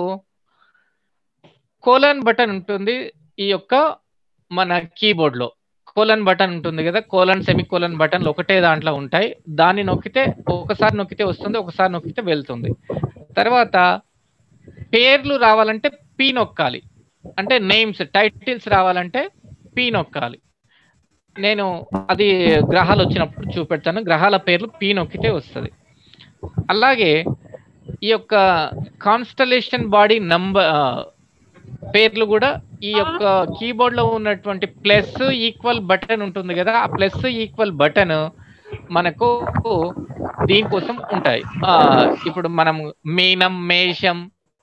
కోలన్ బటన్ ఉంటుంది ఈ యొక్క మన కీబోర్డ్లో కోలన్ బటన్ ఉంటుంది కదా కోలన్ సెమీ కోలన్ బటన్లు ఒకటే దాంట్లో ఉంటాయి దాన్ని నొక్కితే ఒకసారి నొక్కితే వస్తుంది ఒకసారి నొక్కితే వెళ్తుంది తర్వాత పేర్లు రావాలంటే పీ నొక్కాలి అంటే నేమ్స్ టైటిల్స్ రావాలంటే పీ నొక్కాలి నేను అది గ్రహాలు వచ్చినప్పుడు చూపెడతాను గ్రహాల పేర్లు పీ నొక్కితే వస్తుంది అలాగే ఈ యొక్క కాన్స్టలేషన్ బాడీ నంబర్ పేర్లు కూడా ఈ యొక్క కీబోర్డ్ లో ఉన్నటువంటి ప్లస్ ఈక్వల్ బటన్ ఉంటుంది కదా ఆ ప్లస్ ఈక్వల్ బటన్ మనకు దీనికోసం ఉంటాయి ఆ, ఇప్పుడు మనం మీనం మేషం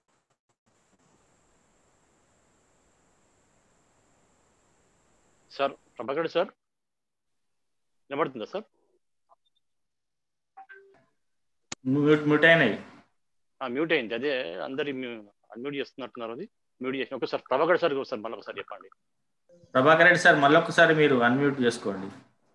సార్ ప్రభాకర్ సార్ వినబడుతుందా సార్ మ్యూట్ మ్యూట్ అయినాయి మ్యూట్ అయింది అదే అందరి అన్మ్యూట్ చేస్తున్నట్టున్నారు అది మ్యూట్ చేసిన ఒకసారి ప్రభాకర్ సార్ ఒకసారి మళ్ళీ ఒకసారి చెప్పండి ప్రభాకర్ రెడ్డి సార్ మళ్ళొకసారి మీరు అన్మ్యూట్ చేసుకోండి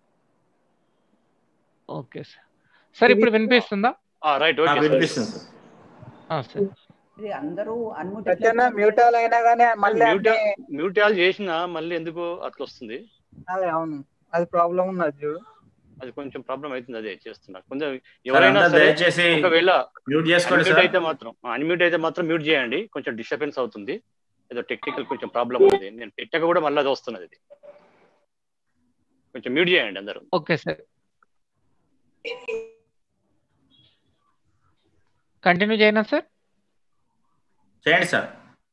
ఓకే సార్ సార్ ఇప్పుడు వినిపిస్తుందా రైట్ ఆ, ఓకే సార్ వినిపిస్తుంది సార్ ఆ, సార్ ఇది అందరూ అన్మ్యూట్ సత్యన్న మ్యూటాల్ అయినా కానీ మళ్ళీ మ్యూట్ అన్ని మ్యూట్ ఆల్ చేసినా మళ్ళీ ఎందుకు అట్లా వస్తుంది అదే అవును అది ప్రాబ్లం ఉన్నది చూడు అది కొంచెం ప్రాబ్లం అవుతుంది అదే చేస్తున్నా కొంచెం ఎవరైనా అందరూ సరే దయచేసి ఒకవేళ మ్యూట్ చేసుకోండి అన్మ్యూట్ సార్ అయితే మాత్రం అన్మ్యూట్ అయితే మాత్రం మ్యూట్ చేయండి కొంచెం డిస్టర్బెన్స్ అవుతుంది ఏదో టెక్నికల్ కొంచెం ప్రాబ్లం ఉంది నేను పెట్టక కూడా మళ్ళీ అది వస్తున్నది ఇది కొంచెం మ్యూట్ చేయండి అందరూ ఓకే సార్ కంటిన్యూ చేయనా సార్ చేయండి సార్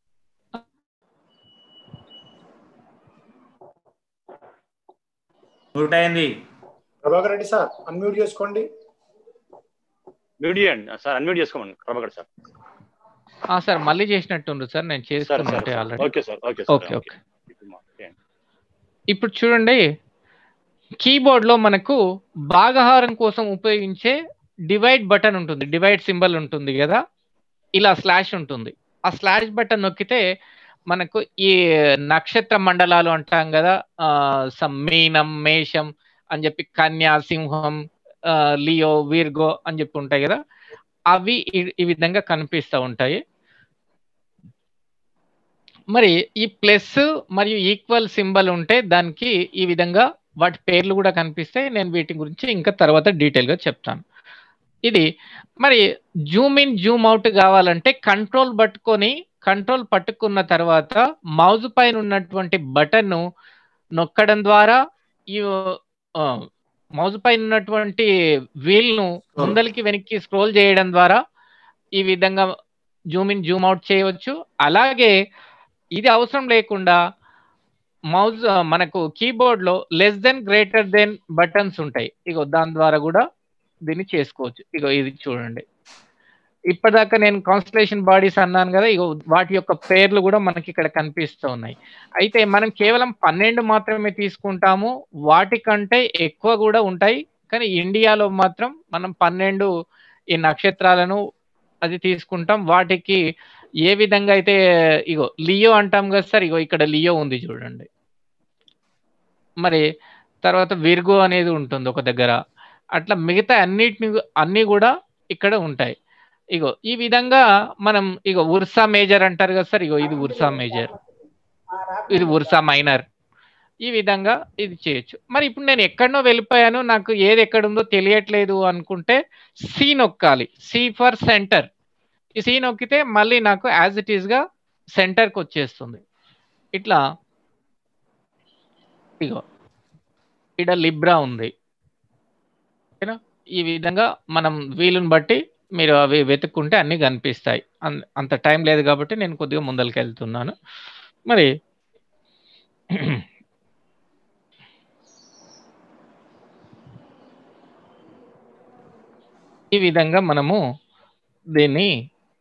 మ్యూట్ అయింది ప్రభాకర్ రెడ్డి సార్ అన్మ్యూట్ చేసుకోండి మ్యూట్ చేయండి సార్ అన్మ్యూట్ చేసుకోమని ప్రభాకర్ సార్ ఆ, సార్ మళ్ళీ చేసినట్టుండ్రు సార్ నేను సరే చేసుకున్నట్టే సరే already okay sir okay sir okay okay ఇప్పుడు చూడండి కీబోర్డ్ లో మనకు భాగహారం కోసం ఉపయోగించే డివైడ్ బటన్ ఉంటుంది డివైడ్ సింబల్ ఉంటుంది కదా ఇలా స్లాష్ ఉంటుంది ఆ స్లాష్ బటన్ నొక్కితే మనకు ఈ నక్షత్ర మండలాలు అంటాం కదా ఆ, some మీనం మేషం అని చెప్పి కన్యా సింహం ఆ, లియో వీర్గో అని చెప్పి ఉంటాయి కదా అవి ఈ- ఈ విధంగా కనిపిస్తూ ఉంటాయి మరి ఈ ప్లస్ మరియు ఈక్వల్ సింబల్ ఉంటే దానికి ఈ విధంగా వాటి పేర్లు కూడా కనిపిస్తాయి నేను వీటి గురించి ఇంకా తర్వాత డీటెయిల్ గా చెప్తాను ఇది మరి జూమ్ ఇన్ జూమ్ అవుట్ కావాలంటే కంట్రోల్ పట్టుకొని కంట్రోల్ పట్టుకున్న తర్వాత మౌజ్ పైన ఉన్నటువంటి బటన్ నొక్కడం ద్వారా ఈ మౌజ్ పైన ఉన్నటువంటి వీల్ ను ముందలికి వెనక్కి స్క్రోల్ చేయడం ద్వారా ఈ విధంగా జూమ్ ఇన్ జూమ్ అవుట్ చేయవచ్చు అలాగే ఇది అవసరం లేకుండా మౌజ్ మనకు కీబోర్డ్ లో less than greater than buttons ఉంటాయి ఇగో దాని ద్వారా కూడా దీన్ని చేసుకోవచ్చు ఇగో ఇది చూడండి ఇప్పటిదాకా నేను కాన్స్టలేషన్ బాడీస్ అన్నాను కదా ఇగో వాటి యొక్క పేర్లు కూడా మనకి ఇక్కడ కనిపిస్తూ ఉన్నాయి అయితే మనం కేవలం పన్నెండు మాత్రమే తీసుకుంటాము వాటికంటే ఎక్కువ కూడా ఉంటాయి కానీ ఇండియాలో మాత్రం మనం పన్నెండు ఈ నక్షత్రాలను అది తీసుకుంటాం వాటికి ఏ విధంగా అయితే ఇగో లియో అంటాం కదా సార్ ఇగో ఇక్కడ లియో ఉంది చూడండి మరి తర్వాత విర్గో అనేది ఉంటుంది ఒక దగ్గర అట్లా మిగతా అన్నిటిని అన్ని కూడా ఇక్కడ ఉంటాయి ఇగో ఈ విధంగా మనం ఇగో ఉర్సా మేజర్ అంటారు కదా సార్ ఇగో ఇది ఉర్సా మేజర్ ఇది ఉర్సా మైనర్ ఈ విధంగా ఇది చేయొచ్చు మరి ఇప్పుడు నేను ఎక్కడనో వెళ్ళిపోయాను నాకు ఏది ఎక్కడుందో తెలియట్లేదు అనుకుంటే సి నొక్కాలి సి ఫర్ సెంటర్ ఈ సి నొక్కితే మళ్ళీ నాకు యాజ్ ఇట్ ఈస్ గా సెంటర్కి వచ్చేస్తుంది ఇట్లా ఇగో ఇక్కడ లిబ్రా ఉంది ఓకేనా ఈ విధంగా మనం వీలుని బట్టి మీరు అవి వెతుక్కుంటే అన్ని కనిపిస్తాయి అన్- అంత టైం లేదు కాబట్టి నేను కొద్దిగా ముందరికి వెళ్తున్నాను మరి ఈ విధంగా మనము దీన్ని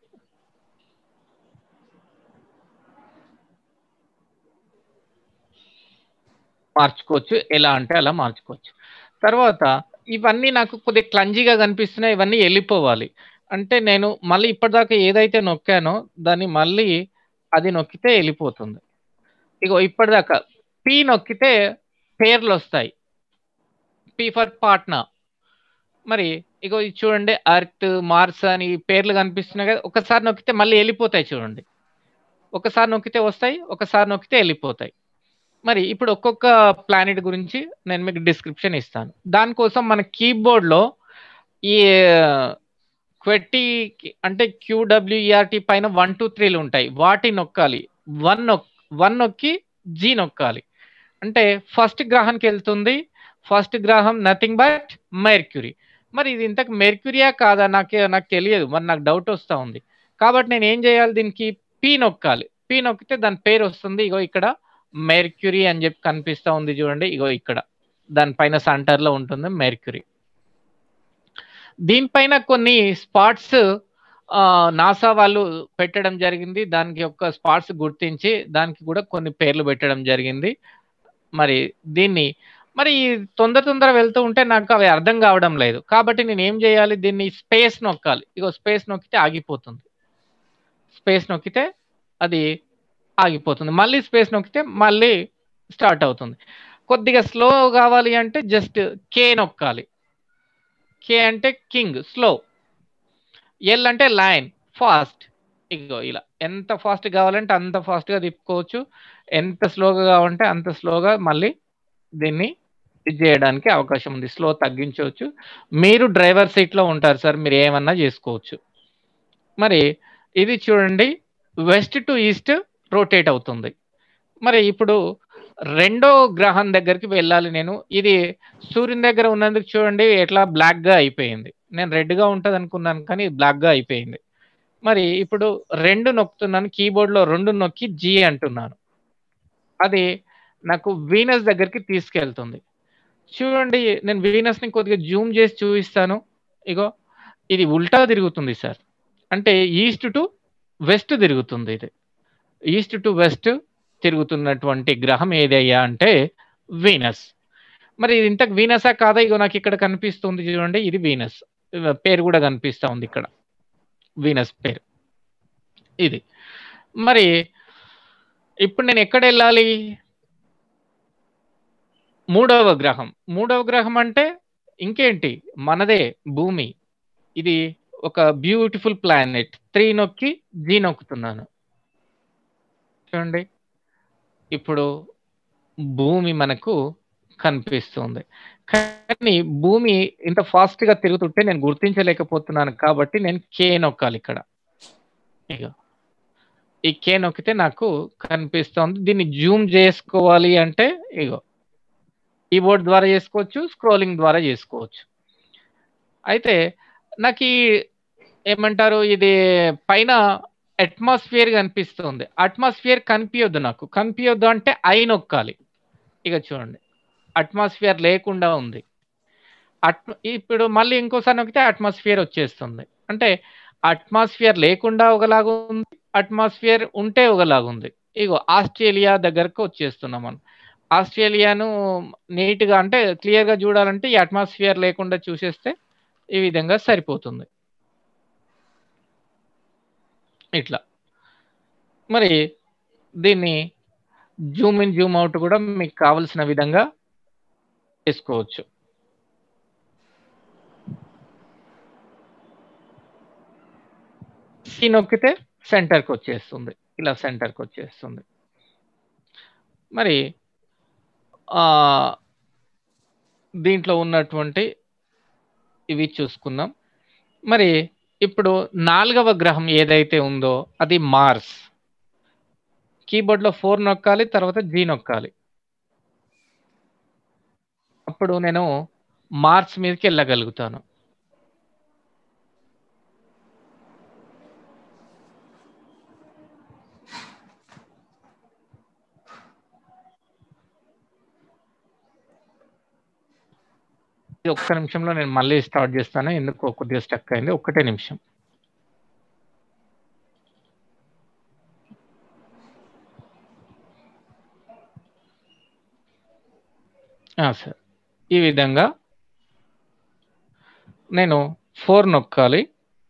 మార్చుకోవచ్చు ఎలా అంటే అలా మార్చుకోవచ్చు తర్వాత ఇవన్నీ నాకు కొద్దిగా క్లంజీగా కనిపిస్తున్నాయి ఇవన్నీ వెళ్ళిపోవాలి అంటే నేను మళ్ళీ ఇప్పటిదాకా ఏదైతే నొక్కానో దాన్ని మళ్ళీ అది నొక్కితే వెళ్ళిపోతుంది ఇగో ఇప్పటిదాకా పి నొక్కితే పేర్లు వస్తాయి పి ఫర్ పాట్నా మరి ఇగో ఇది చూడండి అర్త్ మార్స్ అని ఈ పేర్లు కనిపిస్తున్నాయి కదా ఒకసారి నొక్కితే మళ్ళీ వెళ్ళిపోతాయి చూడండి ఒకసారి నొక్కితే వస్తాయి ఒకసారి నొక్కితే వెళ్ళిపోతాయి మరి ఇప్పుడు ఒక్కొక్క ప్లానెట్ గురించి నేను మీకు డిస్క్రిప్షన్ ఇస్తాను దానికోసం మన కీబోర్డ్లో ఈ క్వెట్టి అంటే క్యూడబ్ల్యూఈఆర్టీ పైన వన్ టూ త్రీలు ఉంటాయి వాటి నొక్కాలి వన్ నొక్ వన్ నొక్కి జీ నొక్కాలి అంటే ఫస్ట్ గ్రహానికి వెళ్తుంది ఫస్ట్ గ్రహం నథింగ్ బట్ మెర్క్యూరీ మరి ఇది ఇంతకు మెర్క్యూరియా కాదా నాకు నాకు తెలియదు మరి నాకు డౌట్ వస్తూ ఉంది కాబట్టి నేను ఏం చేయాలి దీనికి పీ నొక్కాలి పీ నొక్కితే దాని పేరు వస్తుంది ఇగో ఇక్కడ మెర్క్యూరీ అని చెప్పి కనిపిస్తూ ఉంది చూడండి ఇగో ఇక్కడ దానిపైన సెంటర్లో ఉంటుంది మెర్క్యూరీ దీనిపైన కొన్ని స్పాట్స్ నాసా వాళ్ళు పెట్టడం జరిగింది దానికి యొక్క స్పాట్స్ గుర్తించి దానికి కూడా కొన్ని పేర్లు పెట్టడం జరిగింది మరి దీన్ని మరి తొందర తొందర వెళ్తూ ఉంటే నాకు అవి అర్థం కావడం లేదు కాబట్టి నేను ఏం చేయాలి దీన్ని స్పేస్ నొక్కాలి ఇగో స్పేస్ నొక్కితే ఆగిపోతుంది స్పేస్ నొక్కితే అది ఆగిపోతుంది మళ్ళీ స్పేస్ నొక్కితే మళ్ళీ స్టార్ట్ అవుతుంది కొద్దిగా స్లో కావాలి అంటే జస్ట్ కే నొక్కాలి కే అంటే కింగ్ స్లో ఎల్ అంటే లైన్ ఫాస్ట్ ఇగో ఇలా ఎంత ఫాస్ట్ కావాలంటే అంత ఫాస్ట్గా తిప్పుకోవచ్చు ఎంత స్లోగా కావాలంటే అంత స్లోగా మళ్ళీ దీన్ని ఇది చేయడానికి అవకాశం ఉంది స్లో తగ్గించవచ్చు మీరు డ్రైవర్ సీట్లో ఉంటారు సార్ మీరు ఏమన్నా చేసుకోవచ్చు మరి ఇది చూడండి వెస్ట్ టు ఈస్ట్ రొటేట్ అవుతుంది మరి ఇప్పుడు రెండో గ్రహం దగ్గరికి వెళ్ళాలి నేను ఇది సూర్యుని దగ్గర ఉన్నందుకు చూడండి ఎట్లా బ్లాక్గా అయిపోయింది నేను రెడ్గా ఉంటుంది అనుకున్నాను కానీ బ్లాక్గా అయిపోయింది మరి ఇప్పుడు రెండు నొక్కుతున్నాను కీబోర్డ్లో రెండు నొక్కి జీ అంటున్నాను అది నాకు వీనస్ దగ్గరికి తీసుకెళ్తుంది చూడండి నేను వీనస్ని కొద్దిగా జూమ్ చేసి చూపిస్తాను ఇగో ఇది ఉల్టా తిరుగుతుంది సార్ అంటే ఈస్ట్ టు వెస్ట్ తిరుగుతుంది ఇది ఈస్ట్ టు వెస్ట్ తిరుగుతున్నటువంటి గ్రహం ఏదయ్యా అంటే వీనస్ మరి ఇది ఇంతకు వీనసా కాదా ఇగో నాకు ఇక్కడ కనిపిస్తుంది చూడండి ఇది వీనస్ పేరు కూడా కనిపిస్తూ ఉంది ఇక్కడ వీనస్ పేరు ఇది మరి ఇప్పుడు నేను ఎక్కడ వెళ్ళాలి మూడవ గ్రహం మూడవ గ్రహం అంటే ఇంకేంటి మనదే భూమి ఇది ఒక బ్యూటిఫుల్ ప్లానెట్ త్రీ నొక్కి జీ నొక్కుతున్నాను చూడండి ఇప్పుడు భూమి మనకు కనిపిస్తుంది కానీ భూమి ఇంత ఫాస్ట్ గా తిరుగుతుంటే నేను గుర్తించలేకపోతున్నాను కాబట్టి నేను కే నొక్కాలి ఇక్కడ ఇక ఈ కే నొక్కితే నాకు కనిపిస్తుంది దీన్ని జూమ్ చేసుకోవాలి అంటే ఇగో కీబోర్డ్ ద్వారా చేసుకోవచ్చు స్క్రోలింగ్ ద్వారా చేసుకోవచ్చు అయితే నాకు ఈ ఏమంటారు ఇది పైన అట్మాస్ఫియర్ కనిపిస్తుంది అట్మాస్ఫియర్ కనిపించొద్దు నాకు కనిపించొద్దు అంటే ఐ నొక్కాలి ఇక చూడండి అట్మాస్ఫియర్ లేకుండా ఉంది అట్ ఇప్పుడు మళ్ళీ ఇంకోసారి నొక్కితే అట్మాస్ఫియర్ వచ్చేస్తుంది అంటే అట్మాస్ఫియర్ లేకుండా ఒకలాగా ఉంది అట్మాస్ఫియర్ ఉంటే ఒకలాగా ఉంది ఇగో ఆస్ట్రేలియా దగ్గరకు వచ్చేస్తున్నాం మనం ఆస్ట్రేలియాను నీట్గా అంటే క్లియర్గా చూడాలంటే ఈ అట్మాస్ఫియర్ లేకుండా చూసేస్తే ఈ విధంగా సరిపోతుంది ఇట్లా మరి దీన్ని జూమ్ ఇన్ జూమ్ అవుట్ కూడా మీకు కావలసిన విధంగా చేసుకోవచ్చు సి నొక్కితే సెంటర్కి వచ్చేస్తుంది ఇలా సెంటర్కి వచ్చేస్తుంది మరి దీంట్లో ఉన్నటువంటి ఇవి చూసుకుందాం మరి ఇప్పుడు నాలుగవ గ్రహం ఏదైతే ఉందో అది మార్స్ కీబోర్డ్లో ఫోర్ నొక్కాలి తర్వాత జీ నొక్కాలి అప్పుడు నేను మార్స్ మీదకి వెళ్ళగలుగుతాను ఒక్క నిమిషంలో నేను మళ్ళీ స్టార్ట్ చేస్తాను ఎందుకు కొద్దిగా స్టక్ అయింది ఒక్కటే నిమిషం సార్ ఈ విధంగా నేను ఫోర్ నొక్కాలి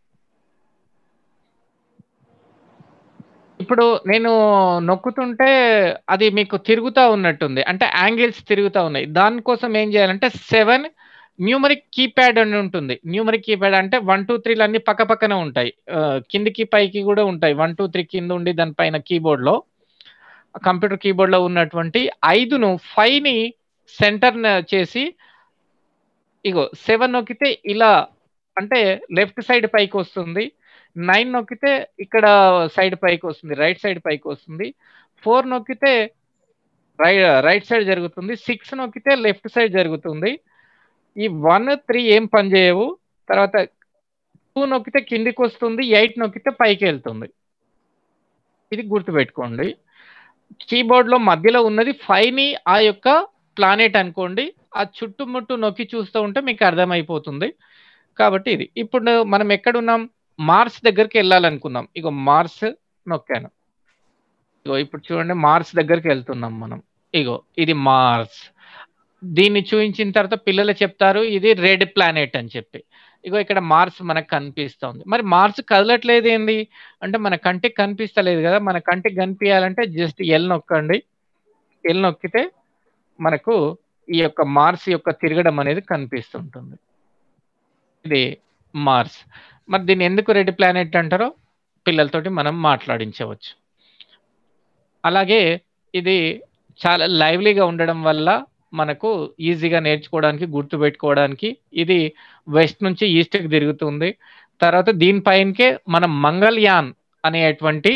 ఇప్పుడు నేను నొక్కుతుంటే అది మీకు తిరుగుతూ ఉన్నట్టుంది అంటే యాంగిల్స్ తిరుగుతూ ఉన్నాయి దానికోసం ఏం చేయాలంటే సెవెన్ న్యూమరిక్ కీప్యాడ్ అని ఉంటుంది న్యూమరిక్ కీప్యాడ్ అంటే వన్ టూ త్రీలు అన్ని పక్క పక్కనే ఉంటాయి ఆ, కిందికి పైకి కూడా ఉంటాయి వన్ టూ త్రీ కింద ఉండి దానిపైన కీబోర్డ్లో కంప్యూటర్ కీబోర్డ్లో ఉన్నటువంటి ఐదును ఫైవ్ ని సెంటర్ చేసి ఇగో సెవెన్ నొక్కితే ఇలా అంటే లెఫ్ట్ సైడ్ పైకి వస్తుంది నైన్ నొక్కితే ఇక్కడ సైడ్ పైకి వస్తుంది రైట్ సైడ్ పైకి వస్తుంది ఫోర్ నొక్కితే రైట్ రైట్ సైడ్ జరుగుతుంది సిక్స్ నొక్కితే లెఫ్ట్ సైడ్ జరుగుతుంది ఈ వన్ త్రీ ఏం పని చేయవు తర్వాత టూ నొక్కితే కిందికి వస్తుంది ఎయిట్ నొక్కితే పైకి వెళ్తుంది ఇది గుర్తుపెట్టుకోండి కీబోర్డ్ లో మధ్యలో ఉన్నది ఫైవ్ ని ఆ యొక్క ప్లానెట్ అనుకోండి ఆ చుట్టుముట్టు నొక్కి చూస్తూ ఉంటే మీకు అర్థమైపోతుంది కాబట్టి ఇది ఇప్పుడు మనం ఎక్కడున్నాం మార్స్ దగ్గరికి వెళ్ళాలనుకున్నాం ఇగో మార్స్ నొక్కాను ఇగో ఇప్పుడు చూడండి మార్స్ దగ్గరికి వెళ్తున్నాం మనం ఇగో ఇది మార్స్ దీన్ని చూపించిన తర్వాత పిల్లలు చెప్తారు ఇది రెడ్ ప్లానెట్ అని చెప్పి ఇగో ఇక్కడ మార్స్ మనకు కనిపిస్తుంది మరి మార్స్ కదలట్లేదు ఏంది అంటే మన కంటికి కనిపిస్తలేదు కదా మన కంటికి కనిపించాలంటే జస్ట్ ఎల్ నొక్కండి ఎల్ నొక్కితే మనకు ఈ యొక్క మార్స్ యొక్క తిరగడం అనేది కనిపిస్తుంటుంది ఇది మార్స్ మరి దీన్ని ఎందుకు రెడ్ ప్లానెట్ అంటారో పిల్లలతోటి మనం మాట్లాడించవచ్చు అలాగే ఇది చాలా లైవ్లీగా ఉండడం వల్ల మనకు ఈజీగా నేర్చుకోవడానికి గుర్తుపెట్టుకోవడానికి ఇది వెస్ట్ నుంచి ఈస్ట్కి తిరుగుతుంది తర్వాత దీనిపైనకే మనం మంగళయాన్ అనేటువంటి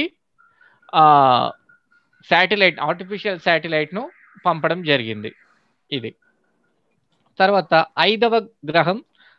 శాటిలైట్ ఆర్టిఫిషియల్ శాటిలైట్ను పంపడం జరిగింది ఇది తర్వాత ఐదవ గ్రహం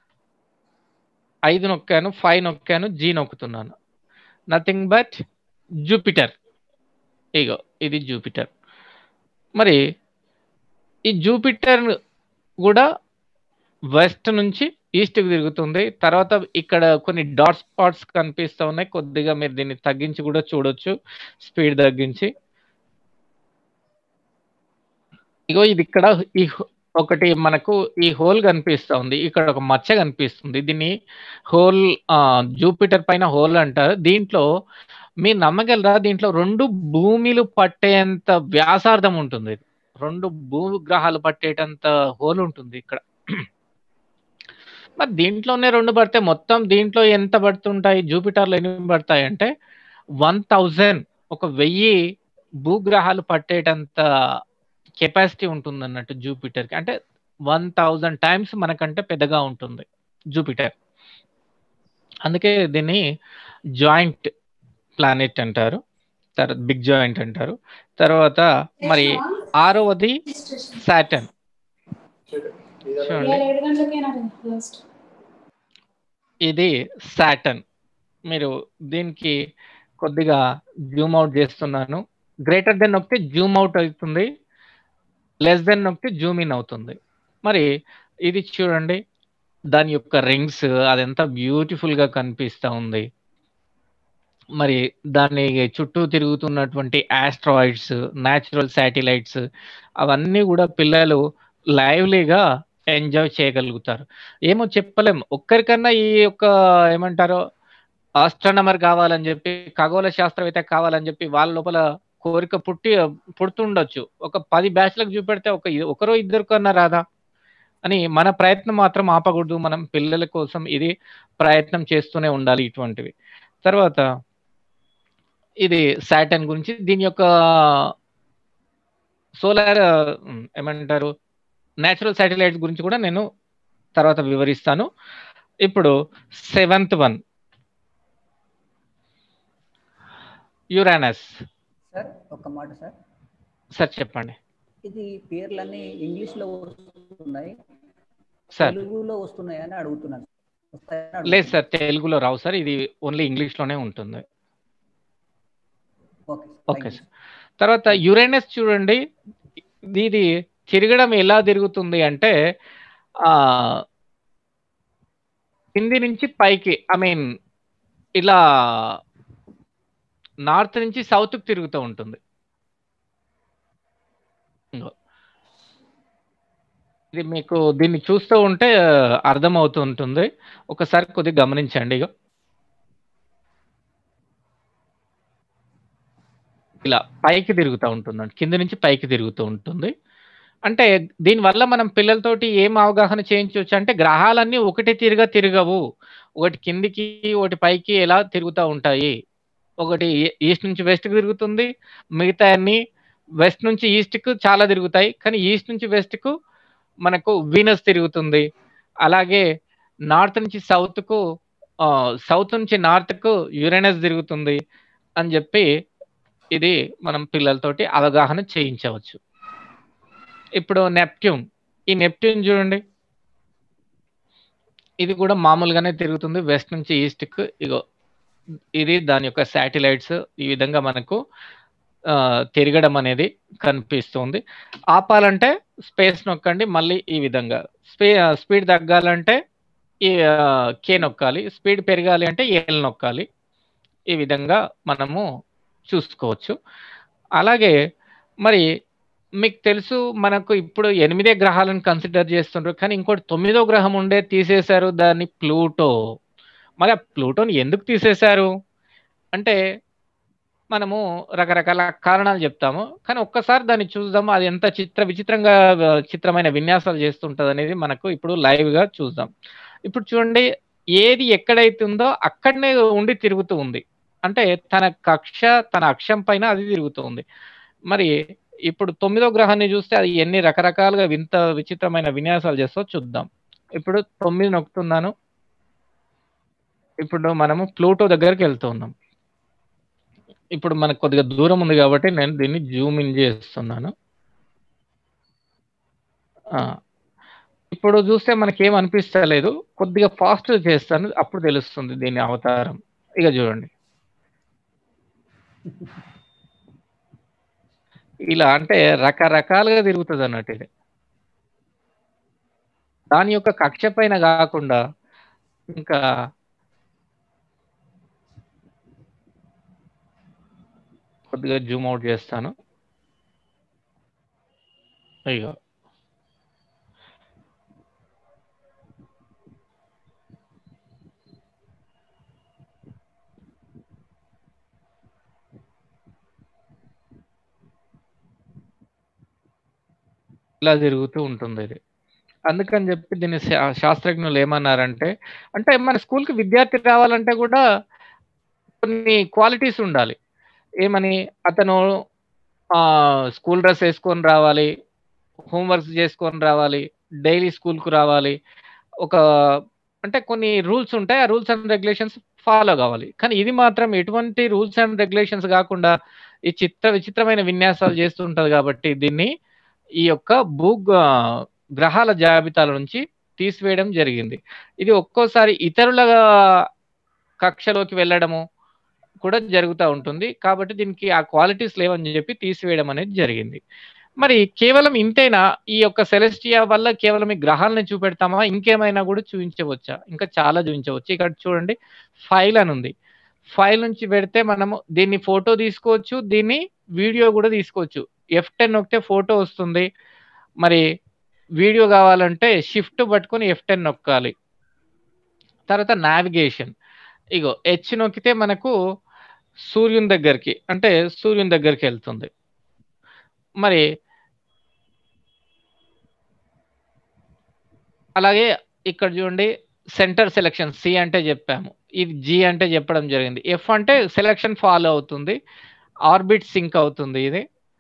ఐదు నొక్కాను ఫైవ్ నొక్కాను జీ నొక్కుతున్నాను నథింగ్ బట్ జూపిటర్ ఇగో ఇది జూపిటర్ మరి ఈ జూపిటర్ కూడా వెస్ట్ నుంచి ఈస్ట్కి తిరుగుతుంది తర్వాత ఇక్కడ కొన్ని డాట్ స్పాట్స్ కనిపిస్తూ ఉన్నాయి కొద్దిగా మీరు దీన్ని తగ్గించి కూడా చూడొచ్చు స్పీడ్ తగ్గించి ఇగో ఇది ఇక్కడ ఈ హో- ఒకటి మనకు ఈ హోల్ కనిపిస్తూ ఉంది ఇక్కడ ఒక మచ్చ కనిపిస్తుంది దీన్ని హోల్ జూపిటర్ పైన హోల్ అంటారు దీంట్లో మీరు నమ్మగలరా దీంట్లో రెండు భూమిలు పట్టేంత వ్యాసార్థం ఉంటుంది ఇది. రెండు భూగ్రహాలు పట్టేటంత హోల్ ఉంటుంది ఇక్కడ మరి దీంట్లోనే రెండు పడితే మొత్తం దీంట్లో ఎంత పడుతుంటాయి జూపిటర్లో ఎన్ని పడతాయి అంటే వన్ థౌజండ్ ఒక వెయ్యి భూగ్రహాలు పట్టేటంత కెపాసిటీ ఉంటుంది అన్నట్టు జూపిటర్కి అంటే వన్ థౌజండ్ టైమ్స్ మనకంటే పెద్దగా ఉంటుంది జూపిటర్ అందుకే దీన్ని జాయింట్ ప్లానెట్ అంటారు తర్వాత బిగ్ జాయింట్ అంటారు తర్వాత మరి ఆరవది సాటర్న్ చూడండి ఏడు గంటలకేనా లాస్ట్ ఇది సాటర్న్ మీరు దీనికి కొద్దిగా జూమ్ అవుట్ చేస్తున్నాను గ్రేటర్ దెన్ నొక్కితే జూమ్ అవుట్ అవుతుంది లెస్ దెన్ నొక్కితే జూమ్ ఇన్ అవుతుంది మరి ఇది చూడండి దాని యొక్క రింగ్స్ అదంతా బ్యూటిఫుల్ గా కనిపిస్తా ఉంది మరి దాని చుట్టూ తిరుగుతున్నటువంటి ఆస్ట్రాయిడ్స్ న్యాచురల్ శాటిలైట్స్ అవన్నీ కూడా పిల్లలు లైవ్లీగా ఎంజాయ్ చేయగలుగుతారు ఏమో చెప్పలేం ఒక్కరికన్నా ఈ యొక్క ఏమంటారో ఆస్ట్రానమర్ కావాలని చెప్పి ఖగోళ శాస్త్రవేత్త కావాలని చెప్పి వాళ్ళ లోపల కోరిక పుట్టి పుడుతుండొచ్చు ఒక పది బ్యాచ్లకు చూపెడితే ఒక ఒకరో ఇద్దరు కన్నా రాదా అని మన ప్రయత్నం మాత్రం ఆపకూడదు మనం పిల్లల కోసం ఇది ప్రయత్నం చేస్తూనే ఉండాలి ఇటువంటివి తర్వాత ఇది సాటర్న్ గురించి దీని యొక్క సోలార్ ఏమంటారు నేచురల్ శాటిలైట్స్ గురించి కూడా నేను తర్వాత వివరిస్తాను ఇప్పుడు సెవెంత్ వన్ యురానస్ సార్ ఒక మాట సార్ సార్ చెప్పండి ఇది పేర్లన్నీ ఇంగ్లీష్ లో వస్తున్నాయి సార్ తెలుగులో వస్తున్నాయని అడుగుతున్నాను వస్తాయని లేదు సార్ తెలుగులో రావు సార్ ఇది ఓన్లీ ఇంగ్లీష్ లోనే ఉంటుంది ఓకే ఓకే సార్ తర్వాత యురేనస్ చూడండి ఇది తిరగడం ఎలా తిరుగుతుంది అంటే ఆ కింది నుంచి పైకి ఐ మీన్ ఇలా నార్త్ నుంచి సౌత్కి తిరుగుతూ ఉంటుంది ఇంగో. ఇది మీకు దీన్ని చూస్తూ ఉంటే అర్థమవుతూ ఉంటుంది ఒకసారి కొద్దిగా గమనించండి ఇగో ఇలా పైకి తిరుగుతూ ఉంటుందండి కింద నుంచి పైకి తిరుగుతూ ఉంటుంది అంటే దీనివల్ల మనం పిల్లలతోటి ఏం అవగాహన చేయించవచ్చు అంటే గ్రహాలన్నీ ఒకటి తిరగ తిరగవు ఒకటి కిందికి ఒకటి పైకి ఎలా తిరుగుతూ ఉంటాయి ఒకటి ఈస్ట్ నుంచి వెస్ట్కి తిరుగుతుంది మిగతా అన్ని వెస్ట్ నుంచి ఈస్ట్కు చాలా తిరుగుతాయి కానీ ఈస్ట్ నుంచి వెస్ట్కు మనకు వీనస్ తిరుగుతుంది అలాగే నార్త్ నుంచి సౌత్కు సౌత్ నుంచి నార్త్కు యురేనస్ తిరుగుతుంది అని చెప్పి ఇది మనం పిల్లలతోటి అవగాహన చేయించవచ్చు ఇప్పుడు నెప్ట్యూన్ ఈ నెప్ట్యూన్ చూడండి ఇది కూడా మామూలుగానే తిరుగుతుంది వెస్ట్ నుంచి ఈస్ట్కు ఇగో ఇది దాని యొక్క శాటిలైట్స్ ఈ విధంగా మనకు తిరగడం అనేది కనిపిస్తుంది ఆపాలంటే స్పేస్ నొక్కండి మళ్ళీ ఈ విధంగా స్పీ స్పీడ్ తగ్గాలంటే ఈ కే నొక్కాలి స్పీడ్ పెరగాలి అంటే ఏల్ నొక్కాలి ఈ విధంగా మనము చూసుకోవచ్చు అలాగే మరి మీకు తెలుసు మనకు ఇప్పుడు ఎనిమిదే గ్రహాలను కన్సిడర్ చేస్తుండ్రు కానీ ఇంకోటి తొమ్మిదో గ్రహం ఉండే తీసేశారు దాన్ని ప్లూటో మరి ఆ ప్లూటోని ఎందుకు తీసేశారు అంటే మనము రకరకాల కారణాలు చెప్తాము కానీ ఒక్కసారి దాన్ని చూద్దాము అది ఎంత చిత్ర విచిత్రంగా చిత్రమైన విన్యాసాలు చేస్తుంటుంది అనేది మనకు ఇప్పుడు లైవ్గా చూద్దాం ఇప్పుడు చూడండి ఏది ఎక్కడైతే ఉందో అక్కడనే ఉండి తిరుగుతూ ఉంది అంటే తన కక్ష తన అక్షం పైన అది తిరుగుతూ ఉంది మరి ఇప్పుడు తొమ్మిదో గ్రహాన్ని చూస్తే అది ఎన్ని రకరకాలుగా వింత విచిత్రమైన విన్యాసాలు చేస్తో చూద్దాం ఇప్పుడు తొమ్మిది నొక్కుతున్నాను ఇప్పుడు మనము ప్లూటో దగ్గరికి వెళ్తూ ఉన్నాం ఇప్పుడు మనకు కొద్దిగా దూరం ఉంది కాబట్టి నేను దీన్ని జూమ్ ఇన్ చేస్తున్నాను ఇప్పుడు చూస్తే మనకి ఏం అనిపిస్తలేదు కొద్దిగా ఫాస్ట్ చేస్తాను అప్పుడు తెలుస్తుంది దీని అవతారం ఇక చూడండి ఇలా అంటే రకరకాలుగా తిరుగుతుంది అన్నట్టు ఇది దాని యొక్క కక్ష పైన కాకుండా ఇంకా కొద్దిగా జూమ్ అవుట్ చేస్తాను అయ్యో ఇలా తిరుగుతూ ఉంటుంది ఇది అందుకని చెప్పి దీన్ని శాస్త్రజ్ఞులు ఏమన్నారంటే అంటే మన స్కూల్కి విద్యార్థి రావాలంటే కూడా కొన్ని క్వాలిటీస్ ఉండాలి ఏమని అతను స్కూల్ డ్రెస్ వేసుకొని రావాలి హోంవర్క్స్ చేసుకొని రావాలి డైలీ స్కూల్కు రావాలి ఒక అంటే కొన్ని రూల్స్ ఉంటాయి ఆ రూల్స్ అండ్ రెగ్యులేషన్స్ ఫాలో కావాలి కానీ ఇది మాత్రం ఎటువంటి రూల్స్ అండ్ రెగ్యులేషన్స్ కాకుండా ఈ చిత్ర విచిత్రమైన విన్యాసాలు చేస్తుంటది కాబట్టి దీన్ని ఈ యొక్క భూ గ్రహాల జాబితాల నుంచి తీసివేయడం జరిగింది ఇది ఒక్కోసారి ఇతరుల కక్షలోకి వెళ్ళడము కూడా జరుగుతూ ఉంటుంది కాబట్టి దీనికి ఆ క్వాలిటీస్ లేవని చెప్పి తీసివేయడం అనేది జరిగింది మరి కేవలం ఇంతేనా ఈ యొక్క సెలెస్టియా వల్ల కేవలం ఈ గ్రహాలను చూపెడతామా ఇంకేమైనా కూడా చూపించవచ్చా ఇంకా చాలా చూపించవచ్చు ఇక్కడ చూడండి ఫైల్ అని ఉంది ఫైల్ నుంచి పెడితే మనము దీన్ని ఫోటో తీసుకోవచ్చు దీన్ని వీడియో కూడా తీసుకోవచ్చు ఎఫ్ టెన్ నొక్కితే ఫోటో వస్తుంది మరి వీడియో కావాలంటే షిఫ్ట్ పట్టుకొని ఎఫ్ టెన్ నొక్కాలి తర్వాత నావిగేషన్ ఇగో హెచ్ నొక్కితే మనకు సూర్యుని దగ్గరికి అంటే సూర్యుని దగ్గరికి వెళ్తుంది మరి అలాగే ఇక్కడ చూడండి సెంటర్ సెలెక్షన్ సి అంటే చెప్పాము ఇది జి అంటే చెప్పడం జరిగింది ఎఫ్ అంటే సెలెక్షన్ ఫాలో అవుతుంది ఆర్బిట్ సింక్ అవుతుంది ఇది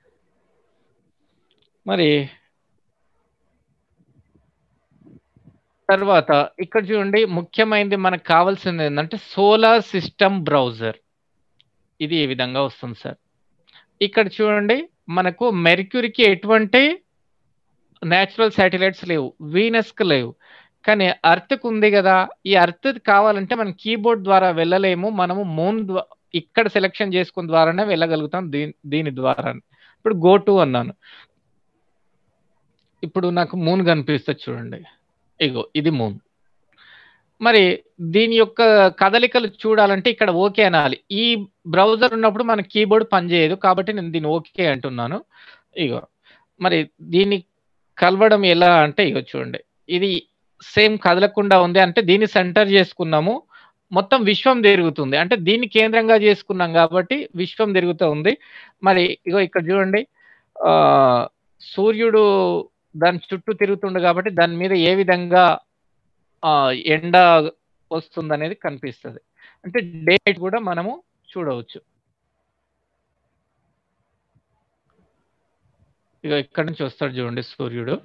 మరి తర్వాత ఇక్కడ చూడండి ముఖ్యమైనది మనకు కావాల్సింది ఏంటంటే సోలార్ సిస్టమ్ బ్రౌజర్ ఇది ఏ విధంగా వస్తుంది సార్ ఇక్కడ చూడండి మనకు మెర్క్యూరీకి ఎటువంటి న్యాచురల్ శాటిలైట్స్ లేవు వీనస్కి లేవు కానీ అర్త్కి ఉంది కదా ఈ అర్త్ కావాలంటే మనం కీబోర్డ్ ద్వారా వెళ్ళలేము మనము మూన్ ఇక్కడ సెలెక్షన్ చేసుకున్న ద్వారానే వెళ్ళగలుగుతాం దీని దీని ద్వారా ఇప్పుడు గో టు అన్నాను ఇప్పుడు నాకు మూన్ కనిపిస్తుంది చూడండి ఇగో ఇది మూన్ మరి దీని యొక్క కదలికలు చూడాలంటే ఇక్కడ ఓకే అనాలి ఈ బ్రౌజర్ ఉన్నప్పుడు మన కీబోర్డ్ పనిచేయదు కాబట్టి నేను దీన్ని ఓకే అంటున్నాను ఇగో మరి దీన్ని కలవడం ఎలా అంటే ఇగో చూడండి ఇది సేమ్ కదలకుండా ఉంది అంటే దీన్ని సెంటర్ చేసుకున్నాము మొత్తం విశ్వం తిరుగుతుంది అంటే దీన్ని కేంద్రంగా చేసుకున్నాం కాబట్టి విశ్వం తిరుగుతూ ఉంది మరి ఇగో ఇక్కడ చూడండి సూర్యుడు దాని చుట్టూ తిరుగుతుండు కాబట్టి దాని మీద ఏ విధంగా ఆ, ఎండ వస్తుంది అనేది కనిపిస్తుంది అంటే డే నైట్ కూడా మనము చూడవచ్చు ఇక ఇక్కడ నుంచి వస్తాడు చూడండి సూర్యుడు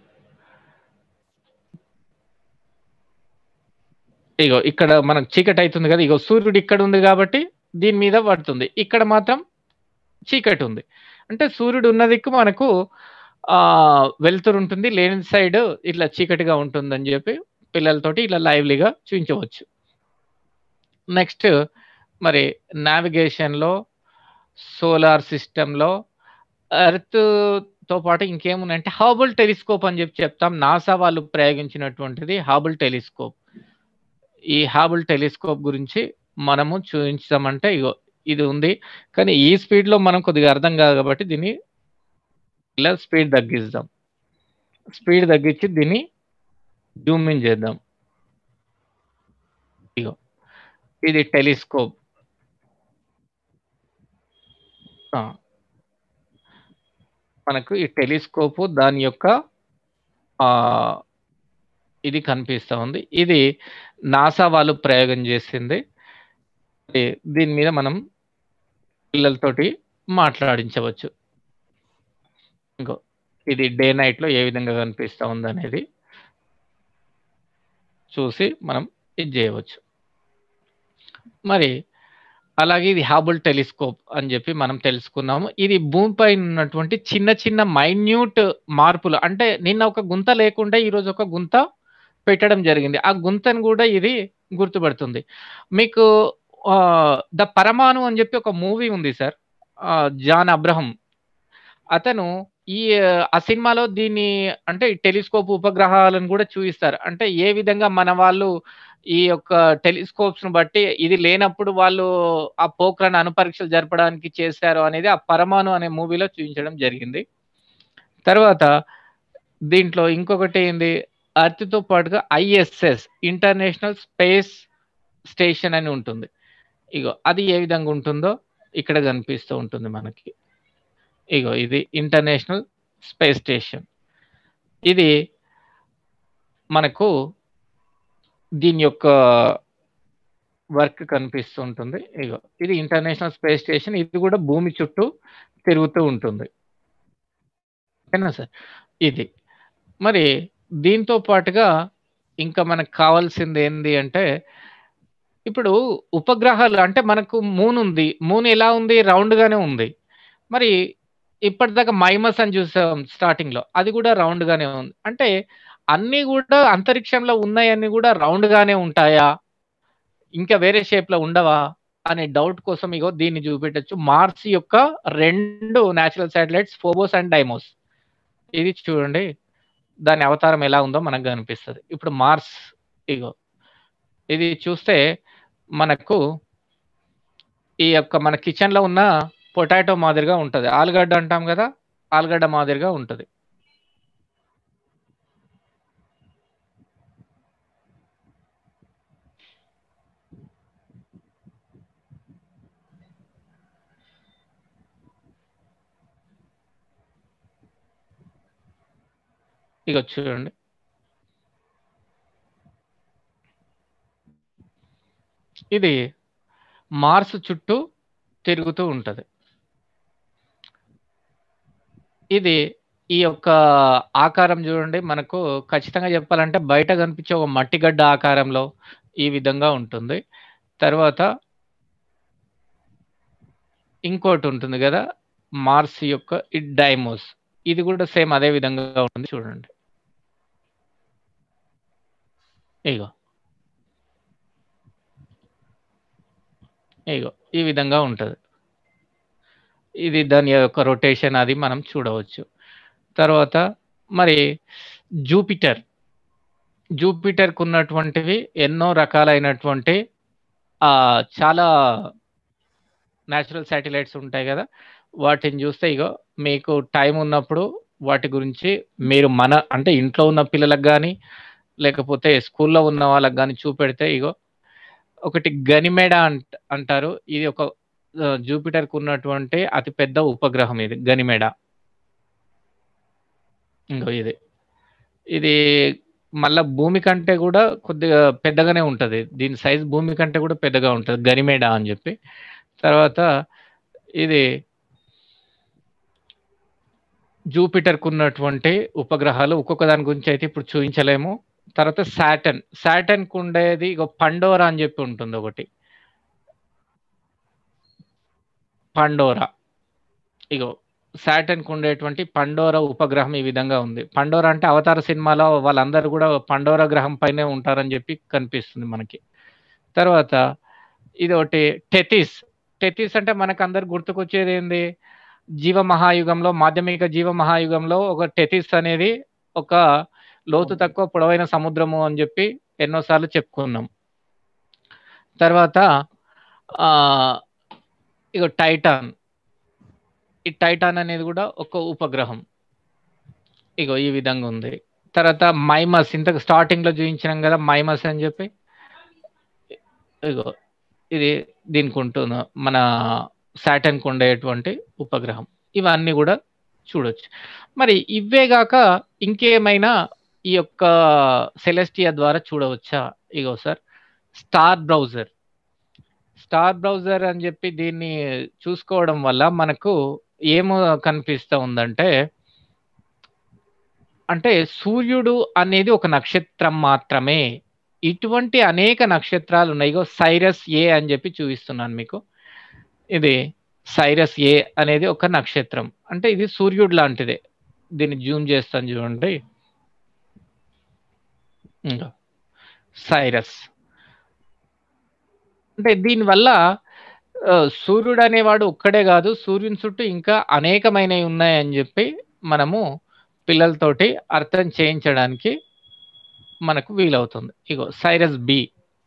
ఇగో ఇక్కడ మనకు చీకటి అవుతుంది కదా ఇగో సూర్యుడు ఇక్కడ ఉంది కాబట్టి దీని మీద పడుతుంది ఇక్కడ మాత్రం చీకటి ఉంది అంటే సూర్యుడు ఉన్న దిక్కు మనకు ఆ వెలుతురు ఉంటుంది లేని సైడ్ ఇట్లా చీకటిగా ఉంటుందని చెప్పి పిల్లలతోటి ఇలా లైవ్లీగా చూపించవచ్చు నెక్స్ట్ మరి నావిగేషన్లో సోలార్ సిస్టంలో ఎర్త్ తో పాటు ఇంకేముందంటే హాబుల్ టెలిస్కోప్ అని చెప్పి చెప్తాం నాసా వాళ్ళు ప్రయోగించినటువంటిది హాబుల్ టెలిస్కోప్ ఈ హాబుల్ టెలిస్కోప్ గురించి మనము చూపించామంటే ఇగో ఇది ఉంది కానీ ఈ స్పీడ్ లో మనం కొద్దిగా అర్థం కాదు కాబట్టి దీన్ని ఇలా స్పీడ్ తగ్గిద్దాం స్పీడ్ తగ్గించి దీన్ని జూమ్ ఇన్ చేద్దాం ఇగో ఇది టెలిస్కోప్ ఆ, మనకు ఈ టెలిస్కోప్ దాని యొక్క ఆ ఇది కనిపిస్తా ఉంది ఇది నాసా వాళ్ళు ప్రయోగం చేసింది ఈ దీని మీద మనం పిల్లలతోటి మాట్లాడించవచ్చు ఇంకో ఇది డే నైట్ లో ఏ విధంగా కనిపిస్తా ఉంది అనేది చూసి మనం ఇది చేయవచ్చు మరి అలాగే ఇది హాబుల్ టెలిస్కోప్ అని చెప్పి మనం తెలుసుకున్నాము ఇది భూమిపై ఉన్నటువంటి చిన్న చిన్న మైన్యూట్ మార్పులు అంటే నిన్న ఒక గుంత లేకుండా ఈరోజు ఒక గుంత పెట్టడం జరిగింది ఆ గుంతను కూడా ఇది గుర్తుపడుతుంది మీకు ద పరమాణు అని చెప్పి ఒక మూవీ ఉంది సార్ జాన్ అబ్రహం అతను ఈ ఆ సినిమాలో దీన్ని అంటే టెలిస్కోప్ ఉపగ్రహాలను కూడా చూపిస్తారు అంటే ఏ విధంగా మన వాళ్ళు ఈ యొక్క టెలిస్కోప్స్ ను బట్టి ఇది లేనప్పుడు వాళ్ళు ఆ పోక్రాన్ అణుపరీక్షలు జరపడానికి చేశారు అనేది ఆ పరమాణు అనే మూవీలో చూపించడం జరిగింది తర్వాత దీంట్లో ఇంకొకటి ఏంది అర్త్ తో పాటుగా ఐఎస్ఎస్ ఇంటర్నేషనల్ స్పేస్ స్టేషన్ అని ఉంటుంది ఇగో అది ఏ విధంగా ఉంటుందో ఇక్కడ కనిపిస్తూ ఉంటుంది మనకి ఇగో ఇది ఇంటర్నేషనల్ స్పేస్ స్టేషన్ ఇది మనకు దీని యొక్క వర్క్ కనిపిస్తూ ఉంటుంది ఇగో ఇది ఇంటర్నేషనల్ స్పేస్ స్టేషన్ ఇది కూడా భూమి చుట్టూ తిరుగుతూ ఉంటుంది ఓకేనా సార్ ఇది మరి దీంతో పాటుగా ఇంకా మనకు కావాల్సింది ఏంది అంటే ఇప్పుడు ఉపగ్రహాలు అంటే మనకు మూన్ ఉంది మూన్ ఎలా ఉంది రౌండ్ గానే ఉంది మరి ఇప్పటిదాకా మైమస్ అని చూసాం స్టార్టింగ్ లో అది కూడా రౌండ్ గానే ఉంది అంటే అన్ని కూడా అంతరిక్షంలో ఉన్నాయన్నీ కూడా రౌండ్ గానే ఉంటాయా ఇంకా వేరే షేప్ లో ఉండవా అనే డౌట్ కోసం ఇగో దీన్ని చూపెట్టచ్చు మార్స్ యొక్క రెండు natural satellites Phobos and Deimos ఇది చూడండి దాని అవతారం ఎలా ఉందో మనకు కనిపిస్తుంది ఇప్పుడు మార్స్ ఇగో ఇది చూస్తే మనకు ఈ యొక్క మన కిచెన్ లో ఉన్న పొటాటో మాదిరిగా ఉంటుంది ఆలుగడ్డ అంటాం కదా ఆలుగడ్డ మాదిరిగా ఉంటుంది ఇక చూడండి ఇది మార్స్ చుట్టూ తిరుగుతూ ఉంటుంది ఇది ఈ యొక్క ఆకారం చూడండి మనకు ఖచ్చితంగా చెప్పాలంటే బయట కనిపించే ఒక మట్టిగడ్డ ఆకారంలో ఈ విధంగా ఉంటుంది తర్వాత ఇంకోటి ఉంటుంది కదా మార్స్ యొక్క ఈ డైమోస్ ఇది కూడా సేమ్ అదే విధంగా ఉంటుంది చూడండి ఇగో ఇగో ఈ విధంగా ఉంటుంది ఇది దాని యొక్క రొటేషన్ అది మనం చూడవచ్చు తర్వాత మరి జూపిటర్ జూపిటర్కు ఉన్నటువంటివి ఎన్నో రకాలైనటువంటి చాలా న్యాచురల్ శాటిలైట్స్ ఉంటాయి కదా వాటిని చూస్తే ఇగో మీకు టైం ఉన్నప్పుడు వాటి గురించి మీరు మన అంటే ఇంట్లో ఉన్న పిల్లలకు కానీ లేకపోతే స్కూల్లో ఉన్న వాళ్ళకి కానీ చూపెడితే ఇగో ఒకటి గనిమేడ అంట అంటారు ఇది ఒక జూపిటర్కు ఉన్నటువంటి అతి పెద్ద ఉపగ్రహం ఇది గనిమేడ ఇంకో ఇది ఇది మళ్ళా భూమి కంటే కూడా కొద్దిగా పెద్దగానే ఉంటది దీని సైజ్ భూమి కంటే కూడా పెద్దగా ఉంటది గరిమేడ అని చెప్పి తర్వాత ఇది జూపిటర్కు ఉన్నటువంటి ఉపగ్రహాలు ఒక్కొక్క దాని గురించి అయితే ఇప్పుడు చూపించలేము తర్వాత సాటన్ సాటన్కు ఉండేది ఇక పండోరా అని చెప్పి ఉంటుంది ఒకటి పండోరా ఇగో సాటన్కు ఉండేటువంటి పండోరా ఉపగ్రహం ఈ విధంగా ఉంది పండోరా అంటే అవతార సినిమాలో వాళ్ళందరూ కూడా పండోరా గ్రహం పైనే ఉంటారని చెప్పి కనిపిస్తుంది మనకి తర్వాత ఇది ఒకటి టెతిస్ టెతిస్ అంటే మనకు అందరు గుర్తుకొచ్చేది ఏంది జీవ మహాయుగంలో మాధ్యమిక జీవ మహాయుగంలో ఒక టెతిస్ అనేది ఒక లోతు తక్కువ పొడవైన సముద్రము అని చెప్పి ఎన్నోసార్లు చెప్పుకున్నాం తర్వాత ఆ ఇక టైటాన్ ఈ టైటాన్ అనేది కూడా ఒక ఉపగ్రహం ఇగో ఈ విధంగా ఉంది తర్వాత మైమస్ ఇంతకు స్టార్టింగ్ లో చూపించినాం కదా మైమస్ అని చెప్పి ఇగో ఇది దీనికి ఉంటుంది మన సాటన్కు ఉండేటువంటి ఉపగ్రహం ఇవన్నీ కూడా చూడొచ్చు మరి ఇవే గాక ఇంకేమైనా ఈ యొక్క సెలెస్టియా ద్వారా చూడవచ్చా ఇగో sir star browser star browser అని చెప్పి దీన్ని చూసుకోవడం వల్ల మనకు ఏమో కనిపిస్తూ ఉందంటే అంటే సూర్యుడు అనేది ఒక నక్షత్రం మాత్రమే ఇటువంటి అనేక నక్షత్రాలు ఉన్నాయి ఇగో సైరస్ ఏ అని చెప్పి చూపిస్తున్నాను మీకు ఇది సైరస్ ఏ అనేది ఒక నక్షత్రం అంటే ఇది సూర్యుడు లాంటిదే దీన్ని జూమ్ చేస్తాను చూడండి ఇంకా సైరస్ అంటే దీనివల్ల ఆ, సూర్యుడు అనేవాడు ఒక్కడే కాదు సూర్యుని చుట్టూ ఇంకా అనేకమైనవి ఉన్నాయని చెప్పి మనము పిల్లలతోటి అర్థం చేయించడానికి మనకు వీలవుతుంది ఇగో సైరస్ బి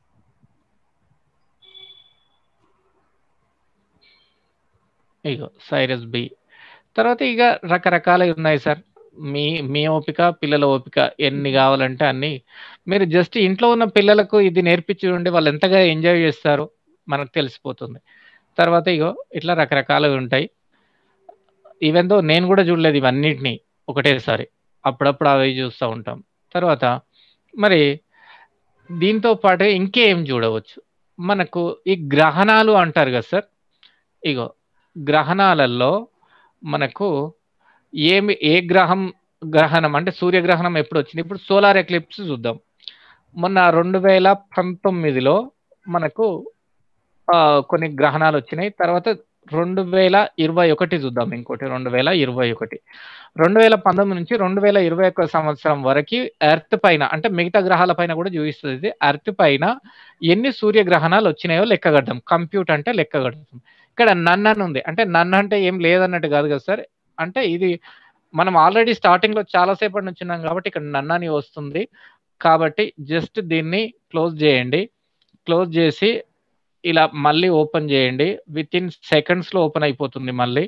ఇగో సైరస్ బి తర్వాత ఇక రకరకాలవి ఉన్నాయి సార్ మీ మీ ఓపిక పిల్లల ఓపిక ఎన్ని కావాలంటే అన్ని మీరు జస్ట్ ఇంట్లో ఉన్న పిల్లలకు ఇది నేర్పించి ఉండి వాళ్ళు ఎంతగా ఎంజాయ్ చేస్తారో మనకు తెలిసిపోతుంది తర్వాత ఇగో ఇట్లా రకరకాలుగా ఉంటాయి ఈవెన్ దో నేను కూడా చూడలేదు ఇవన్నిటిని ఒకటేసారి అప్పుడప్పుడు అవి చూస్తూ ఉంటాం తర్వాత మరి దీంతో పాటు ఇంకేం చూడవచ్చు మనకు ఈ గ్రహణాలు అంటారు కదా సార్ ఇగో గ్రహణాలలో మనకు ఏమి ఏ గ్రహం గ్రహణం అంటే సూర్యగ్రహణం ఎప్పుడు వచ్చింది ఇప్పుడు సోలార్ ఎక్లిప్స్ చూద్దాం మొన్న రెండు వేల పంతొమ్మిదిలో మనకు ఆ, కొన్ని గ్రహణాలు వచ్చినాయి తర్వాత రెండు వేల ఇరవై ఒకటి చూద్దాం ఇంకోటి రెండు వేల ఇరవై ఒకటి రెండు వేల పంతొమ్మిది నుంచి రెండు వేల ఇరవై ఒక్క సంవత్సరం వరకు ఎర్త్ పైన అంటే మిగతా గ్రహాల పైన కూడా చూపిస్తుంది ఇది ఎర్త్ పైన ఎన్ని సూర్యగ్రహణాలు వచ్చినాయో లెక్క కడతాం కంప్యూట్ అంటే లెక్క కడతాం ఇక్కడ నన్ అని ఉంది అంటే నన్ అంటే ఏం లేదన్నట్టు కాదు కదా సార్ అంటే ఇది మనం ఆల్రెడీ స్టార్టింగ్ లో చాలా సేపటి నుంచి ఉన్నాం కాబట్టి ఇక్కడ నన్ అని వస్తుంది కాబట్టి జస్ట్ దీన్ని క్లోజ్ చేయండి క్లోజ్ చేసి ఇలా మళ్ళీ ఓపెన్ చేయండి విత్ ఇన్ సెకండ్స్ లో ఓపెన్ అయిపోతుంది మళ్ళీ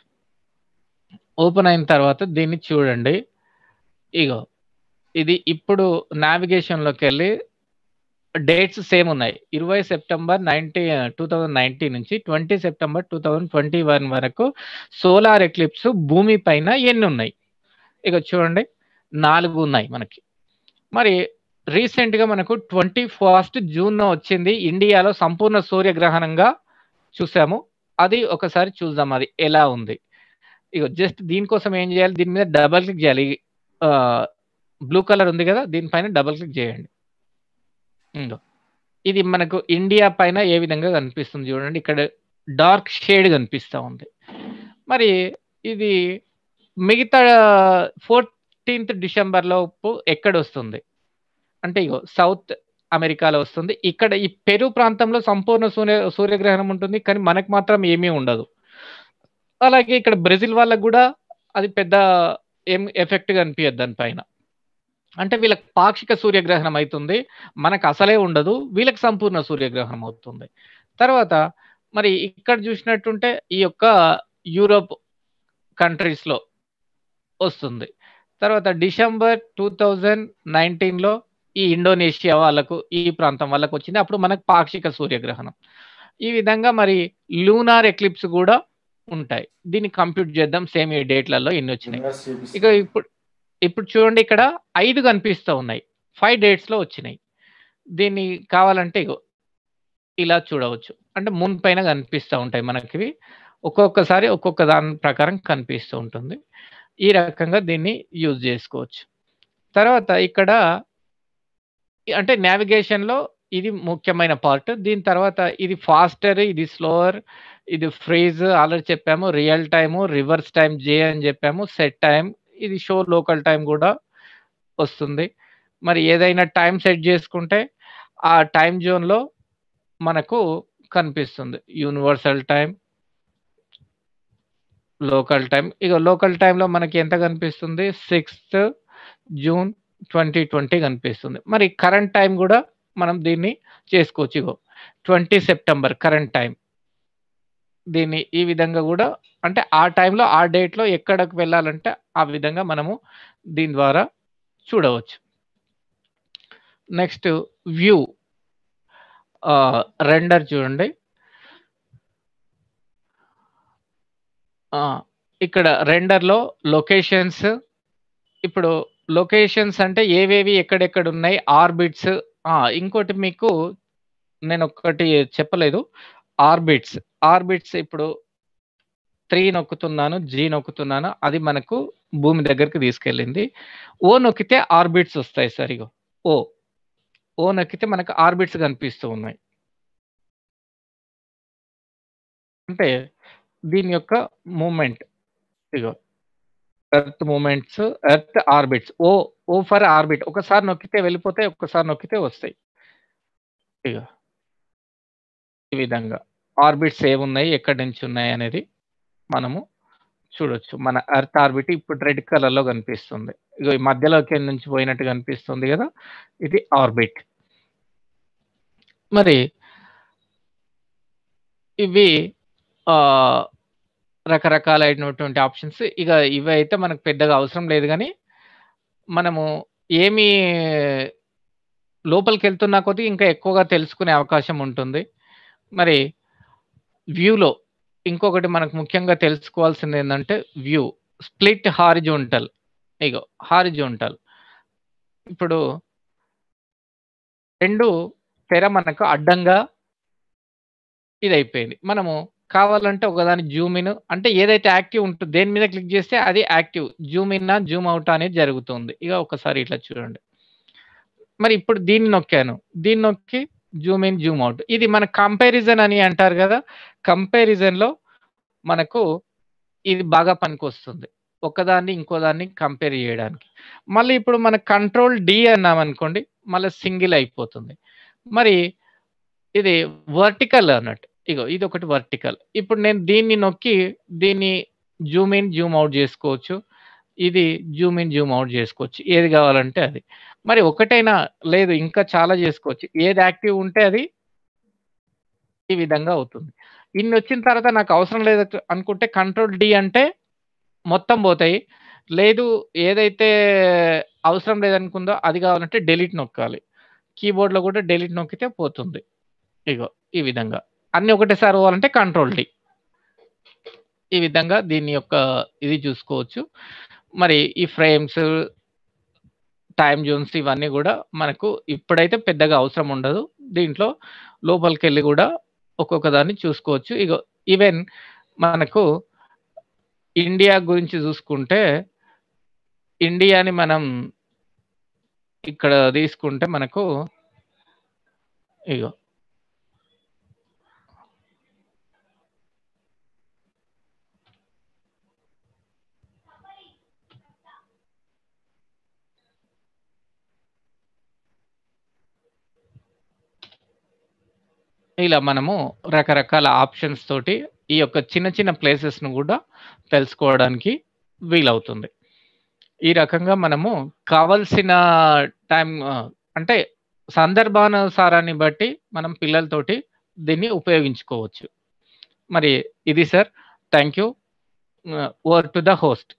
ఓపెన్ అయిన తర్వాత దీన్ని చూడండి ఇగో ఇది ఇప్పుడు నావిగేషన్ లోకి వెళ్ళి డేట్స్ సేమ్ ఉన్నాయి ఇరవై September ninety two thousand nineteen నుంచి twenty September two thousand twenty one వరకు సోలార్ ఎక్లిప్స్ భూమి పైన ఎన్ని ఉన్నాయి ఇక చూడండి నాలుగు ఉన్నాయి మనకి మరి రీసెంట్ గా మనకు ట్వంటీ ఫస్ట్ జూన్ వచ్చింది ఇండియాలో సంపూర్ణ సూర్యగ్రహణంగా చూసాము అది ఒకసారి చూద్దాం అది ఎలా ఉంది ఇక జస్ట్ దీనికోసం ఏం చేయాలి దీని మీద డబల్ క్లిక్ చేయాలి బ్లూ కలర్ ఉంది కదా దీనిపైన డబల్ క్లిక్ చేయండి ఇంగో. ఇది మనకు ఇండియా పైన ఏ విధంగా కనిపిస్తుంది చూడండి ఇక్కడ డార్క్ షేడ్ కనిపిస్తూ ఉంది మరి ఇది మిగతా ఫోర్టీన్త్ డిసెంబర్ లోపు ఎక్కడ వస్తుంది అంటే ఇగో సౌత్ అమెరికాలో వస్తుంది ఇక్కడ ఈ పెరు ప్రాంతంలో సంపూర్ణ సూర్య సూర్యగ్రహణం ఉంటుంది కానీ మనకు మాత్రం ఏమీ ఉండదు అలాగే ఇక్కడ బ్రెజిల్ వాళ్ళకు కూడా అది పెద్ద ఏం ఎఫెక్ట్ కనిపించదు దానిపైన అంటే వీళ్ళకి పాక్షిక సూర్యగ్రహణం అవుతుంది మనకు అసలే ఉండదు వీళ్ళకి సంపూర్ణ సూర్యగ్రహణం అవుతుంది తర్వాత మరి ఇక్కడ చూసినట్టుంటే ఈ యొక్క యూరోప్ కంట్రీస్ లో వస్తుంది తర్వాత డిసెంబర్ టూ థౌజండ్ నైన్టీన్లో ఈ ఇండోనేషియా వాళ్ళకు ఈ ప్రాంతం వాళ్ళకు వచ్చింది అప్పుడు మనకు పాక్షిక సూర్యగ్రహణం ఈ విధంగా మరి లూనార్ ఎక్లిప్స్ కూడా ఉంటాయి దీన్ని కంప్యూట్ చేద్దాం సేమ్ ఈ డేట్లలో ఎన్ని వచ్చినాయి ఇక ఇప్పుడు ఇప్పుడు చూడండి ఇక్కడ ఐదు కనిపిస్తూ ఉన్నాయి ఫైవ్ డేట్స్లో వచ్చినాయి దీన్ని కావాలంటే ఇగో ఇలా చూడవచ్చు అంటే మున్ పైన కనిపిస్తూ ఉంటాయి మనకి ఇవి. ఒక్కొక్కసారి ఒక్కొక్క దాని ప్రకారం కనిపిస్తూ ఉంటుంది ఈ రకంగా దీన్ని యూజ్ చేసుకోవచ్చు తర్వాత ఇక్కడ అంటే నావిగేషన్లో ఇది ముఖ్యమైన పార్ట్ దీని తర్వాత ఇది ఫాస్టర్ ఇది స్లోవర్ ఇది ఫ్రీజ్ ఆల్రెడీ చెప్పాము real time reverse time J అని చెప్పాము సెట్ టైం ఇది షో లోకల్ టైం కూడా వస్తుంది మరి ఏదైనా టైం సెట్ చేసుకుంటే ఆ టైం జోన్లో మనకు కనిపిస్తుంది యూనివర్సల్ టైం లోకల్ టైం ఇక లోకల్ టైంలో మనకి ఎంత కనిపిస్తుంది సిక్స్త్ జూన్ ట్వంటీ ట్వంటీ కనిపిస్తుంది మరి కరెంట్ టైం కూడా మనం దీన్ని చేసుకోవచ్చు ఇగో ట్వంటీ సెప్టెంబర్ కరెంట్ టైం దీన్ని ఈ విధంగా కూడా అంటే ఆ టైంలో ఆ డేట్లో ఎక్కడికి వెళ్ళాలంటే ఆ విధంగా మనము దీని ద్వారా చూడవచ్చు నెక్స్ట్ వ్యూ రెండర్ చూడండి ఆ, ఇక్కడ రెండర్లో లొకేషన్స్ ఇప్పుడు లొకేషన్స్ అంటే ఏవేవి ఎక్కడెక్కడ ఉన్నాయి ఆర్బిట్స్ ఇంకోటి మీకు నేను ఒక్కటి చెప్పలేదు ఆర్బిట్స్ ఆర్బిట్స్ ఇప్పుడు త్రీ నొక్కుతున్నాను జీ నొక్కుతున్నాను అది మనకు భూమి దగ్గరికి తీసుకెళ్ళింది ఓ నొక్కితే ఆర్బిట్స్ వస్తాయి సరిగా ఓ ఓ నొక్కితే మనకు ఆర్బిట్స్ కనిపిస్తూ ఉన్నాయి అంటే దీని యొక్క మూమెంట్ ఇగో earth movements earth orbits O O for orbit ఒకసారి నొక్కితే వెళ్ళిపోతాయి ఒక్కసారి నొక్కితే వస్తాయి ఇక ఈ విధంగా ఆర్బిట్స్ ఏమున్నాయి ఎక్కడి నుంచి ఉన్నాయి అనేది మనము చూడొచ్చు మన ఎర్త్ ఆర్బిట్ ఇప్పుడు రెడ్ కలర్ లో కనిపిస్తుంది ఇగో ఈ మధ్యలోకి నుంచి పోయినట్టు కనిపిస్తుంది కదా ఇది ఆర్బిట్ మరి ఇవి ఆ, రకరకాలైనటువంటి ఆప్షన్స్ ఇక ఇవి అయితే మనకు పెద్దగా అవసరం లేదు కానీ మనము ఏమి లోపలికి వెళ్తున్నా కొద్దీ ఇంకా ఎక్కువగా తెలుసుకునే అవకాశం ఉంటుంది మరి వ్యూలో ఇంకొకటి మనకు ముఖ్యంగా తెలుసుకోవాల్సింది ఏంటంటే వ్యూ స్ప్లిట్ హారిజోంటల్ ఇగో హారిజోంటల్ ఇప్పుడు రెండు తెర మనకు అడ్డంగా ఇది అయిపోయింది మనము కావాలంటే ఒకదాని జూమ్ ఇన్ అంటే ఏదైతే యాక్టివ్ ఉంటుందో దేని మీద క్లిక్ చేస్తే అది active zoom in zoom out అనేది జరుగుతుంది ఇక ఒకసారి ఇట్లా చూడండి మరి ఇప్పుడు దీన్ని నొక్కాను దీన్ని నొక్కి జూమ్ ఇన్ జూమ్ అవుట్ ఇది మన కంపారిజన్ అని అంటారు కదా కంపారిజన్ లో మనకు ఇది బాగా పనికొస్తుంది ఒకదాన్ని ఇంకోదాన్ని కంపేర్ చేయడానికి మళ్ళీ ఇప్పుడు మన కంట్రోల్ డి అన్నాం అనుకోండి మళ్ళీ సింగిల్ అయిపోతుంది మరి ఇది వర్టికల్ అన్నట్టు ఇగో ఇది ఒకటి వర్టికల్ ఇప్పుడు నేను దీన్ని నొక్కి దీన్ని జూమ్ ఇన్ జూమ్ అవుట్ చేసుకోవచ్చు ఇది జూమ్ ఇన్ జూమ్ అవుట్ చేసుకోవచ్చు ఏది కావాలంటే అది మరి ఒకటైనా లేదు ఇంకా చాలా చేసుకోవచ్చు ఏది యాక్టివ్ ఉంటే అది ఈ విధంగా అవుతుంది ఇన్ని వచ్చిన తర్వాత నాకు అవసరం లేదు అనుకుంటే కంట్రోల్ డి అంటే మొత్తం పోతాయి లేదు ఏదైతే అవసరం లేదనుకుందో అది కావాలంటే డెలీట్ నొక్కాలి కీబోర్డ్లో కూడా డెలీట్ నొక్కితే పోతుంది ఇగో ఈ విధంగా అన్ని ఒకటేసారి పోవాలంటే కంట్రోల్ డి ఈ విధంగా దీని యొక్క ఇది చూసుకోవచ్చు మరి ఈ ఫ్రేమ్స్ టైం జోన్స్ ఇవన్నీ కూడా మనకు ఇప్పుడైతే పెద్దగా అవసరం ఉండదు దీంట్లో లోపలికి వెళ్ళి కూడా ఒక్కొక్క దాన్ని చూసుకోవచ్చు ఇగో ఈవెన్ మనకు ఇండియా గురించి చూసుకుంటే ఇండియాని మనం ఇక్కడ తీసుకుంటే మనకు ఇగో ఇలా మనము రకరకాల ఆప్షన్స్ తోటి ఈ యొక్క చిన్న చిన్న ప్లేసెస్ను కూడా తెలుసుకోవడానికి వీలవుతుంది ఈ రకంగా మనము కావలసిన టైం అంటే సందర్భానుసారాన్ని బట్టి మనం పిల్లలతోటి దీన్ని ఉపయోగించుకోవచ్చు మరి ఇది sir thank you over to the host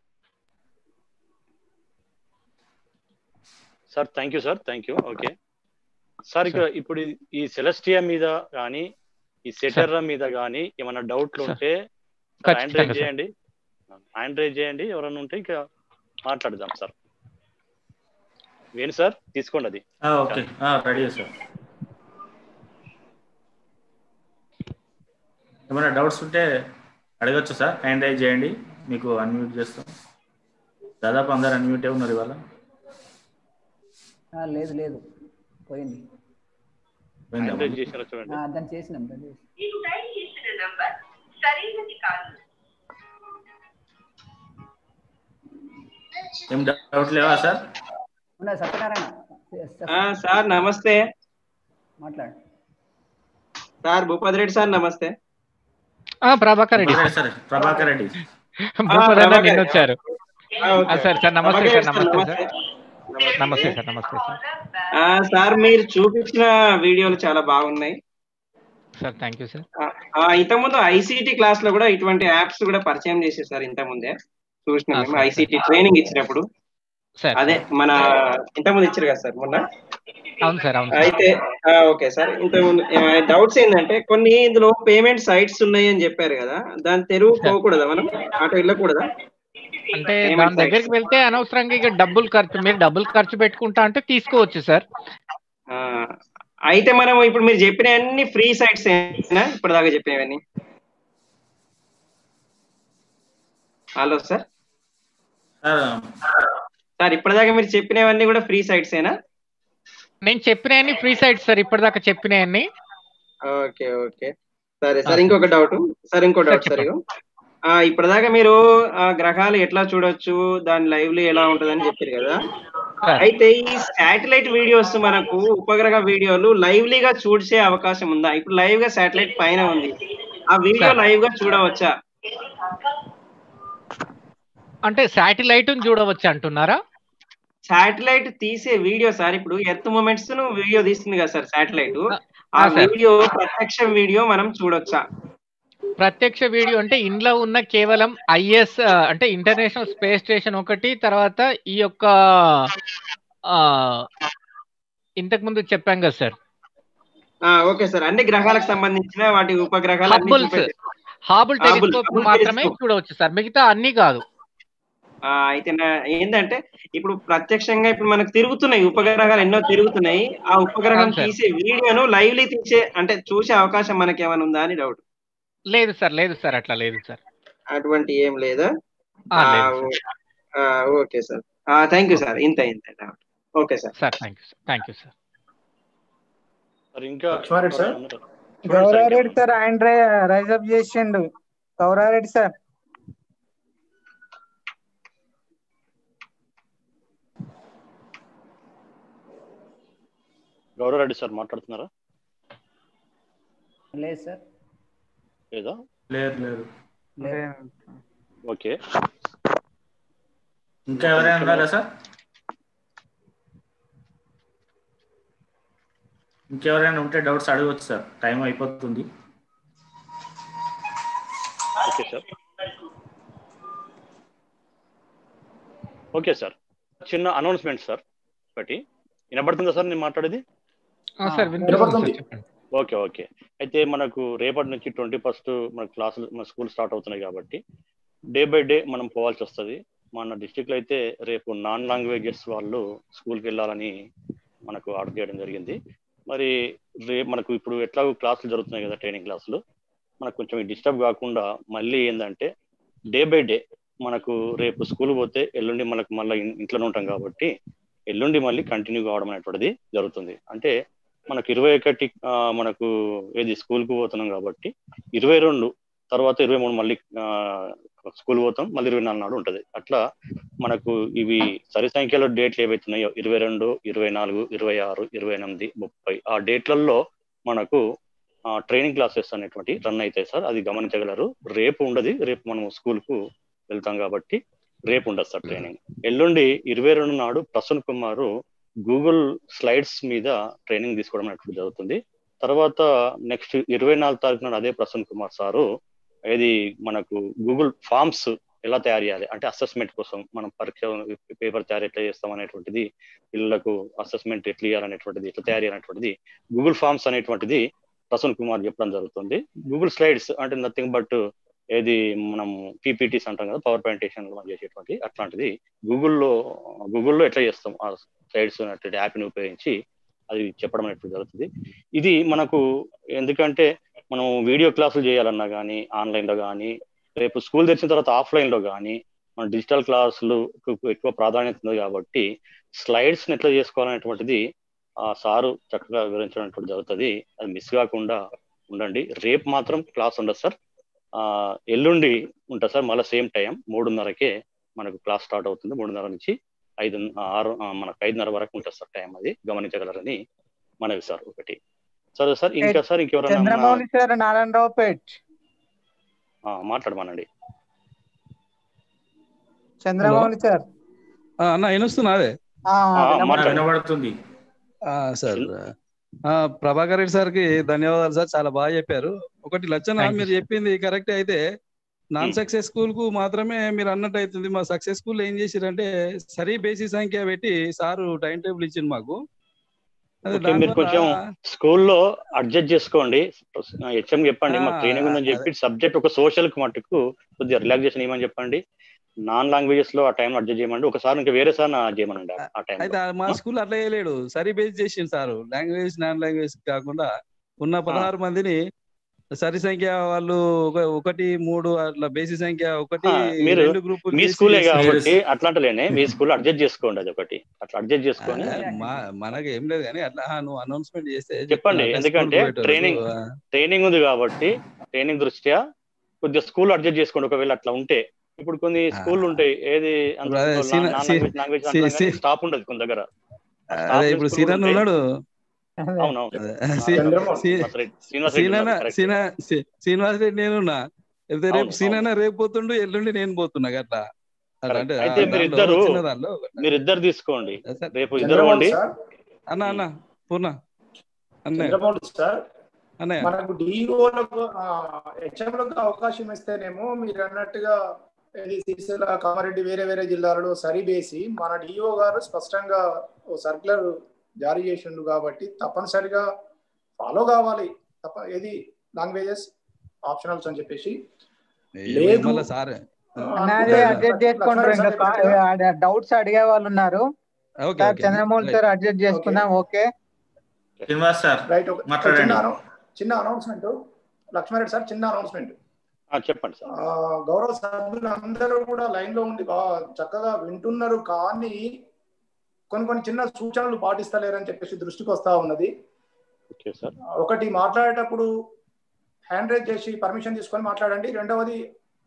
sir thank you sir thank you okay sir ఇక్కడ ఇప్పుడు ఈ- ఈ సెలస్టియా మీద కానీ ఈ సెటర్రా మీద కానీ ఏమైనా డౌట్లు సార్. ఉంటే ఖచ్చితంగా హ్యాండ్ రైజ్ సార్. చేయండి హ్యాండ్ రైజ్ చేయండి ఎవరైనా ఉంటే ఇంకా మాట్లాడదాం సార్ వేణు సార్ తీసుకోండి అది ఓకే రెడీ సార్ ఏమైనా డౌట్స్ ఉంటే అడగచ్చు సార్ హ్యాండ్ రైజ్ చేయండి మీకు అన్మ్యూట్ చేస్తాం దాదాపు అందరు అన్మ్యూటే ఉన్నారు ఇవాళ ఆ, లేదు లేదు పోయింది పోయిందా? Hand raise చేశారా చూడండి ఆ, దాన్ని చేసినాం దాన్ని చేసినాం. మీకు డైల్ చేసిన నంబర్ సరైనది కాదు ఏం డౌట్ లేవా సార్ ఉన్నా సత్యనారాయణ ఆ, సార్ నమస్తే మాట్లాడు సార్ భూపతి రెడ్డి సార్ నమస్తే ఆ, ప్రభాకర్ రెడ్డి ప్రభాకర్ సార్ ప్రభాకర్ రెడ్డి భూపతి అన్న ప్రభాకర్ నిన్న వచ్చారు ఆ, ఓకే. ఆ, సార్ సార్ నమస్తే ప్రభాకర్ సార్ రెడ్డి నమస్తే సార్, సార్ నమస్తే సార్ నమస్తే సార్ ఆ, సార్ మీరు చూపించిన వీడియోలు చాలా బాగున్నాయి సార్ థ్యాంక్ యూ సార్ ఆ, ఇంతకుముందు ఐసీటీ క్లాస్ లో కూడా ఇటువంటి యాప్స్ కూడా పరిచయం చేశారు సార్ ఇంతకుముందే చూసిన ఆ, మేము సార్, ఐసీటీ ట్రైనింగ్ ఇచ్చినప్పుడు సార్ అదే మన ఇంతకుముందు ఇచ్చారు కదా సార్ మొన్న అవును సార్ అవును సార్ అయితే ఆ, ఓకే సార్ ఇంతకుముందు డౌట్స్ ఏంటంటే కొన్ని ఇందులో పేమెంట్ సైట్స్ ఉన్నాయి అని చెప్పారు కదా దాని తెరువు పోకూడదా మనం అటు వెళ్ళకూడదా అంటే Payment దాని దగ్గరికి sites. వెళ్తే అనవసరంగా ఇక డబ్బులు ఖర్చు మీరు డబ్బులు ఖర్చు పెట్టుకుంటా అంటే తీసుకోవచ్చు సార్ ఆ, అయితే మనం ఇప్పుడు మీరు చెప్పిన అన్ని ఫ్రీ సైట్స్ ఏనా ఇప్పటిదాకా చెప్పినవన్నీ హలో సార్ సార్ ఇప్పటిదాకా మీరు చెప్పినవన్నీ కూడా ఫ్రీ సైట్స్ ఏనా నేను చెప్పినవన్నీ ఫ్రీ సైట్ సార్ ఇప్పటిదాకా చెప్పినవన్నీ ఓకే ఓకే సరే సార్ ఇంకొక డౌట్ సార్ ఇంకో డౌట్ సార్ ఇగో ఆ, ఇప్పటిదాకా మీరు ఆ, గ్రహాలు ఎట్లా చూడొచ్చు దాని లైవ్లీ ఎలా ఉంటదని చెప్పారు కదా అయితే ఈ శాటిలైట్ వీడియోస్ మనకు ఉపగ్రహ వీడియోలు లైవ్లీగా చూసే అవకాశం ఉందా ఇప్పుడు లైవ్ గా శాటిలైట్ పైన ఉంది ఆ వీడియో సార్. లైవ్ గా చూడవచ్చా అంటే శాటిలైట్ చూడవచ్చు అంటున్నారా శాటిలైట్ తీసే వీడియో సార్ ఇప్పుడు ఎర్త్ మూమెంట్స్ ను వీడియో తీస్తుంది కదా సార్ శాటిలైట్ ఆ ఆ, సార్. వీడియో ప్రత్యక్ష వీడియో మనం చూడొచ్చా ప్రత్యక్ష వీడియో అంటే ఇంట్లో ఉన్న కేవలం ఐఎస్ అంటే ఇంటర్నేషనల్ స్పేస్ స్టేషన్ ఒకటి తర్వాత ఈ యొక్క ఆ, ఇంతకు ముందు చెప్పాం కదా సార్ ఆ, ఓకే సార్ అన్ని గ్రహాలకు సంబంధించిన వాటి ఉపగ్రహాలు అన్ని హబుల్స్ చూపెట్టారు. హాబుల్ Hubble, టెలిస్కోప్ Hubble మాత్రమే telescope. చూడవచ్చు సార్ మిగతా అన్ని కాదు ఆ, అయితే నా- ఏంటంటే ఇప్పుడు ప్రత్యక్షంగా ఇప్పుడు మనకు తిరుగుతున్నాయి ఉపగ్రహాలు ఎన్నో తిరుగుతున్నాయి ఆ ఉపగ్రహం అవును సార్. తీసే వీడియోను లైవ్లీ తీసే అంటే చూసే అవకాశం మనకి ఏమైనా ఉందా అని డౌట్ లేదు సార్ లేదు సార్ అట్లా లేదు సార్ అటువంటి ఏం లేదా ఆ, ఆ, లేదు ఓ- ఆ, okay sir thank you sir ఇంత ఇంత doubt okay sir sir thank you sir thank you sir మరి ఇంకా లక్ష్మారెడ్డి సార్ ఉన్నారు. చూడండి సార్ గౌరారెడ్డి సార్ ఆయన రైజ్ అప్ చేసిండు గౌరారెడ్డి సార్ గౌరవరెడ్డి సార్ మాట్లాడుతున్నారా లేదు సార్ లేదా లేదు లేదు ఓకే ఇంకా ఎవరైనా ఉన్నారా సార్ ఇంకెవరైనా ఉంటే డౌట్స్ అడగవచ్చు సార్ టైం అయిపోతుంది ఓకే సార్ ఓకే సార్ చిన్న అనౌన్స్మెంట్ సార్ ఒకటి వినపడుతుందా సార్ నేను మాట్లాడేది ఆ, సార్ వినపడుతుంది సార్ చెప్పండి ఓకే ఓకే అయితే మనకు రేపటి నుంచి ట్వంటీ ఫస్ట్ మన క్లాసులు మన స్కూల్ స్టార్ట్ అవుతున్నాయి కాబట్టి డే బై డే మనం పోవాల్సి వస్తుంది మన డిస్టిక్లో అయితే రేపు నాన్ లాంగ్వేజెస్ వాళ్ళు స్కూల్కి వెళ్ళాలని మనకు ఆర్డర్ చేయడం జరిగింది మరి రేపు మనకు ఇప్పుడు ఎట్లాగో క్లాసులు జరుగుతున్నాయి కదా ట్రైనింగ్ క్లాసులు మనకు కొంచెం డిస్టర్బ్ కాకుండా మళ్ళీ ఏంటంటే డే బై డే మనకు రేపు స్కూల్ పోతే ఎల్లుండి మనకు మళ్ళీ ఇంట్లోనే ఉంటాం కాబట్టి ఎల్లుండి మళ్ళీ కంటిన్యూ కావడం అనేటువంటిది జరుగుతుంది అంటే మనకు ఇరవై ఒకటి ఆ, మనకు ఏది స్కూల్కి పోతున్నాం కాబట్టి ఇరవై రెండు తర్వాత ఇరవై మూడు మళ్ళీ స్కూల్ పోతాం మళ్ళీ ఇరవై నాలుగు నాడు ఉంటుంది అట్లా మనకు ఇవి సరి సంఖ్యలో డేట్లు ఏవైతున్నాయో ఇరవై రెండు ఇరవై నాలుగు ఇరవై ఆరు ఇరవై ఎనిమిది ముప్పై ఆ డేట్లలో మనకు ట్రైనింగ్ క్లాసెస్ అనేటువంటి రన్ అవుతాయి సార్ అది గమనించగలరు రేపు ఉండదు రేపు మనం స్కూల్ కు వెళ్తాం కాబట్టి రేపు ఉండదు సార్ ట్రైనింగ్ ఎల్లుండి ఇరవై రెండు నాడు ప్రసన్న కుమారు గూగుల్ స్లైడ్స్ మీద ట్రైనింగ్ తీసుకోవడం అనేటువంటి జరుగుతుంది తర్వాత నెక్స్ట్ ఇరవై నాలుగు తారీఖు నాడు అదే ప్రసన్న కుమార్ సారు ఏది మనకు గూగుల్ ఫామ్స్ ఎలా తయారు చేయాలి అంటే అసెస్మెంట్ కోసం మనం పరీక్ష పేపర్ తయారు ఎట్లా చేస్తాం అనేటువంటిది పిల్లలకు అసెస్మెంట్ ఎట్లా చేయాలనేటువంటిది ఎట్లా తయారు చేయాలనేటువంటిది గూగుల్ ఫామ్స్ అనేటువంటిది ప్రసన్న కుమార్ చెప్పడం జరుగుతుంది గూగుల్ స్లైడ్స్ అంటే నథింగ్ బట్ ఏది మనం పీపీటీస్ అంటాం కదా పవర్ పాయింటేషన్ మనం చేసేటువంటి అట్లాంటిది గూగుల్లో గూగుల్లో ఎట్లా చేస్తాం ఆ స్లైడ్స్ అటువంటి యాప్ని ఉపయోగించి అది చెప్పడం అనేటువంటి జరుగుతుంది ఇది మనకు ఎందుకంటే మనం వీడియో క్లాసులు చేయాలన్నా కానీ ఆన్లైన్లో కానీ రేపు స్కూల్ తెరిచిన తర్వాత ఆఫ్లైన్లో కానీ మన డిజిటల్ క్లాసులు ఎక్కువ ప్రాధాన్యత ఉంది కాబట్టి స్లైడ్స్ని ఎట్లా చేసుకోవాలనేటువంటిది ఆ సారు చక్కగా వివరించడం జరుగుతుంది అది మిస్ కాకుండా ఉండండి రేపు మాత్రం క్లాస్ ఉండదు సార్ ఆ ఎల్లుండి ఉంటుంది సార్ మళ్ళీ సేమ్ టైం మూడున్నరకే మనకు క్లాస్ స్టార్ట్ అవుతుంది మూడున్నర నుంచి ఐదు ఆరు ఆ, మనకు ఐదున్నర వరకు ఉంటుంది సార్ టైం అది గమనించగలరని మనవి సార్ ఒకటి సరే సార్ ఇంకా సార్ ఇంకెవరైనా మన- చంద్రమౌళి సార్ నారాయణరావు పేట్ ఆ, మాట్లాడమనండి చంద్రమౌళి సార్ ఆ, అన్న వినొస్తున్నా అదే ఆ, మాట్లాడండి. వినబడుతుంది ఆ, సార్ ఆ, ప్రభాకర్ రెడ్డి సార్కి ధన్యవాదాలు సార్ చాలా బాగా చెప్పారు ఒకటి లచ్చన Thank you, మీరు చెప్పింది కరెక్ట్ అయితే నాన్ సక్సెస్ స్కూల్ కు మాత్రమే మీరు అన్నట్టు అవుతుంది మా సక్సెస్ స్కూల్ ఏం చేసిరంటే సరి బేసి సంఖ్య పెట్టి సారు టైం టేబుల్ ఇచ్చింది మాకు అదే ఓకే మీరు కొంచెం దానివల్ల స్కూల్లో అడ్జస్ట్ చేసుకోండి హెచ్ఎం చెప్పండి మాకు ఆ, ట్రైనింగ్ ఉందని చెప్పి సబ్జెక్ట్ ఒక సోషల్ కి మట్టుకు కొద్దిగా రిలాక్సేషన్ ఏమని చెప్పండి నాన్ లాంగ్వేజెస్ లో ఆ టైం అడ్జస్ట్ చేయమండి ఒకసారి ఇంకా వేరే సార్ చేయమనండి ఆ- ఆ టైం అయితే మా స్కూల్ అట్లా చేయలేడు సరి బేస్ చేసిండు సారు లాంగ్వేజ్ నాన్ లాంగ్వేజ్ కాకుండా ఉన్న పదహారు మందిని సరి సంఖ్య వాళ్ళు ఒక ఒకటి మూడు అట్లా బేసి సంఖ్య ఒకటి మీరు రెండు గ్రూపులు మీ చేసి స్కూలే చేస్తారు. కాబట్టి అట్లాంటిలేనే మీ స్కూల్ అడ్జస్ట్ చేసుకోండి అది ఒకటి అట్లా అడ్జస్ట్ చేసుకొని ఆ, మా మనకి ఏం లేదు కానీ అట్లా ఆ, నువ్వు అనౌన్స్మెంట్ చేస్తే చెప్పండి అట్లా ఎందుకంటే స్కూల్ పోయేటోళ్ళు, ట్రైనింగ్ ఆ, ట్రైనింగ్ ఉంది కాబట్టి ట్రైనింగ్ దృష్ట్యా కొద్దిగా స్కూల్ అడ్జస్ట్ చేసుకోండి ఒకవేళ అట్లా ఉంటే ఇప్పుడు కొన్ని స్కూల్ ఉంటాయి ఏది ఇప్పుడు అదే సీన- సీ- సీ- సీ- స్టాప్ ఉండదు కొన్ని దగ్గర అదే ఇప్పుడు సీనన్ ఉన్నాడు అవునవును అదే, ఆ, సీ- చంద్రమోహన్ సీ- శ్రీనివాస్ రెడ్డి శ్రీనివాస్ రెడ్డి సీనన్న ఉన్నారు, correct. సీన సీ- శ్రీనివాస్ రెడ్డి నేనున్నా అయితే రేపు అవును, సీనన్న రేపు పోతుండు ఎల్లుండి నేను పోతున్నా అట్లా అట్లా అంటే ఆ అయితే దాంట్లో మీరిద్దరు చిన్న దాంట్లో మీరిద్దరు తీసుకోండి రేపు ఇద్దరు చంద్రమౌళి ఉండి సార్ అన్న అన్న పూర్ణ అన్నయ్య చంద్రమౌళి సార్ అన్నయ్య మనకు డిఓలకు హెచ్ఎంలకు అవకాశం ఇస్తేనేమో మీరు అన్నట్టుగా ఇది సిరిసిల్ల కామారెడ్డి వేరే వేరే జిల్లాలలో సరివేసి మన డిఓ గారు స్పష్టంగా ఓ సర్క్యులర్ జారీ చేసిండు కాబట్టి తప్పనిసరిగా ఫాలో కావాలి తప్ప ఏది లాంగ్వేజెస్ ఆప్షనల్స్ అని చెప్పేసి లేదు మళ్ళీ సార్ అన్నది అడ్జస్ట్ చేసుకుంటారు ఇంకా డౌట్స్ అడిగే వాళ్ళు ఉన్నారు okay sir okay Chandramouli sir adjust చేసుకుందాం ఓకే శ్రీనివాస్ సార్ రైట్ ఒక చిన్న మాట్లాడండి అనౌ- చిన్న అనౌన్స్మెంట్ లక్ష్మారెడ్డి సార్ చిన్న అనౌన్స్మెంట్ ఆ, చెప్పండి సార్ ఆ, గౌరవ సభ్యులు అందరూ కూడా లైన్ లో ఉండి బాగా చక్కగా వింటున్నారు కానీ కొన్ని కొన్ని చిన్న సూచనలు పాటిస్తలేరని చెప్పేసి దృష్టికి వస్తా ఉన్నది ఓకే సార్ ఒకటి మాట్లాడేటప్పుడు హ్యాండ్ రైజ్ చేసి పర్మిషన్ తీసుకొని మాట్లాడండి రెండవది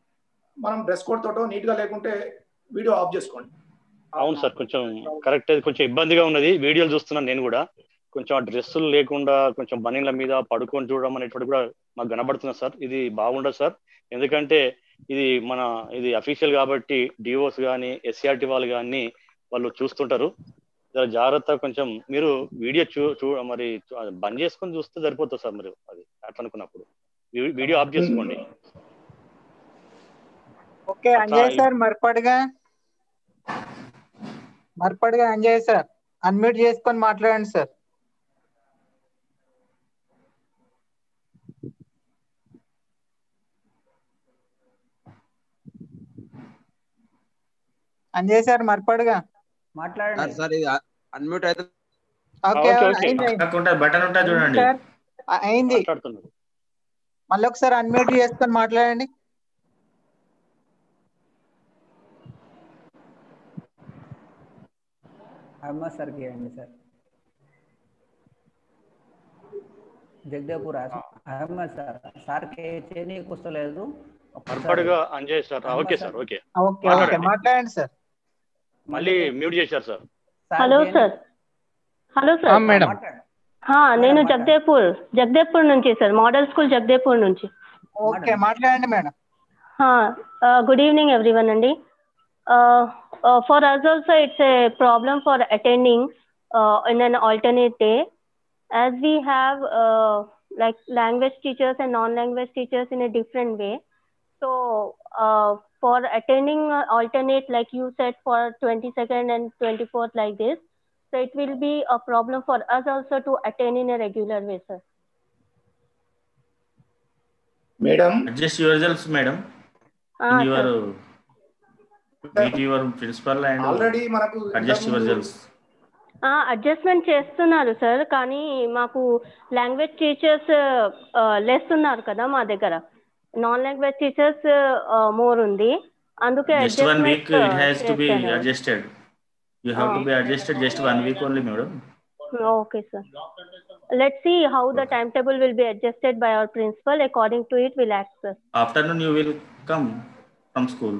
మనం డ్రెస్ కోడ్ తోటో నీట్ గా లేకుంటే వీడియో ఆఫ్ చేసుకోండి అవును సార్ కొంచెం కరెక్ట్ అది కొంచెం ఇబ్బందిగా ఉన్నది వీడియోలు చూస్తున్నాను నేను కూడా కొంచెం ఆ డ్రెస్సులు లేకుండా కొంచెం బనీల మీద పడుకొని చూడడం అనేటువంటి కూడా మాకు కనబడుతుంది సార్ ఇది బాగుండదు సార్ ఎందుకంటే ఇది మన ఇది అఫీషియల్ కాబట్టి డిఓస్ కానీ ఎస్సీఆర్టీ వాళ్ళు కానీ వాళ్ళు చూస్తుంటారు జర జాగ్రత్త కొంచెం మీరు వీడియో చూ చూ మరి చూ- అది బంద్ చేసుకొని చూస్తే సరిపోతుంది సార్ మీరు అది అట్లా అనుకున్నప్పుడు వీ- వీడియో ఆఫ్ చేసుకోండి okay Anjay sir Marpadiga Marpadiga Anjay sir unmute చేసుకొని మాట్లాడండి సార్ అంజయ్ సార్ మర్పడిగా మాట్లాడండి సార్ ఇది అన్మ్యూట్ అయితే ఓకే అయింది కాకుండా బటన్ ఉంటుంది చూడండి సార్ అ- అయింది మాట్లాడుతున్నారు మళ్ళీ ఒకసారి అన్మ్యూట్ చేసుకొని మాట్లాడండి అహ్మద్ సార్కి ఇవ్వండి సార్ జగదేపూర్ అహ్మద్ సార్ సార్కి చేయనీకి వస్తలేదు పొరపాటుగా Anjay sir okay sir okay okay okay మాట్లాడండి. మాట్లాడండి సార్ మళ్ళీ మ్యూట్ చేశారు sir hello sir hello sir madam హా, నేను జగదేపూర్ జగదేపూర్ నుంచి సార్ మోడల్ స్కూల్ జగదేపూర్ నుంచి ఓకే మాట్లాడండి మేడం గుడ్ ఈవినింగ్ ఎవ్రీవన్ అండి for us also it's a problem for attending in an alternate day as we have uh, like language teachers and non-language teachers in a different way. So uh, for attending uh, alternate, like you said, for 22nd and 24th like this, so it will be a problem for us also to attend in a regular way, sir. Madam adjust yourself madam Ah, in sir. Your meet your principal and already మనకు adjust yourself adjustment చేస్తున్నారు sir కానీ మాకు language teachers less ఉన్నారు కదా మా దగ్గర non language teachers more ఉంది అందుకే just one week it adjustment has to be చేశాను adjusted you have to be adjusted just one week only madam Okay, sir. Let's see how the timetable will be adjusted by our principal. According to it, we'll act, sir. afternoon you will come from school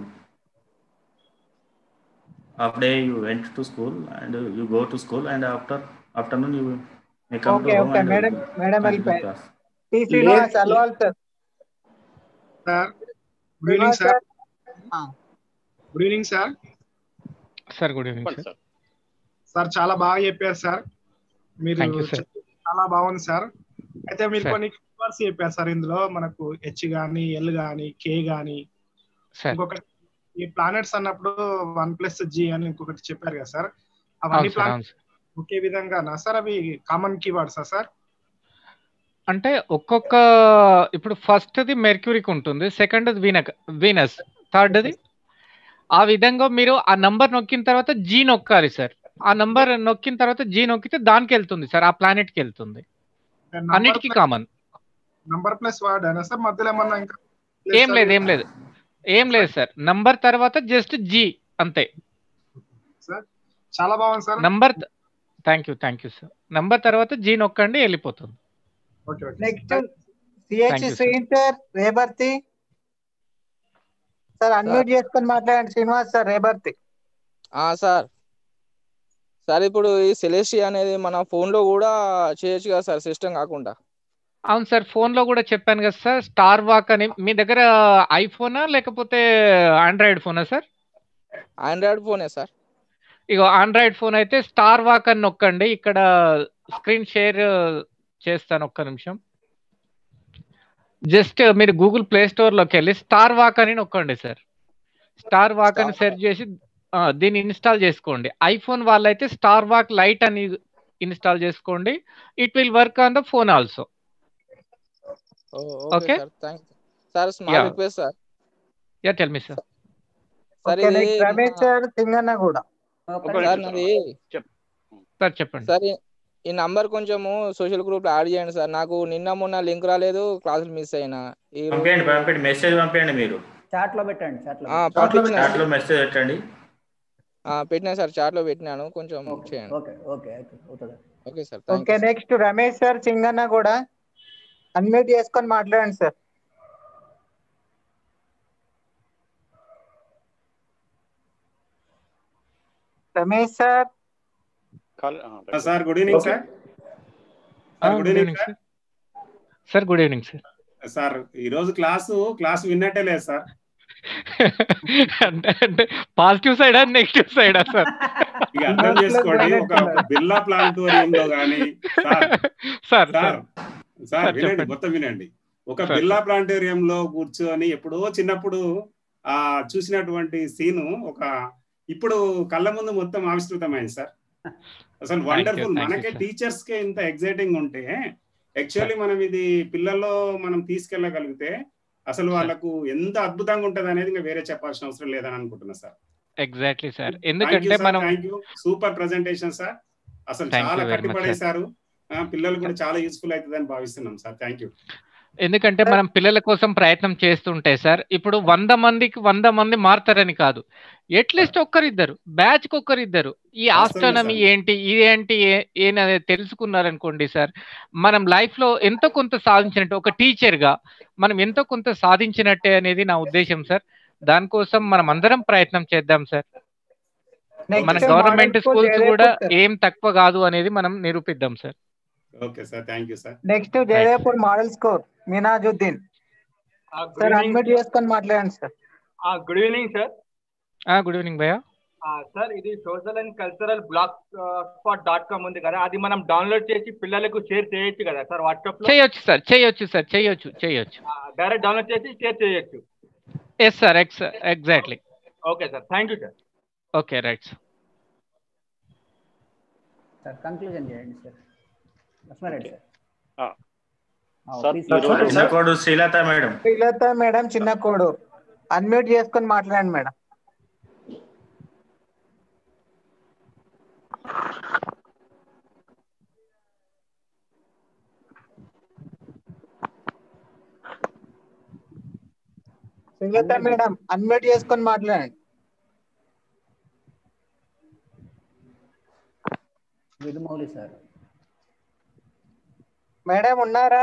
half day you went to school and uh, you go to school and after afternoon you may come okay to home okay and madam uh, madam continue వెళ్ళిపోయారు class. T Srinivas Alwal sir sir good evening Srinivas sir sir good evening sir sir good evening sir sir చాలా బాగా చెప్పారు sir మీరు Thank you, sir. చెప్పింది చాలా బాగుంది sir అయితే మీరు Sir. కొన్ని కీవర్డ్స్ చెప్పారు సార్ ఇందులో మనకు హెచ్ గాని ఎల్ గాని కే గాని సార్ ఇంకొకటి ఈ ప్లానెట్స్ అన్నప్పుడు వన్ ప్లస్ జి అని ఇంకొకటి చెప్పారు కదా సార్ అవన్నీ అవును సార్ అవును ప్లానెట్స్ ఒకే విధంగానా సార్ అవి కామన్ కీవర్డ్సా సార్ అంటే ఒక్కొక్క ఇప్పుడు ఫస్ట్ది మెర్క్యూరీకి ఉంటుంది సెకండ్ వీనక్ వీనస్ థర్డ్ది ఆ విధంగా మీరు ఆ నంబర్ నొక్కిన తర్వాత జీ నొక్కాలి సార్ ఆ నంబర్ నొక్కిన తర్వాత జీ నొక్కితే దానికి వెళ్తుంది సార్ ఆ ప్లానెట్ కి వెళ్తుంది అన్నిటికీ కామన్ నంబర్ ప్లస్ వర్డ్ అయినా సార్ మధ్యలో ఏమన్నా ఇంకా ఏం లేదు ఏం లేదు ఏం లేదు సార్ నంబర్ తర్వాత జస్ట్ జీ అంతే సార్ చాలా బాగుంది sir number thank you thank you sir number తర్వాత జీ నొక్కండి వెళ్ళిపోతుంది okay okay next Thank CH you, sir. శ్రీన్ సార్ రేబర్తి సార్ అన్మ్యూట్ చేసుకొని మాట్లాడండి శ్రీనివాస్ సార్ రేబర్తి ఆ సార్ సార్ ఇప్పుడు ఈ సెలెస్టి అనేది మన ఫోన్ లో కూడా చేయొచ్చు కదా సార్ సిస్టమ్ కాకుండా అవును సార్ ఫోన్ లో కూడా చెప్పాను కదా సార్ స్టార్ వాక్ అని మీ దగ్గర ఐఫోనా లేకపోతే ఆండ్రాయిడ్ ఫోనా సార్ ఆండ్రాయిడ్ ఫోనే సార్ ఇగో ఆండ్రాయిడ్ ఫోన్ అయితే స్టార్ వాక్ అని నొక్కండి ఇక్కడ స్క్రీన్ షేర్ చేస్తాను ఒక్క నిమిషం జస్ట్ మీరు గూగుల్ ప్లే స్టోర్ లోకి వెళ్ళి స్టార్ వాక్ అని నొక్కండి సార్ స్టార్ వాక్ అని సెర్చ్ చేసి ఆ, దీన్ని ఇన్స్టాల్ చేసుకోండి ఐఫోన్ వాళ్ళైతే స్టార్ వాక్ లైట్ అని ఇన్స్టాల్ చేసుకోండి it will work on the phone also okay Okay. Sir thank sir small Yeah. Request sir yeah tell me sir sir okay ఇది next Ramesh sir Singanna కూడా sir నాది sir చెప్పండి sir ఈ- ఈ number కొంచెము social group లో add చేయండి sir నాకు నిన్న మొన్న లింక్ రాలేదు క్లాసులు మిస్ అయినా ఈ రోజు పంపించండి పంపించండి మెసేజ్ పంపించండి మీరు చాట్ లో పెట్టండి చాట్ లో ఆ, పంపించిన చాట్ లో మెసేజ్ పెట్టండి ఆ, పెట్టినా సార్ చాట్ లో పెట్టినాను కొంచెం చేయండి ఓకే ఓకే ఓకే అవుతుంది okay sir thank okay next Ramesh sir Singanna కూడా అన్మ్యూట్ చేసుకొని మాట్లాడండి sir Ramesh sir sir good evening sir sir good evening sir sir good evening sir sir ఈ రోజు క్లాసు క్లాస్ విన్నట్టే లేదు సార్ అంటే అంటే పాజిటివ్ సైడా నెగిటివ్ సైడా సార్ ఇక అర్థం చేసుకోండి ఒక ఒక బిర్లా ప్లానిటోరియం లో కానీ sir sir sir sir sir, వినండి చెప్పండి. మొత్తం వినండి ఒక సార్, బిర్లా ప్లానిటోరియం లో కూర్చొని ఎప్పుడో చిన్నప్పుడు ఆ చూసినటువంటి సీను ఒక ఇప్పుడు కళ్ళ ముందు మొత్తం ఆవిష్కృతమైంది సార్ అసలు you, వండర్ఫుల్ thank you, మనకే sir. టీచర్స్ కే ఇంత ఎగ్జైటింగ్ ఉంటే యాక్చువల్లీ మనం ఇది పిల్లల్లో మనం తీసుకెళ్ళగలిగితే అసలు వాళ్ళకు ఎంత అద్భుతంగా ఉంటది అనేది ఇంకా వేరే చెప్పాల్సిన అవసరం లేదని అనుకుంటున్నా sir exactly sir thank you ఎందుకంటే సార్ మనం thank you super presentation sir అసలు Thank చాలా you very much, కట్టిపడేశారు ఆ, పిల్లలు కూడా చాలా యూస్ఫుల్ అవుతుందని భావిస్తున్నాం సార్ థ్యాంక్ యూ ఎందుకంటే మనం పిల్లల కోసం ప్రయత్నం చేస్తుంటే సార్ ఇప్పుడు వంద మందికి వంద మంది మారుతారని కాదు ఎట్లీస్ట్ ఒక్కరిద్దరు బ్యాచ్ కి ఒక్కరిద్దరు ఈ వాస్తవమే ఆస్ట్రానమీ సార్. ఏంటి ఇదేంటి ఏ- ఏనది తెలుసుకున్నారనుకోండి సార్ మనం లైఫ్ లో ఎంతో కొంత సాధించినట్టు ఒక టీచర్ గా మనం ఎంతో కొంత సాధించినట్టే అనేది నా ఉద్దేశం సార్ దానికోసం మనం అందరం ప్రయత్నం చేద్దాం సార్ మన next government model school schools Jayadev కూడా సార్ ఏం తక్కువ కాదు అనేది మనం నిరూపిద్దాం sir okay sir thank you sir next Jayadevpur model school Minajuddin good sir evening unmute చేసుకొని మాట్లాడండి sir good evening sir good evening భయ్యా సార్ ఇది social and cultural blogspot dot com ఉంది కదా అది మనం డౌన్లోడ్ చేసి పిల్లలకు షేర్ చేయొచ్చు కదా సార్ వాట్సాప్ లో చేయొచ్చు సార్ చేయొచ్చు సార్ చేయొచ్చు చేయొచ్చు డైరెక్ట్ డౌన్లోడ్ చేసి షేర్ చేయొచ్చు ఎస్ సార్ ఎక్స్ exactly okay sir thank you sir okay right sir sir conclusion చేయండి sir Lakshmareddy sir sir please. ఈ రోజు చిన్న code Srilatha madam Srilatha madam చిన్న కోడు అన్మ్యూట్ చేసుకొని మాట్లాడండి మేడం శ్రీలత మేడం అన్మ్యూట్ చేసుకొని మాట్లాడండి విధుమౌలి సార్ మేడం ఉన్నారా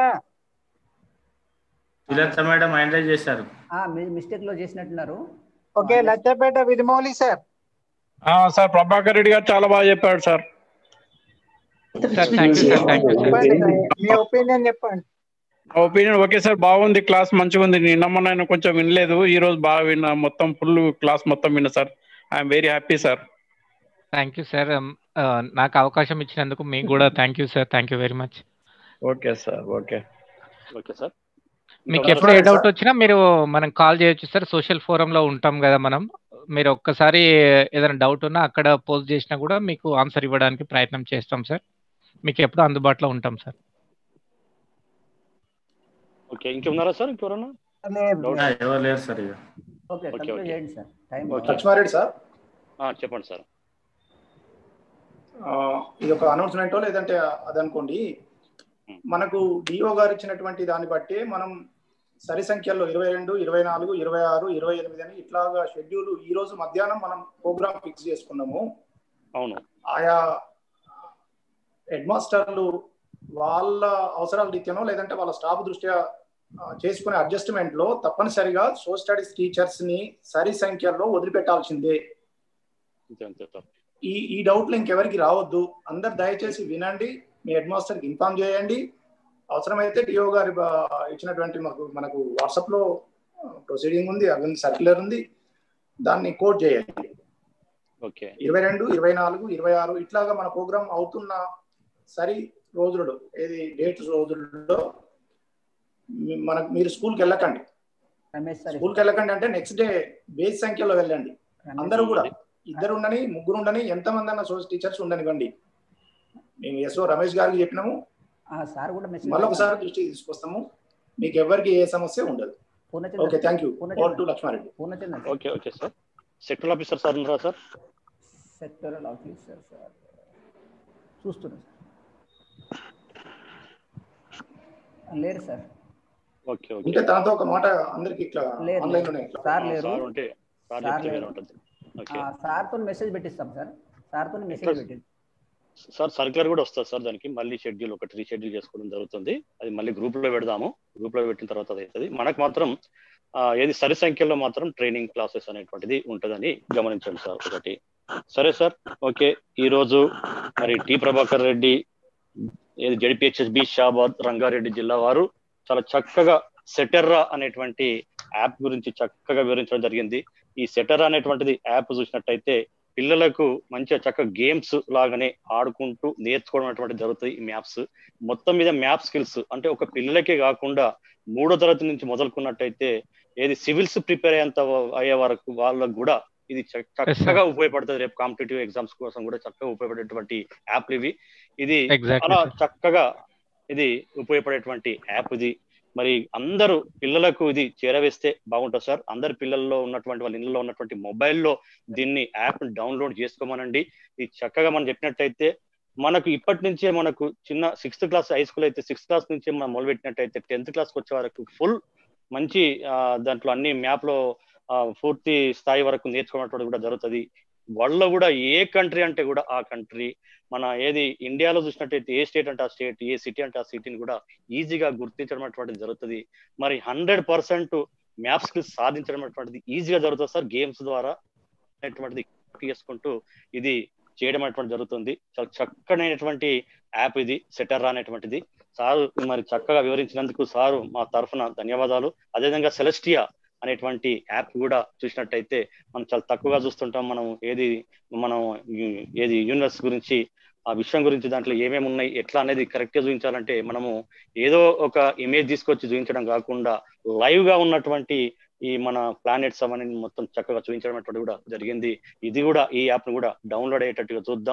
శ్రీలత మేడం హ్యాండిల్ చేశారు మిస్టేక్ లో చేసినట్టున్నారు ఓకే లచ్చపేట విధుమౌలి సార్ ఆ, సార్ ప్రభాకర్ రెడ్డి గారు చాలా బాగా చెప్పాడు sir sir thank you sir thank you sir చెప్పండి మీ ఒపీనియన్ చెప్పండి నా ఒపీనియన్ ఓకే సార్ బాగుంది క్లాస్ మంచిగా ఉంది నిన్న మొన్న నేను కొంచెం వినలేదు ఈ రోజు బాగా విన్నా మొత్తం ఫుల్ క్లాస్ మొత్తం విన్నా sir I'm very happy sir thank you sir నాకు అవకాశం ఇచ్చినందుకు మీకు కూడా thank you sir thank you very much okay sir okay okay sir మీకు ఎప్పుడు ఏ డౌట్ వచ్చినా మీరు మనం కాల్ చేయొచ్చు సార్ సోషల్ ఫోరంలో ఉంటాం కదా మనం మీరు ఒక్కసారి ఏదైనా డౌట్ ఉన్నా అక్కడ పోస్ట్ చేసినా కూడా మీకు ఆన్సర్ ఇవ్వడానికి ప్రయత్నం చేస్తాం సార్ మీకు ఎప్పుడు అందుబాటులో ఉంటాం సార్ ఓకే ఇంకెవరున్నారా సార్ ఇంకెవరన్నా లేదు ఆ, ఎవరు లేరు సార్ ఇక ఓకే ఓకే, కంక్లూడ్ ఓకే. చేయండి sir time okay. Laxma Reddy sir ఆ, చెప్పండి సార్ ఆ, ఇది ఒక అనౌన్స్మెంట్ లేదంటే అదనుకోండి మనకు డిఓ గారు ఇచ్చినటువంటి దాన్ని బట్టి మనం సరి సంఖ్యల్లో ఇరవై రెండు ఇరవై నాలుగు ఇరవై ఆరు ఇరవై ఎనిమిది అని ఇట్లాగా షెడ్యూల్ ఈ రోజు మధ్యాహ్నం మనం ప్రోగ్రామ్ ఫిక్స్ చేసుకున్నాము అవును ఆయా హెడ్ మాస్టర్లు వాళ్ళ అవసరాల రీత్యానో లేదంటే వాళ్ళ స్టాఫ్ దృష్ట్యా ఆ, చేసుకునే అడ్జస్ట్మెంట్ లో తప్పనిసరిగా సోషల్ స్టడీస్ టీచర్స్ ని సరి సంఖ్యలో వదిలిపెట్టాల్సిందే అంతే అంతే సార్ ఈ ఈ డౌట్లు ఇంకెవరికి రావద్దు అందరు దయచేసి వినండి మీ హెడ్ మాస్టర్కి ఇన్ఫార్మ్ చేయండి అవసరమైతే డిఓ గారి ఆ, ఇచ్చినటువంటి మనకు మనకు వాట్సాప్ లో ప్రొసీడింగ్ ఉంది అవి సర్క్యులర్ ఉంది దాన్ని కోడ్ చేయండి ఓకే ఇరవై రెండు ఇరవై నాలుగు ఇరవై ఆరు ఇట్లాగా మన ప్రోగ్రామ్ అవుతున్న సరి రోజులలో ఏది డేట్ రోజులలో మీ- మనకు మీరు స్కూల్కి వెళ్ళకండి రమేష్ సార్ స్కూల్కి వెళ్ళకండి అంటే నెక్స్ట్ డే బేస్ సంఖ్యలో వెళ్ళండి అందరూ కూడా ఇద్దరు ఉండని ముగ్గురు ఉండని ఎంతమంది అన్న సోషల్ టీచర్స్ ఉండనివ్వండి మేము ఎస్ఓ రమేష్ గారికి చెప్పినాము సార్ కూడా మెసేజ్ మళ్ళీ ఒకసారి దృష్టికి తీసుకొస్తాము మీకు ఎవరికి ఏ సమస్య ఉండదు okay thank you over to Laxma Reddy Purnachandra okay okay sir sector officer sir ఉన్నారా సార్ సెక్టరల్ ఆఫీసర్ సార్ చూస్తున్నా సార్ లేరు సార్ ఓకే ఓకే ఉంటే తనతో ఒక మాట అందరికి ఇట్లా లేరు, ఆన్లైన్ లేరు. లోనే ఇట్లా సార్ ఆ, లేరు సార్ ఉంటే సార్ సార్ చెప్తే వేరే లేరు. ఉంటుంది ఓకే సార్తో మెసేజ్ పెట్టిస్తాం సార్ సార్తో మెసేజ్ ఎట్లా? పెట్టింది సార్ సర్క్యులర్ కూడా వస్తుంది సార్ దానికి మళ్ళీ షెడ్యూల్ ఒకటి రీషెడ్యూల్ చేసుకోవడం జరుగుతుంది అది మళ్ళీ గ్రూప్ లో పెడదాము గ్రూప్ లో పెట్టిన తర్వాత అది అవుతుంది మనకు మాత్రం ఆ, ఏది సరి సంఖ్యలో మాత్రం ట్రైనింగ్ క్లాసెస్ అనేటువంటిది ఉంటుందని గమనించండి సార్ ఒకటి సరే సార్ ఓకే ఈ రోజు మరి టి ప్రభాకర్ రెడ్డి ఏది జడిపిహెచ్ఎస్బి షాబాద్ రంగారెడ్డి జిల్లా వారు చాలా చక్కగా సెటెర్రా అనేటువంటి యాప్ గురించి చక్కగా వివరించడం జరిగింది ఈ సెటెర్రా అనేటువంటిది యాప్ చూసినట్టయితే పిల్లలకు మంచిగా చక్కగా గేమ్స్ లాగానే ఆడుకుంటూ నేర్చుకోవడం అనేటువంటి జరుగుతుంది ఈ మ్యాప్స్ మొత్తం మీద మ్యాప్ స్కిల్స్ అంటే ఒక పిల్లలకే కాకుండా మూడో తరగతి నుంచి మొదలుకున్నట్టయితే ఏది సివిల్స్ ప్రిపేర్ అయ్యేంత అయ్యే వరకు వాళ్ళకు కూడా ఇది చ- చక్కగా ఉపయోగపడుతుంది రేపు కాంపిటేటివ్ ఎగ్జామ్స్ కోసం కూడా చక్కగా ఉపయోగపడేటువంటి యాప్లు ఇవి ఇది Exactly, చాలా sir. చక్కగా ఇది ఉపయోగపడేటువంటి యాప్ ఇది మరి అందరూ పిల్లలకు ఇది చేరవేస్తే బాగుంటుంది సార్ అందరి పిల్లల్లో ఉన్నటువంటి వాళ్ళ ఇళ్ళలో ఉన్నటువంటి మొబైల్లో దీన్ని యాప్ డౌన్లోడ్ చేసుకోమనండి ఇది చక్కగా మనం చెప్పినట్టయితే మనకు ఇప్పటి నుంచే మనకు చిన్న సిక్స్త్ క్లాస్ హై స్కూల్ అయితే సిక్స్త్ క్లాస్ నుంచే మనం మొదలుపెట్టినట్టయితే టెన్త్ క్లాస్కి వచ్చే వరకు ఫుల్ మంచి ఆ, దాంట్లో అన్ని మ్యాప్ లో ఆ, పూర్తి స్థాయి వరకు నేర్చుకున్నటువంటి కూడా జరుగుతుంది వరల్డ్ లో కూడా ఏ కంట్రీ అంటే కూడా ఆ కంట్రీ మన ఏది ఇండియాలో చూసినట్టయితే ఏ స్టేట్ అంటే ఆ స్టేట్ ఏ సిటీ అంటే ఆ సిటీని కూడా ఈజీగా గుర్తించడం అటువంటిది జరుగుతుంది మరి హండ్రెడ్ పర్సెంట్ మ్యాప్ స్కిల్స్ సాధించడం అటువంటిది ఈజీగా జరుగుతుంది సార్ గేమ్స్ ద్వారా అనేటువంటిది చేసుకుంటూ ఇది చేయడం అనేటువంటి జరుగుతుంది చాలా చక్కనైనటువంటి యాప్ ఇది సెటర్రా అనేటువంటిది సారు మరి చక్కగా వివరించినందుకు సారు మా తరఫున ధన్యవాదాలు అదేవిధంగా సెలెస్టియా అనేటువంటి యాప్ కూడా చూసినట్టయితే మనం చాలా తక్కువగా చూస్తుంటాం మనం ఏది మనం యు- ఏది యూనివర్స్ గురించి ఆ విషయం గురించి దాంట్లో ఏమేమి ఉన్నాయి ఎట్లా అనేది కరెక్ట్ గా చూపించాలంటే మనము ఏదో ఒక ఇమేజ్ తీసుకొచ్చి చూపించడం కాకుండా లైవ్ గా ఉన్నటువంటి ఈ మన ప్లానెట్స్ అవన్నీ మొత్తం చక్కగా చూపించడం అటువంటి కూడా జరిగింది ఇది కూడా ఈ యాప్ ను కూడా డౌన్లోడ్ అయ్యేటట్టుగా చూద్దాం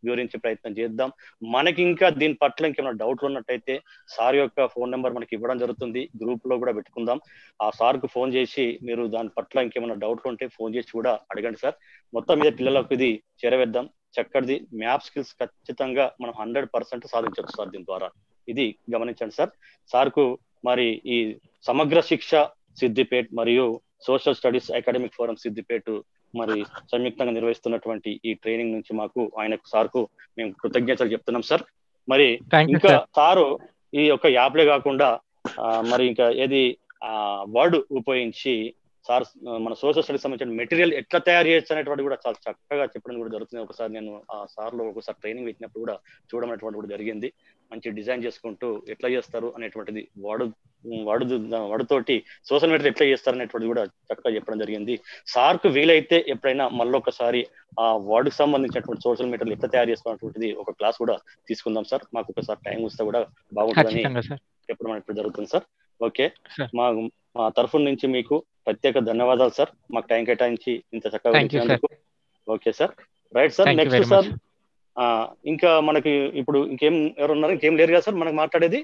వివరించే ప్రయత్నం చేద్దాం మనకి ఇంకా దీని పట్ల ఇంకేమైనా డౌట్లు ఉన్నట్టయితే సార్ యొక్క ఫోన్ నెంబర్ మనకి ఇవ్వడం జరుగుతుంది గ్రూప్ లో కూడా పెట్టుకుందాం ఆ సార్ కు ఫోన్ చేసి మీరు దాని పట్ల ఇంకేమైనా డౌట్లు ఉంటే ఫోన్ చేసి కూడా అడగండి సార్ మొత్తం మీద పిల్లలకు ఇది చేరవేద్దాం చక్కటిది మ్యాప్ స్కిల్స్ ఖచ్చితంగా మనం హండ్రెడ్ పర్సెంట్ సాధించవచ్చు సార్ దీని ద్వారా ఇది గమనించండి సార్ సార్కు మరి ఈ సమగ్ర శిక్ష సిద్దిపేట్ మరియు social studies academic forum Siddipet మరి సంయుక్తంగా నిర్వహిస్తున్నటువంటి ఈ ట్రైనింగ్ నుంచి మాకు ఆయనకు సార్కు మేము కృతజ్ఞతలు చెప్తున్నాం సార్ మరి Thank you, ఇంకా sir. సారు ఈ యొక్క యాప్లే కాకుండా ఆ, మరి ఇంకా ఏది వర్డ్ ఉపయోగించి సార్ ఆ, మన సోషల్ స్టడీస్ సంబంధించిన మెటీరియల్ ఎట్లా తయారు చేయొచ్చు అనేటువంటి కూడా చాలా చక్కగా చెప్పడం కూడా జరుగుతుంది ఒకసారి నేను ఆ సార్లో ఒకసారి ట్రైనింగ్ పెట్టినప్పుడు కూడా చూడడం అనేటువంటి కూడా జరిగింది మంచి డిజైన్ చేసుకుంటూ ఎట్లా చేస్తారు అనేటువంటిది వాడు వాడు వాడుతోటి సోషల్ మీడియా ఎట్లా చేస్తారు అనేటువంటిది కూడా చక్కగా చెప్పడం జరిగింది సార్కు వీలైతే ఎప్పుడైనా మళ్ళొకసారి ఆ వార్డుకు సంబంధించినటువంటి సోషల్ మీడియాలు ఎట్లా తయారు చేసుకోవాలన్నటువంటిది ఒక క్లాస్ కూడా తీసుకుందాం సార్ మాకు ఒకసారి టైం వస్తే కూడా బాగుంటుందని ఖచ్చితంగా సార్ చెప్పడం అనేది జరుగుతుంది సార్ ఓకే Sir. మా మా తరఫు నుంచి మీకు ప్రత్యేక ధన్యవాదాలు సార్ మాకు టైం కేటాయించి ఇంత చక్కగా Thank you, sir. ఇచ్చినందుకు okay sir right sir Thank you next very sir much. ఆ, ఇంకా మనకి ఇప్పుడు ఇంకేం ఎవరు ఉన్నారు ఇంకేం లేరు కదా సార్ మనకు మాట్లాడేది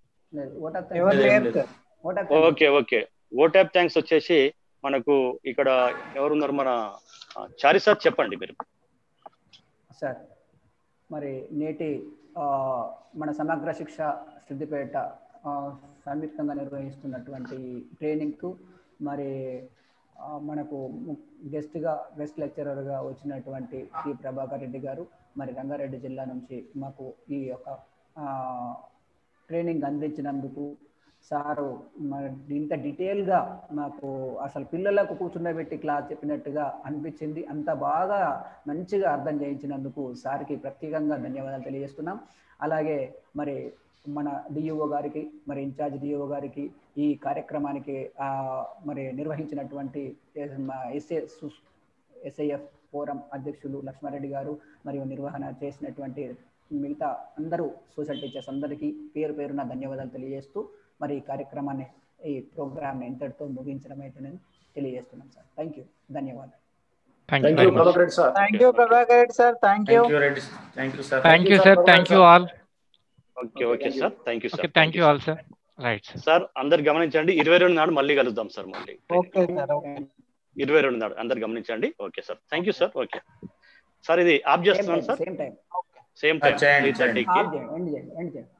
ఎవరు లేరు సార్ ఓకే ఓకే ఓటాప్ థ్యాంక్స్ వచ్చేసి మనకు ఇక్కడ ఎవరున్నారు మన ఆ, చారి సార్ చెప్పండి మీరు సార్ మరి నేటి ఆ, మన సమగ్ర శిక్ష సిద్దిపేట ఆ, సంయుక్తంగా నిర్వహిస్తున్నటువంటి ట్రైనింగ్కు మరి ఆ, మనకు గెస్ట్గా గెస్ట్ లెక్చరర్గా వచ్చినటువంటి శ్రీ ప్రభాకర్ రెడ్డి గారు మరి రంగారెడ్డి జిల్లా నుంచి మాకు ఈ యొక్క ఆ, ట్రైనింగ్ అందించినందుకు సారు మరి ఇంత డీటెయిల్గా నాకు అసలు పిల్లలకు కూర్చుండబెట్టి క్లాస్ చెప్పినట్టుగా అనిపించింది అంత బాగా మంచిగా అర్థం చేయించినందుకు సార్కి ప్రత్యేకంగా ధన్యవాదాలు తెలియజేస్తున్నాం అలాగే మరి మన డిఈఓ గారికి మరి ఇన్ఛార్జ్ డిఈఓ గారికి ఈ కార్యక్రమానికి ఆ, మరి నిర్వహించినటువంటి ఎస్ఏ ఎస్ఐఎఫ్ ఫోరం అధ్యక్షులు లక్ష్మారెడ్డి గారు మరియు నిర్వహణ చేసినటువంటి మిగతా అందరూ సోషల్ టీచర్స్ అందరికీ పేరు పేరున ధన్యవాదాలు తెలియజేస్తూ మరి ఈ కార్యక్రమాన్ని ఈ ప్రోగ్రామ్ని ఇంతటితో ముగించడం అయితే నేను తెలియజేస్తున్నాం సార్ థ్యాంక్ యూ ధన్యవాదాలు thank you thank you Prabhakar Reddy sir thank you Prabhakar Reddy sir thank you thank you sir thank you sir thank you all okay okay sir thank you okay sir thank you all sir right sir sir అందరు గమనించండి ఇరవై రెండు నాడు మళ్ళీ కలుద్దాం sir మళ్ళీ okay sir okay ఇరవై రెండు నాడు అందరు గమనించండి okay sir thank you sir okay sir ఇది ఆప్ చేస్తున్నాను sir same time same time చేయండి, త్రీ థర్టీకి ఎండ్ చేయండి ఎండ్ చేయండి